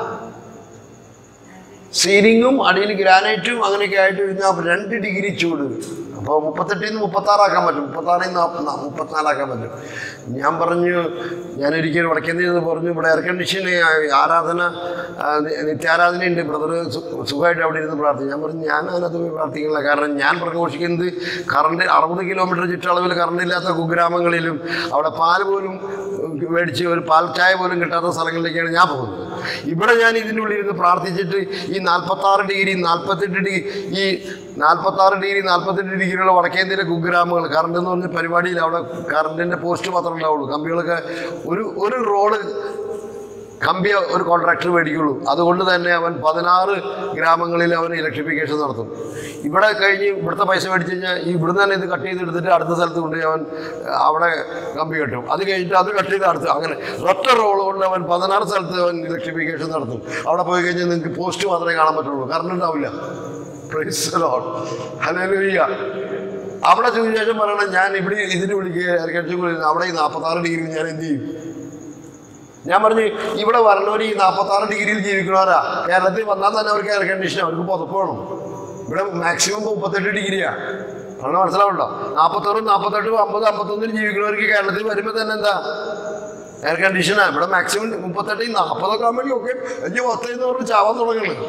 സീലിങ്ങും അടിയിൽ ഗ്രാനൈറ്റും അങ്ങനെയൊക്കെ ആയിട്ട് കഴിഞ്ഞാൽ രണ്ട് ഡിഗ്രി ചൂട് അപ്പോൾ മുപ്പത്തെട്ടിൽ നിന്ന് മുപ്പത്താറാക്കാൻ പറ്റും മുപ്പത്താറിൽ നിന്ന് മുപ്പത്തിനാലാക്കാൻ പറ്റും ഞാൻ പറഞ്ഞു ഞാനൊരിക്കലും വടക്കേന്ത്യ നിന്ന് പറഞ്ഞു ഇവിടെ എയർ കണ്ടീഷൻ ആരാധന ആ, നി- നിത്യാരാധനയുണ്ട് ബ്രദർ സുഖമായിട്ട് അവിടെ ഇരുന്ന് പ്രാർത്ഥിക്കും ഞാൻ പറഞ്ഞു ഞാൻ അതിനകത്ത് പോയി പ്രാർത്ഥിക്കുന്നില്ല കാരണം ഞാൻ പ്രഘോഷിക്കുന്നത് കറണ്ട് അറുപത് കിലോമീറ്റർ ചുറ്റളവിൽ കറണ്ട് ഇല്ലാത്ത കുഗ്രാമങ്ങളിലും അവിടെ പാൽ പോലും മേടിച്ച് ഒരു പാൽ ചായ പോലും കിട്ടാത്ത സ്ഥലങ്ങളിലേക്കാണ് ഞാൻ പോകുന്നത് ഇവിടെ ഞാൻ ഇതിൻ്റെ ഉള്ളിൽ ഇരുന്ന് പ്രാർത്ഥിച്ചിട്ട് ഈ നാൽപ്പത്താറ് ഡിഗ്രി നാൽപ്പത്തെട്ട് ഡിഗ്രി ഈ നാൽപ്പത്താറ് ഡിഗ്രി നാൽപ്പത്തെട്ട് ഡിഗ്രിയുള്ള വടക്കേന്ത്യയിലെ കുഗ്രാമങ്ങൾ കറണ്ട് എന്ന് പറഞ്ഞ പരിപാടിയിൽ അവിടെ കറണ്ടിൻ്റെ പോസ്റ്റ് മാത്രമേ ഉണ്ടാവുള്ളൂ കമ്പികളൊക്കെ ഒരു ഒരു റോഡ് കമ്പി ഒരു കോൺട്രാക്ടർ മേടിക്കുള്ളൂ അതുകൊണ്ട് തന്നെ അവൻ പതിനാറ് ഗ്രാമങ്ങളിൽ അവൻ ഇലക്ട്രിഫിക്കേഷൻ നടത്തും ഇവിടെ കഴിഞ്ഞ് ഇവിടുത്തെ പൈസ മേടിച്ച് കഴിഞ്ഞാൽ ഈ ഇവിടുന്ന് തന്നെ ഇത് കട്ട് ചെയ്ത് എടുത്തിട്ട് അടുത്ത സ്ഥലത്ത് കൊണ്ടുപോയി അവൻ അഹ്, അവിടെ കമ്പി കെട്ടും അത് കഴിഞ്ഞിട്ട് അത് കട്ട് ചെയ്ത് അടുത്ത് അങ്ങനെ ഒറ്റ റോൾ കൊണ്ട് അവൻ പതിനാറ് സ്ഥലത്ത് അവൻ ഇലക്ട്രിഫിക്കേഷൻ നടത്തും അവിടെ പോയി കഴിഞ്ഞാൽ നിങ്ങൾക്ക് പോസ്റ്റ് മാത്രമേ കാണാൻ പറ്റുള്ളൂ കറണ്ട് ഉണ്ടാവില്ല Praise the Lord. Hallelujah. അവിടെ സുവിശേഷം പറയണം ഞാൻ ഇവിടെ ഇതിന് വിളിക്കുക അവിടെ ഈ നാൽപ്പത്താറ് ഡിഗ്രി ഞാൻ എന്ത് ചെയ്യും ഞാൻ പറഞ്ഞു ഇവിടെ വരണവർ ഈ നാൽപ്പത്താറ് ഡിഗ്രിയിൽ ജീവിക്കണവരാ കേരളത്തിൽ വന്നാൽ തന്നെ അവർക്ക് എയർ കണ്ടീഷൻ അവർക്ക് പുതപ്പ് വേണം ഇവിടെ മാക്സിമം മുപ്പത്തെട്ട് ഡിഗ്രിയാ പറഞ്ഞ മനസ്സിലാവുണ്ടോ നാൽപ്പത്താറും നാൽപ്പത്തെട്ടും അമ്പത് അമ്പത്തൊന്നിൽ ജീവിക്കുന്നവർക്ക് കേരളത്തിൽ വരുമ്പോൾ തന്നെ എന്താ എയർ കണ്ടീഷനാ ഇവിടെ മാക്സിമം മുപ്പത്തെട്ട് നാൽപ്പതൊക്കെ ആകുമ്പോഴേക്കും ഒക്കെ വലിയ പത്തേന്ന് പറഞ്ഞ് ചാവാൻ തുടങ്ങുന്നത്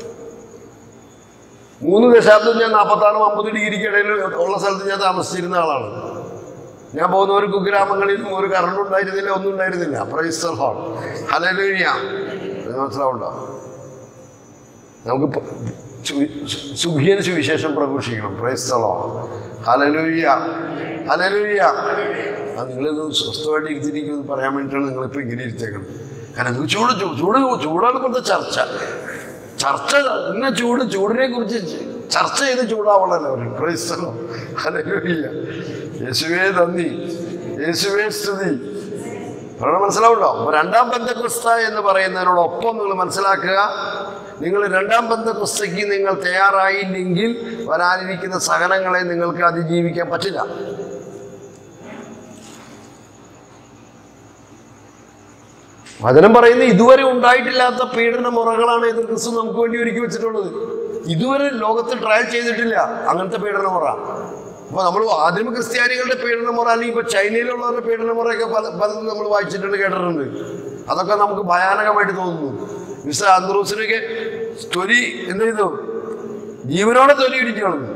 മൂന്ന് ദശാബ്ദം ഞാൻ നാൽപ്പത്താറും അമ്പത് ഡിഗ്രിക്ക് ഇടയിൽ ഉള്ള സ്ഥലത്ത് ഞാൻ താമസിച്ചിരുന്ന ആളാണ് ഞാൻ പോകുന്ന ഒരു കുഗ്രാമങ്ങളിലും ഒരു കറണ്ട് ഉണ്ടായിരുന്നില്ല ഒന്നും ഉണ്ടായിരുന്നില്ല പ്രൈസ് ഹോൾ ഹലലുയ്യ മനസ്സിലാവുണ്ടോ നമുക്ക് പ- സു- സു- സുഖിയന് സുവിശേഷം പ്രഘോഷിക്കണം പ്രൈസ് ഹലോ ഹലലുയ്യ ഹലലുയ്യ ആ നിങ്ങളിത് സ്വസ്ഥമായിട്ട് ഇരുത്തിരിക്കുമെന്ന് പറയാൻ വേണ്ടിയിട്ടാണ് നിങ്ങളിപ്പോൾ ഇങ്ങനെ ഇരുത്തേക്കണം കാരണം ഇത് ചൂട് ചൂ- ചൂട് ചൂടാണ് ഇപ്പോഴത്തെ ചർച്ച ചർച്ച ഇന്ന ചൂട് ചൂടിനെ കുറിച്ച് ചർച്ച ചെയ്ത് ചൂടാവണല്ലോ അവർ ക്രൈസ്തവോ ഹല്ലേലൂയ യേശുവേ നന്ദി യേശുവേ സ്തുതി പറഞ്ഞ മനസ്സിലാവുണ്ടോ അപ്പൊ രണ്ടാം ബന്ധക്രിസ്ത എന്ന് പറയുന്നതിനോടൊപ്പം നിങ്ങൾ മനസ്സിലാക്കുക നിങ്ങൾ രണ്ടാം ബന്ധക്രിസ്തയ്ക്ക് നിങ്ങൾ തയ്യാറായില്ലെങ്കിൽ വരാനിരിക്കുന്ന സഹനങ്ങളെ നിങ്ങൾക്ക് അതിജീവിക്കാൻ പറ്റില്ല വചനം പറയുന്നത് ഇതുവരെ ഉണ്ടായിട്ടില്ലാത്ത പീഡന മുറകളാണ് എതിർ ക്രിസ്തു നമുക്ക് വേണ്ടി ഒരുക്കി വെച്ചിട്ടുള്ളത് ഇതുവരെ ലോകത്തിൽ ട്രയൽ ചെയ്തിട്ടില്ല അങ്ങനത്തെ പീഡന മുറ അപ്പൊ നമ്മൾ ആദിമ ക്രിസ്ത്യാനികളുടെ പീഡന മുറ അല്ലെങ്കിൽ ഇപ്പൊ ചൈനയിലുള്ളവരുടെ പീഡന മുറയൊക്കെ പല പലതും നമ്മൾ വായിച്ചിട്ടുണ്ട് കേട്ടിട്ടുണ്ട് അതൊക്കെ നമുക്ക് ഭയാനകമായിട്ട് തോന്നുന്നു മിസ്റ്റർ ആന്ത്രൂസിനൊക്കെ തൊലി എന്ത് ചെയ്തു ജീവനോടെ തൊലി ഇടിച്ചു കളഞ്ഞു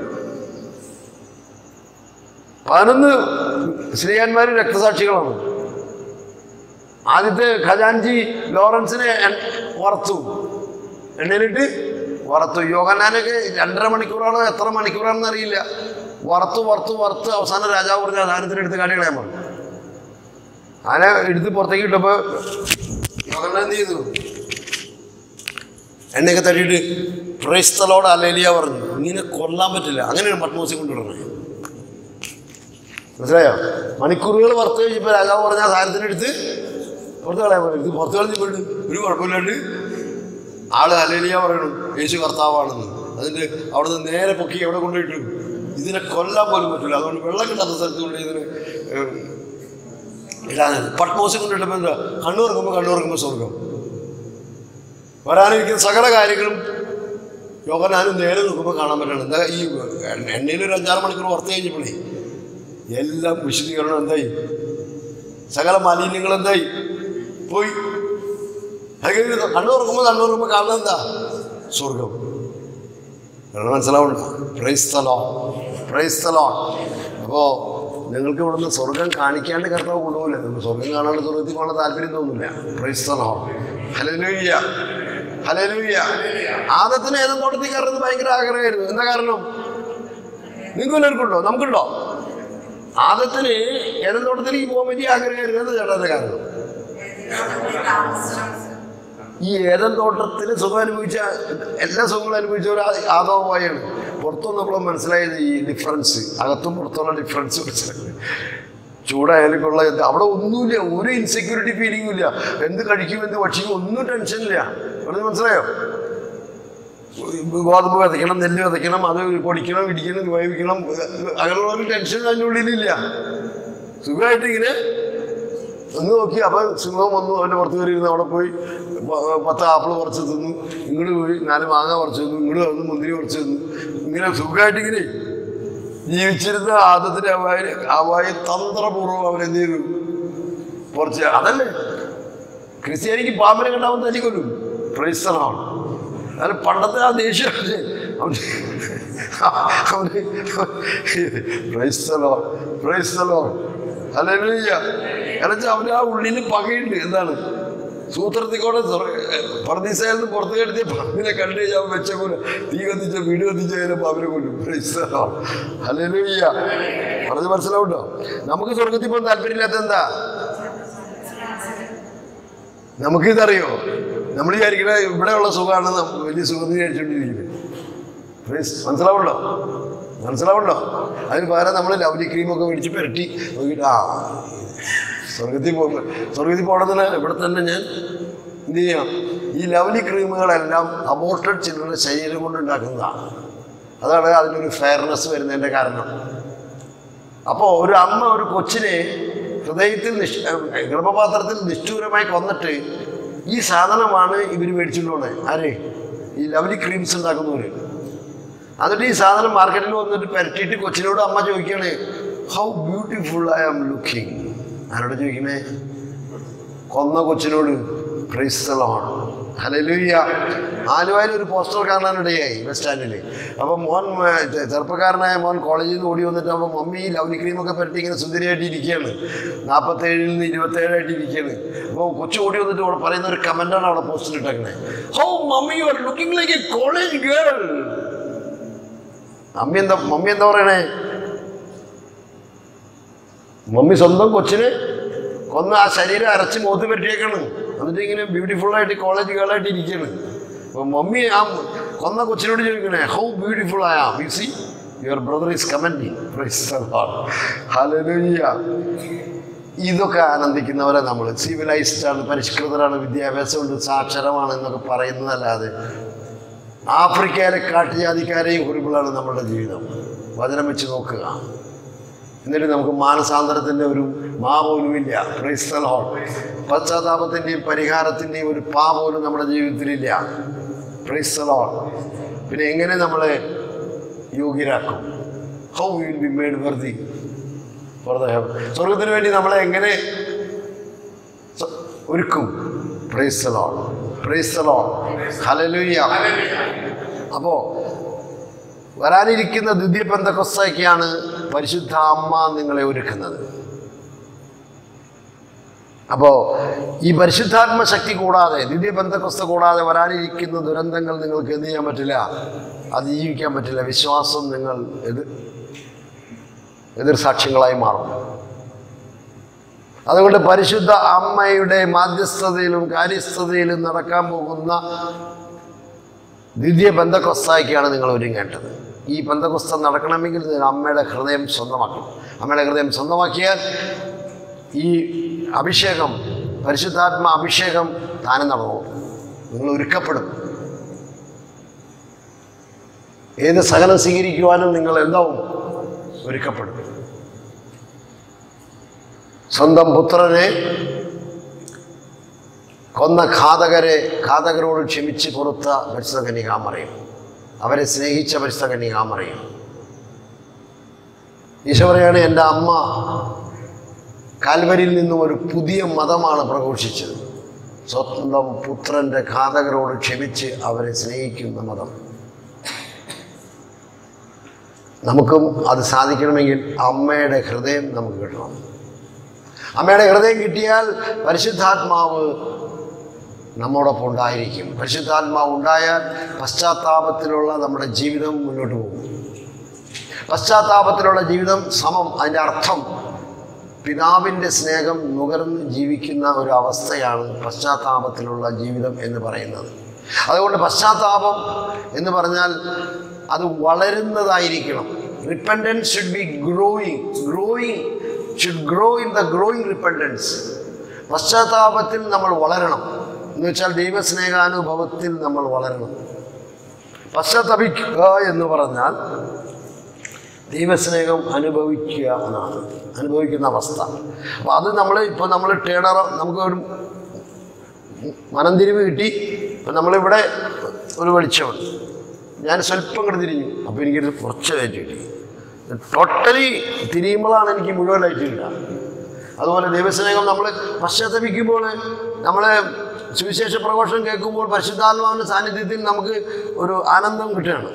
പതിനൊന്ന് സ്ത്രീയന്മാർ രക്തസാക്ഷികളാണ് ആദ്യത്തെ ഖജാൻജി ലോറൻസിനെ എൺ- വറുത്തു എണ്ണയിലിട്ട് വറുത്തു യോഗനാനൊക്കെ രണ്ടര മണിക്കൂറാണോ എത്ര മണിക്കൂറാണെന്ന് അറിയില്ല വറുത്ത് വറുത്ത് വറുത്ത് അവസാനം രാജാവ് പറഞ്ഞ സാധനത്തിന് എടുത്ത് കാട്ടി കളയാൻ പറഞ്ഞു ആനെ എടുത്ത് പുറത്തേക്ക് ഇട്ടപ്പോൾ യോഗനാൻ എന്ത് ചെയ്തു എണ്ണയൊക്കെ തട്ടിയിട്ട് പ്രൈസ്തലോട് അലേലിയ പറഞ്ഞു ഇങ്ങനെ കൊല്ലാൻ പറ്റില്ല അങ്ങനെയാണ് പത്മോസി കൊണ്ടുവിടണേ മനസ്സിലായോ മണിക്കൂറുകൾ പുറത്ത് കഴിഞ്ഞപ്പോൾ രാജാവ് പറഞ്ഞ ആ സാധനത്തിനെടുത്ത് പുറത്ത് കളയാൻ പറഞ്ഞു ഇത് പുറത്ത് കളഞ്ഞപ്പോഴും ഒരു കുഴപ്പമില്ലാണ്ട് ആള് അലേലിയ പറയണം യേശു കർത്താവാണെന്ന് അതിൻ്റെ അവിടെ നിന്ന് നേരെ പൊക്കി എവിടെ കൊണ്ടുപോയിട്ടു ഇതിനെ കൊല്ലാൻ പോലും പറ്റില്ല അതുകൊണ്ട് വെള്ളം കിട്ടാത്ത സ്ഥലത്ത് കൊണ്ട് ഇതിന് ഏഹ്, ഇടാനത് പട്മോസിൽ കൊണ്ടിട്ടപ്പോൾ എന്താ കണ്ണുറക്കുമ്പോൾ കണ്ണുറക്കുമ്പോൾ സ്വർഗം വരാനിരിക്കുന്ന സകല കാര്യങ്ങളും യോഗനാനും നേരെ നോക്കുമ്പോൾ കാണാൻ പറ്റണം എന്താ ഈ എണ്ണയിൽ ഒരു അഞ്ചാറ് മണിക്കൂർ പുറത്ത് കഴിഞ്ഞപ്പോഴേ എല്ലാം വിശദീകരണം എന്തായി സകല മാലിന്യങ്ങൾ എന്തായി പോയി അത് കഴിഞ്ഞ് കണ്ണു തുറക്കുമ്പോൾ കണ്ണു തുറക്കുമ്പോൾ കാണുന്നത് എന്താ സ്വർഗം കാരണം മനസ്സിലാവുന്നുണ്ടോ പ്രൈസ്തലോ പ്രൈസ്തലോ അപ്പോൾ നിങ്ങൾക്ക് ഇവിടുന്ന് സ്വർഗം കാണിക്കാണ്ട് കർത്താവ് കൊണ്ടുപോകില്ല നിങ്ങൾക്ക് സ്വർഗം കാണാണ്ട് സ്വർഗത്തിൽ പോകാൻ താല്പര്യം തോന്നില്ല പ്രൈസ്തലോ ഹലലൂയ്യ ഹലലൂയ്യ ആദത്തിന് ഏതും തോട്ടത്തിൽ കയറുന്നത് ഭയങ്കര ആഗ്രഹമായിരുന്നു എന്താ കാരണം നിങ്ങൾക്ക് എല്ലാവർക്കുണ്ടോ നമുക്കുണ്ടോ ആദത്തിന് ഏതും തോട്ടത്തിലേക്ക് പോകാൻ വലിയ ആഗ്രഹമായിരുന്നു എന്താ ചേട്ടാ കാരണം ഈ ഏതൻ തോട്ടത്തിൽ സുഖം അനുഭവിച്ച എല്ലാ സുഖങ്ങളും അനുഭവിച്ച ഒരു ആദവമായാണ് പുറത്തു വന്നപ്പോൾ മനസ്സിലായത് ഈ ഡിഫറൻസ് അകത്തും പുറത്തുള്ള ഡിഫറൻസ് മനസ്സിലായത് ചൂടായാലും കൊള്ള എന്ത് അവിടെ ഒന്നുമില്ല ഒരു ഇൻസെക്യൂരിറ്റി ഫീലിംഗും ഇല്ല എന്ത് കഴിക്കും എന്ത് ഭക്ഷിക്കും ഒന്നും ടെൻഷനില്ല അവിടെ മനസ്സിലായോ ഗോതമ്പ് വിതയ്ക്കണം നെല്ല് വിതയ്ക്കണം അത് പൊടിക്കണം ഇടിക്കണം വേവിക്കണം അങ്ങനെയുള്ള ഒരു ടെൻഷൻ അതിൻ്റെ ഉള്ളിലില്ല സുഖമായിട്ട് ഇങ്ങനെ ഒന്ന് നോക്കി അപ്പം സിംഹം വന്നു അവൻ്റെ പുറത്ത് കയറി ഇരുന്ന് അവിടെ പോയി പ- പത്ത് ആപ്പിൾ പറിച്ച് തിന്നു ഇങ്ങോട്ട് പോയി നാല് മാങ്ങ പറിച്ച് തിന്നു ഇങ്ങോട്ട് വന്ന് മുന്തിരി പറിച്ച് തിന്നു ഇങ്ങനെ സുഖമായിട്ട് ഇങ്ങനെ ജീവിച്ചിരുന്ന ആദത്തിന്റെ അവായ അവായ തന്ത്രപൂർവ്വം അവരെന്ത് ചെയ്തു കുറച്ച് അതല്ലേ ക്രിസ്ത്യാനിക്ക് പാമ്പിനെ കണ്ടാവുന്ന തല്ലി കൊല്ലും പ്രൈസ്തലമാണ് അത് പണ്ടത്തെ ആ ദേഷ്യം അവന് അവന് പ്രൈസ്തലോ പ്രൈസ്തലോ അല്ലേലൂയ്യ എന്നുവെച്ചാൽ അവന് ആ ഉള്ളിൽ പകയുണ്ട് എന്താണ് സൂത്രത്തിൽ കൂടെ പറദീസയിൽ നിന്ന് പുറത്ത് കെടുത്തിയ പാമ്പിനെ കണ്ടു കഴിഞ്ഞാൽ അവൻ വെച്ച പോലെ തീ കത്തിച്ച വീട് കത്തിച്ച കഴിഞ്ഞാൽ പാമ്പിനെ കൊല്ലും പ്രൈസ്തലോ അല്ലേലൂയ്യ പറഞ്ഞ് മനസ്സിലാവുണ്ടോ നമുക്ക് സ്വർഗത്തിൽ പോകാൻ താല്പര്യമില്ലാത്ത എന്താ നമുക്കിതറിയോ നമ്മൾ വിചാരിക്കണ ഇവിടെയുള്ള സുഖമാണ് നം- വലിയ സുഖം വിചാരിച്ചുകൊണ്ടിരിക്കുന്നത് Praise. മനസ്സിലാവുണ്ടോ മനസ്സിലാവുണ്ടോ അതിന് പകരം നമ്മൾ ലവ്ലി ക്രീമൊക്കെ മേടിച്ച് പുരട്ടി നോക്കിയിട്ട് ആ സ്വർഗത്തിൽ പോകുമ്പോൾ സ്വർഗത്തിൽ പോകണമെന്ന് ഇവിടെ തന്നെ ഞാൻ എന്ത് ചെയ്യാം ഈ ലവ്ലി ക്രീമുകളെല്ലാം അബോർട്ടഡ് ചിൽഡ്രൻ്റെ ശരീരം കൊണ്ട് ഉണ്ടാക്കുന്നതാണ് അതാണ് അതിനൊരു ഫെയർനെസ് വരുന്നതിൻ്റെ കാരണം അപ്പോൾ ഒരു അമ്മ ഒരു കൊച്ചിനെ ഹൃദയത്തിൽ നിഷ് ഏഹ് ഗർഭപാത്രത്തിൽ നിഷ്ഠൂരമായി കൊന്നിട്ട് ഈ സാധനമാണ് ഇവർ മേടിച്ചുകൊണ്ട് പോണേ ആര് ഈ ലവ്ലി ക്രീംസ് ഉണ്ടാക്കുന്നവർ എന്നിട്ട് ഈ സാധനം മാർക്കറ്റിൽ വന്നിട്ട് പുരട്ടിയിട്ട് കൊച്ചിനോട് അമ്മ ചോദിക്കണേ how beautiful I am looking ആരോട് ചോദിക്കണേ കൊന്ന കൊച്ചിനോട് ക്രൈസ്തലമാണ് ഹലലൂയ്യ ആലുവായിൽ ഒരു പോസ്റ്റർ കാണാനിടയായി ബസ് സ്റ്റാൻഡിൽ അപ്പോൾ മോൻ ഏ, ചെ- ചെറുപ്പക്കാരനായ മോൻ കോളേജിൽ നിന്ന് ഓടി വന്നിട്ട് അപ്പോൾ മമ്മി ലവ്ലി ക്രീമൊക്കെ പരട്ടി ഇങ്ങനെ സുന്ദരിയായിട്ട് ഇരിക്കുകയാണ് നാൽപ്പത്തേഴിൽ നിന്ന് ഇരുപത്തേഴായിട്ട് ഇരിക്കുകയാണ് അപ്പോൾ കൊച്ചു ഓടി വന്നിട്ട് അവിടെ പറയുന്ന ഒരു കമൻ്റാണ് അവിടെ പോസ്റ്റർ ഇട്ടേക്കണേ how mummy you are looking like a college girl mummy എന്താ മമ്മി എന്താ പറയണേ മമ്മി സ്വന്തം കൊച്ചിനെ കൊന്ന് ആ ശരീരം അരച്ച് മുഖത്ത് പറ്റിയേക്കാണ് എന്നിട്ട് ഇങ്ങനെ ബ്യൂട്ടിഫുൾ ആയിട്ട് കോളേജ് ഗേളായിട്ട് ഇരിക്കുകയാണ് അപ്പോൾ മമ്മി ആ കൊന്ന കൊച്ചിനോട് ചോദിക്കണേ ഹൗ ബ്യൂട്ടിഫുൾ ആയാ you see your brother is commenting hallelujah ഇതൊക്കെ ആനന്ദിക്കുന്നവരെ നമ്മൾ സിവിലൈസ്ഡ് ആണ് പരിഷ്കൃതരാണ് വിദ്യാഭ്യാസമുണ്ട് സാക്ഷരമാണ് എന്നൊക്കെ പറയുന്നതല്ലാതെ ആഫ്രിക്കയിലെ കാട്ടുജാതിക്കാരെയും കുറിപ്പിളാണ് നമ്മളുടെ ജീവിതം വചനം വെച്ച് നോക്കുക എന്നിട്ട് നമുക്ക് മാനസാന്തരത്തിൻ്റെ ഒരു മാ പോലുമില്ല ക്രൈസ്തൽ ഹോൾ പശ്ചാത്താപത്തിൻ്റെയും പരിഹാരത്തിൻ്റെയും ഒരു പാ പോലും നമ്മുടെ ജീവിതത്തിലില്ല ക്രൈസ്തൽ ഹോൾ പിന്നെ എങ്ങനെ നമ്മളെ യോഗ്യരാക്കും how will be made worthy for the heaven സ്വർഗത്തിന് വേണ്ടി നമ്മളെ എങ്ങനെ സ- ഒരുക്കും പ്രൈസ്തലോൺ പ്രൈസ്തലോൺ ഹലലുയ്യ അപ്പോൾ വരാനിരിക്കുന്ന ദ്വിതീയ ബന്ധക്കൊസ്തയ്ക്കാണ് പരിശുദ്ധ അമ്മ നിങ്ങളെ ഒരുക്കുന്നത് അപ്പോൾ ഈ പരിശുദ്ധാത്മ ശക്തി കൂടാതെ ദ്വിതീയ ബന്ധക്കൊസ്ത കൂടാതെ വരാനിരിക്കുന്ന ദുരന്തങ്ങൾ നിങ്ങൾക്ക് എന്ത് ചെയ്യാൻ പറ്റില്ല അതിജീവിക്കാൻ പറ്റില്ല വിശ്വാസം നിങ്ങൾ എതിർ എതിർ സാക്ഷ്യങ്ങളായി മാറും അതുകൊണ്ട് പരിശുദ്ധ അമ്മയുടെ മാധ്യസ്ഥതയിലും കാര്യസ്ഥതയിലും നടക്കാൻ പോകുന്ന ദ്വിതീയ ബന്ധക്കൊസ്തായ്ക്കാണ് നിങ്ങൾ ഒരുങ്ങേണ്ടത് ഈ ബന്ധക്കൊസ്ത നടക്കണമെങ്കിൽ നിങ്ങൾ അമ്മയുടെ ഹൃദയം സ്വന്തമാക്കണം അമ്മയുടെ ഹൃദയം സ്വന്തമാക്കിയാൽ ഈ അഭിഷേകം പരിശുദ്ധാത്മ അഭിഷേകം താനും നടന്നു നിങ്ങൾ ഒരുക്കപ്പെടും ഏത് സകലം സ്വീകരിക്കുവാനും നിങ്ങൾ എന്താവും ഒരുക്കപ്പെടും സ്വന്തം പുത്രനെ കൊന്ന ഘാതകരെ ഘാതകരോട് ക്ഷമിച്ച് കൊടുത്ത പരിശുദ്ധ കന്യകാമറയും അവരെ സ്നേഹിച്ച പരിശുദ്ധ കന്യകാമറയും ഈശോ പറയാണ് എൻ്റെ അമ്മ കാൽവരിയിൽ നിന്നും ഒരു പുതിയ മതമാണ് പ്രഘോഷിച്ചത് സ്വന്തം പുത്രൻ്റെ ഘാതകരോട് ക്ഷമിച്ച് അവരെ സ്നേഹിക്കുന്ന മതം നമുക്കും അത് സാധിക്കണമെങ്കിൽ അമ്മയുടെ ഹൃദയം നമുക്ക് കിട്ടണം അമ്മയുടെ ഹൃദയം കിട്ടിയാൽ പരിശുദ്ധാത്മാവ് നമ്മോടൊപ്പം ഉണ്ടായിരിക്കും പരിശുദ്ധാത്മാവ് ഉണ്ടായാൽ പശ്ചാത്താപത്തിലുള്ള നമ്മുടെ ജീവിതം മുന്നോട്ട് പോകും പശ്ചാത്താപത്തിലുള്ള ജീവിതം സമം അതിൻ്റെ അർത്ഥം പിതാവിൻ്റെ സ്നേഹം നുകർന്ന് ജീവിക്കുന്ന ഒരു അവസ്ഥയാണ് പശ്ചാത്താപത്തിലുള്ള ജീവിതം എന്ന് പറയുന്നത് അതുകൊണ്ട് പശ്ചാത്താപം എന്ന് പറഞ്ഞാൽ അത് വളരുന്നതായിരിക്കണം repentance should be growing growing should grow in the growing repentance പശ്ചാത്താപത്തിൽ നമ്മൾ വളരണം എന്ന് വെച്ചാൽ ദൈവസ്നേഹാനുഭവത്തിൽ നമ്മൾ വളരണം പശ്ചാത്തപിക്കുക എന്ന് പറഞ്ഞാൽ ദൈവസ്നേഹം അനുഭവിക്കുക എന്നാണ് അനുഭവിക്കുന്ന അവസ്ഥ അപ്പോൾ അത് നമ്മൾ ഇപ്പോൾ നമ്മൾ ടേണർ നമുക്ക് ഒരു മനംതിരിവ് കിട്ടി ഇപ്പം നമ്മളിവിടെ ഒരു വെളിച്ചമുണ്ട് ഞാൻ സ്വല്പം കൂടെ തിരിഞ്ഞു അപ്പോൾ എനിക്കൊരു കുറച്ച് ലൈറ്റ് കിട്ടി ടോട്ടലി തിരിയുമ്പോഴാണ് എനിക്ക് മുഴുവൻ ലൈറ്റ് കിട്ടുക അതുപോലെ ദൈവസ്നേഹം നമ്മൾ പശ്ചാത്തപിക്കുമ്പോൾ നമ്മൾ സുവിശേഷ പ്രഘോഷണം കേൾക്കുമ്പോൾ പരിശുദ്ധാത്മാവിൻ്റെ സാന്നിധ്യത്തിൽ നമുക്ക് ഒരു ആനന്ദം കിട്ടുകയാണ്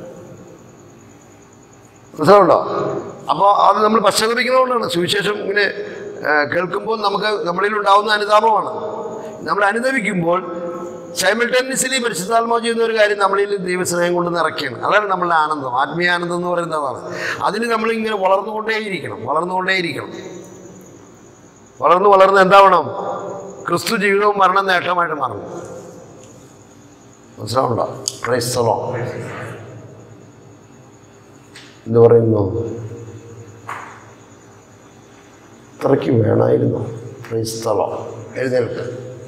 മനസ്സിലുണ്ടോ അപ്പോൾ അത് നമ്മൾ പശ്ചാത്തപിക്കുന്നതുകൊണ്ടാണ് സുവിശേഷം ഇങ്ങനെ ആ, കേൾക്കുമ്പോൾ നമുക്ക് നമ്മളിൽ ഉണ്ടാവുന്ന അനുതാപമാണ് നമ്മൾ അനുദപിക്കുമ്പോൾ സൈമിൾട്ടേനിയസ്ലി പരിശുദ്ധാത്മാവ് ചെയ്യുന്ന ഒരു കാര്യം നമ്മളിൽ ദൈവസ്നേഹം കൊണ്ട് നിറയ്ക്കുകയാണ് അതാണ് നമ്മളുടെ ആനന്ദം ആത്മീയ ആനന്ദം എന്ന് പറയുന്നത് അതാണ് അതിന് നമ്മളിങ്ങനെ വളർന്നുകൊണ്ടേയിരിക്കണം വളർന്നുകൊണ്ടേയിരിക്കണം വളർന്ന് വളർന്ന് എന്താവണം ക്രിസ്തു ജീവിതവും മരണം നേട്ടമായിട്ട് മാറണം മനസ്സിലാവുണ്ടോ ക്രൈസ്തവോ എന്ത് പറയുന്നു ഇത്രയ്ക്ക് വേണമായിരുന്നു ക്രൈസ്തവോ എഴുന്നേൽക്ക്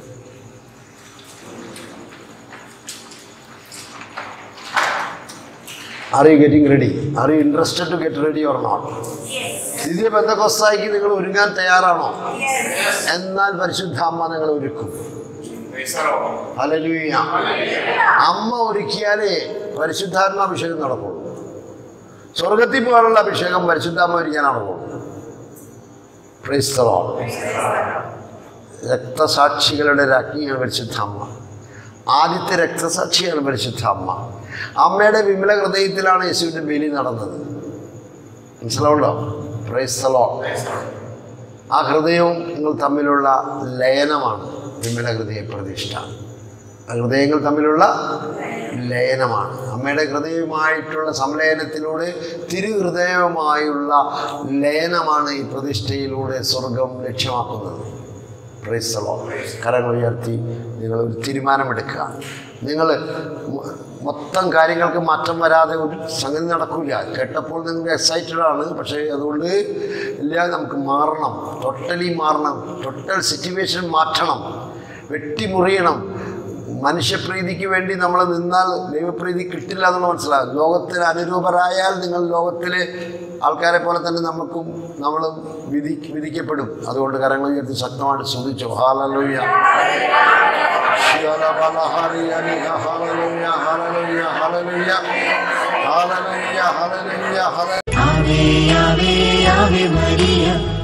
are you getting ready are you interested to get ready or not ഇതിയ ബന്ധക്കൊസ്തായിക്ക് നിങ്ങൾ ഒരുങ്ങാൻ തയ്യാറാണോ എന്നാൽ പരിശുദ്ധ അമ്മ നിങ്ങൾ ഒരുക്കും ഹല്ലേലൂയ അമ്മ ഒരുക്കിയാലേ പരിശുദ്ധാത്മാഭിഷേകം നടക്കുള്ളൂ സ്വർഗത്തിൽ പോകാനുള്ള അഭിഷേകം പരിശുദ്ധാത്മ ഒരുക്കാൻ നടക്കുള്ളൂ Praise the Lord. രക്തസാക്ഷികളുടെ രാജ്ഞിയാണ് പരിശുദ്ധ അമ്മ ആദ്യത്തെ രക്തസാക്ഷിയാണ് പരിശുദ്ധ അമ്മ അമ്മയുടെ വിമല ഹൃദയത്തിലാണ് യേശുവിൻ്റെ ബലി നടന്നത് മനസ്സിലാവുണ്ടോ പ്രൈസ്തലോ ആ ഹൃദയവും നിങ്ങൾ തമ്മിലുള്ള ലയനമാണ് വിമല ഹൃദയ പ്രതിഷ്ഠ ആ ഹൃദയങ്ങൾ തമ്മിലുള്ള ലയനമാണ് അമ്മയുടെ ഹൃദയവുമായിട്ടുള്ള സംലയനത്തിലൂടെ തിരുഹൃദയവുമായുള്ള ലയനമാണ് ഈ പ്രതിഷ്ഠയിലൂടെ സ്വർഗം ലക്ഷ്യമാക്കുന്നത് പ്രൈസലോ കരങ്ങൾ ഉയർത്തി നിങ്ങൾ ഒരു തീരുമാനമെടുക്കുക നിങ്ങൾ മൊ- മൊത്തം കാര്യങ്ങൾക്ക് മാറ്റം വരാതെ ഒരു സംഗതി നടക്കില്ല കേട്ടപ്പോൾ നിങ്ങൾ എക്സൈറ്റഡ് ആണ് പക്ഷേ അതുകൊണ്ട് ഇല്ല നമുക്ക് മാറണം ടോട്ടലി മാറണം ടോട്ടൽ സിറ്റുവേഷൻ മാറ്റണം വെട്ടിമുറിയണം മനുഷ്യപ്രീതിക്ക് വേണ്ടി നമ്മൾ നിന്നാൽ ദൈവപ്രീതി കിട്ടില്ല എന്നുള്ള മനസ്സിലാകും ലോകത്തിന് അനുരൂപരായാൽ നിങ്ങൾ ലോകത്തിലെ ആൾക്കാരെ പോലെ തന്നെ നമുക്കും നമ്മൾ വിധി വിധിക്കപ്പെടും അതുകൊണ്ട് കരങ്ങൾ ഉയർത്തി ശക്തമായിട്ട് ശ്രദ്ധിച്ചു hallelujah hallelujah hallelujah hallelujah hallelujah hallelujah hallelujah Ave, Ave, Ave María,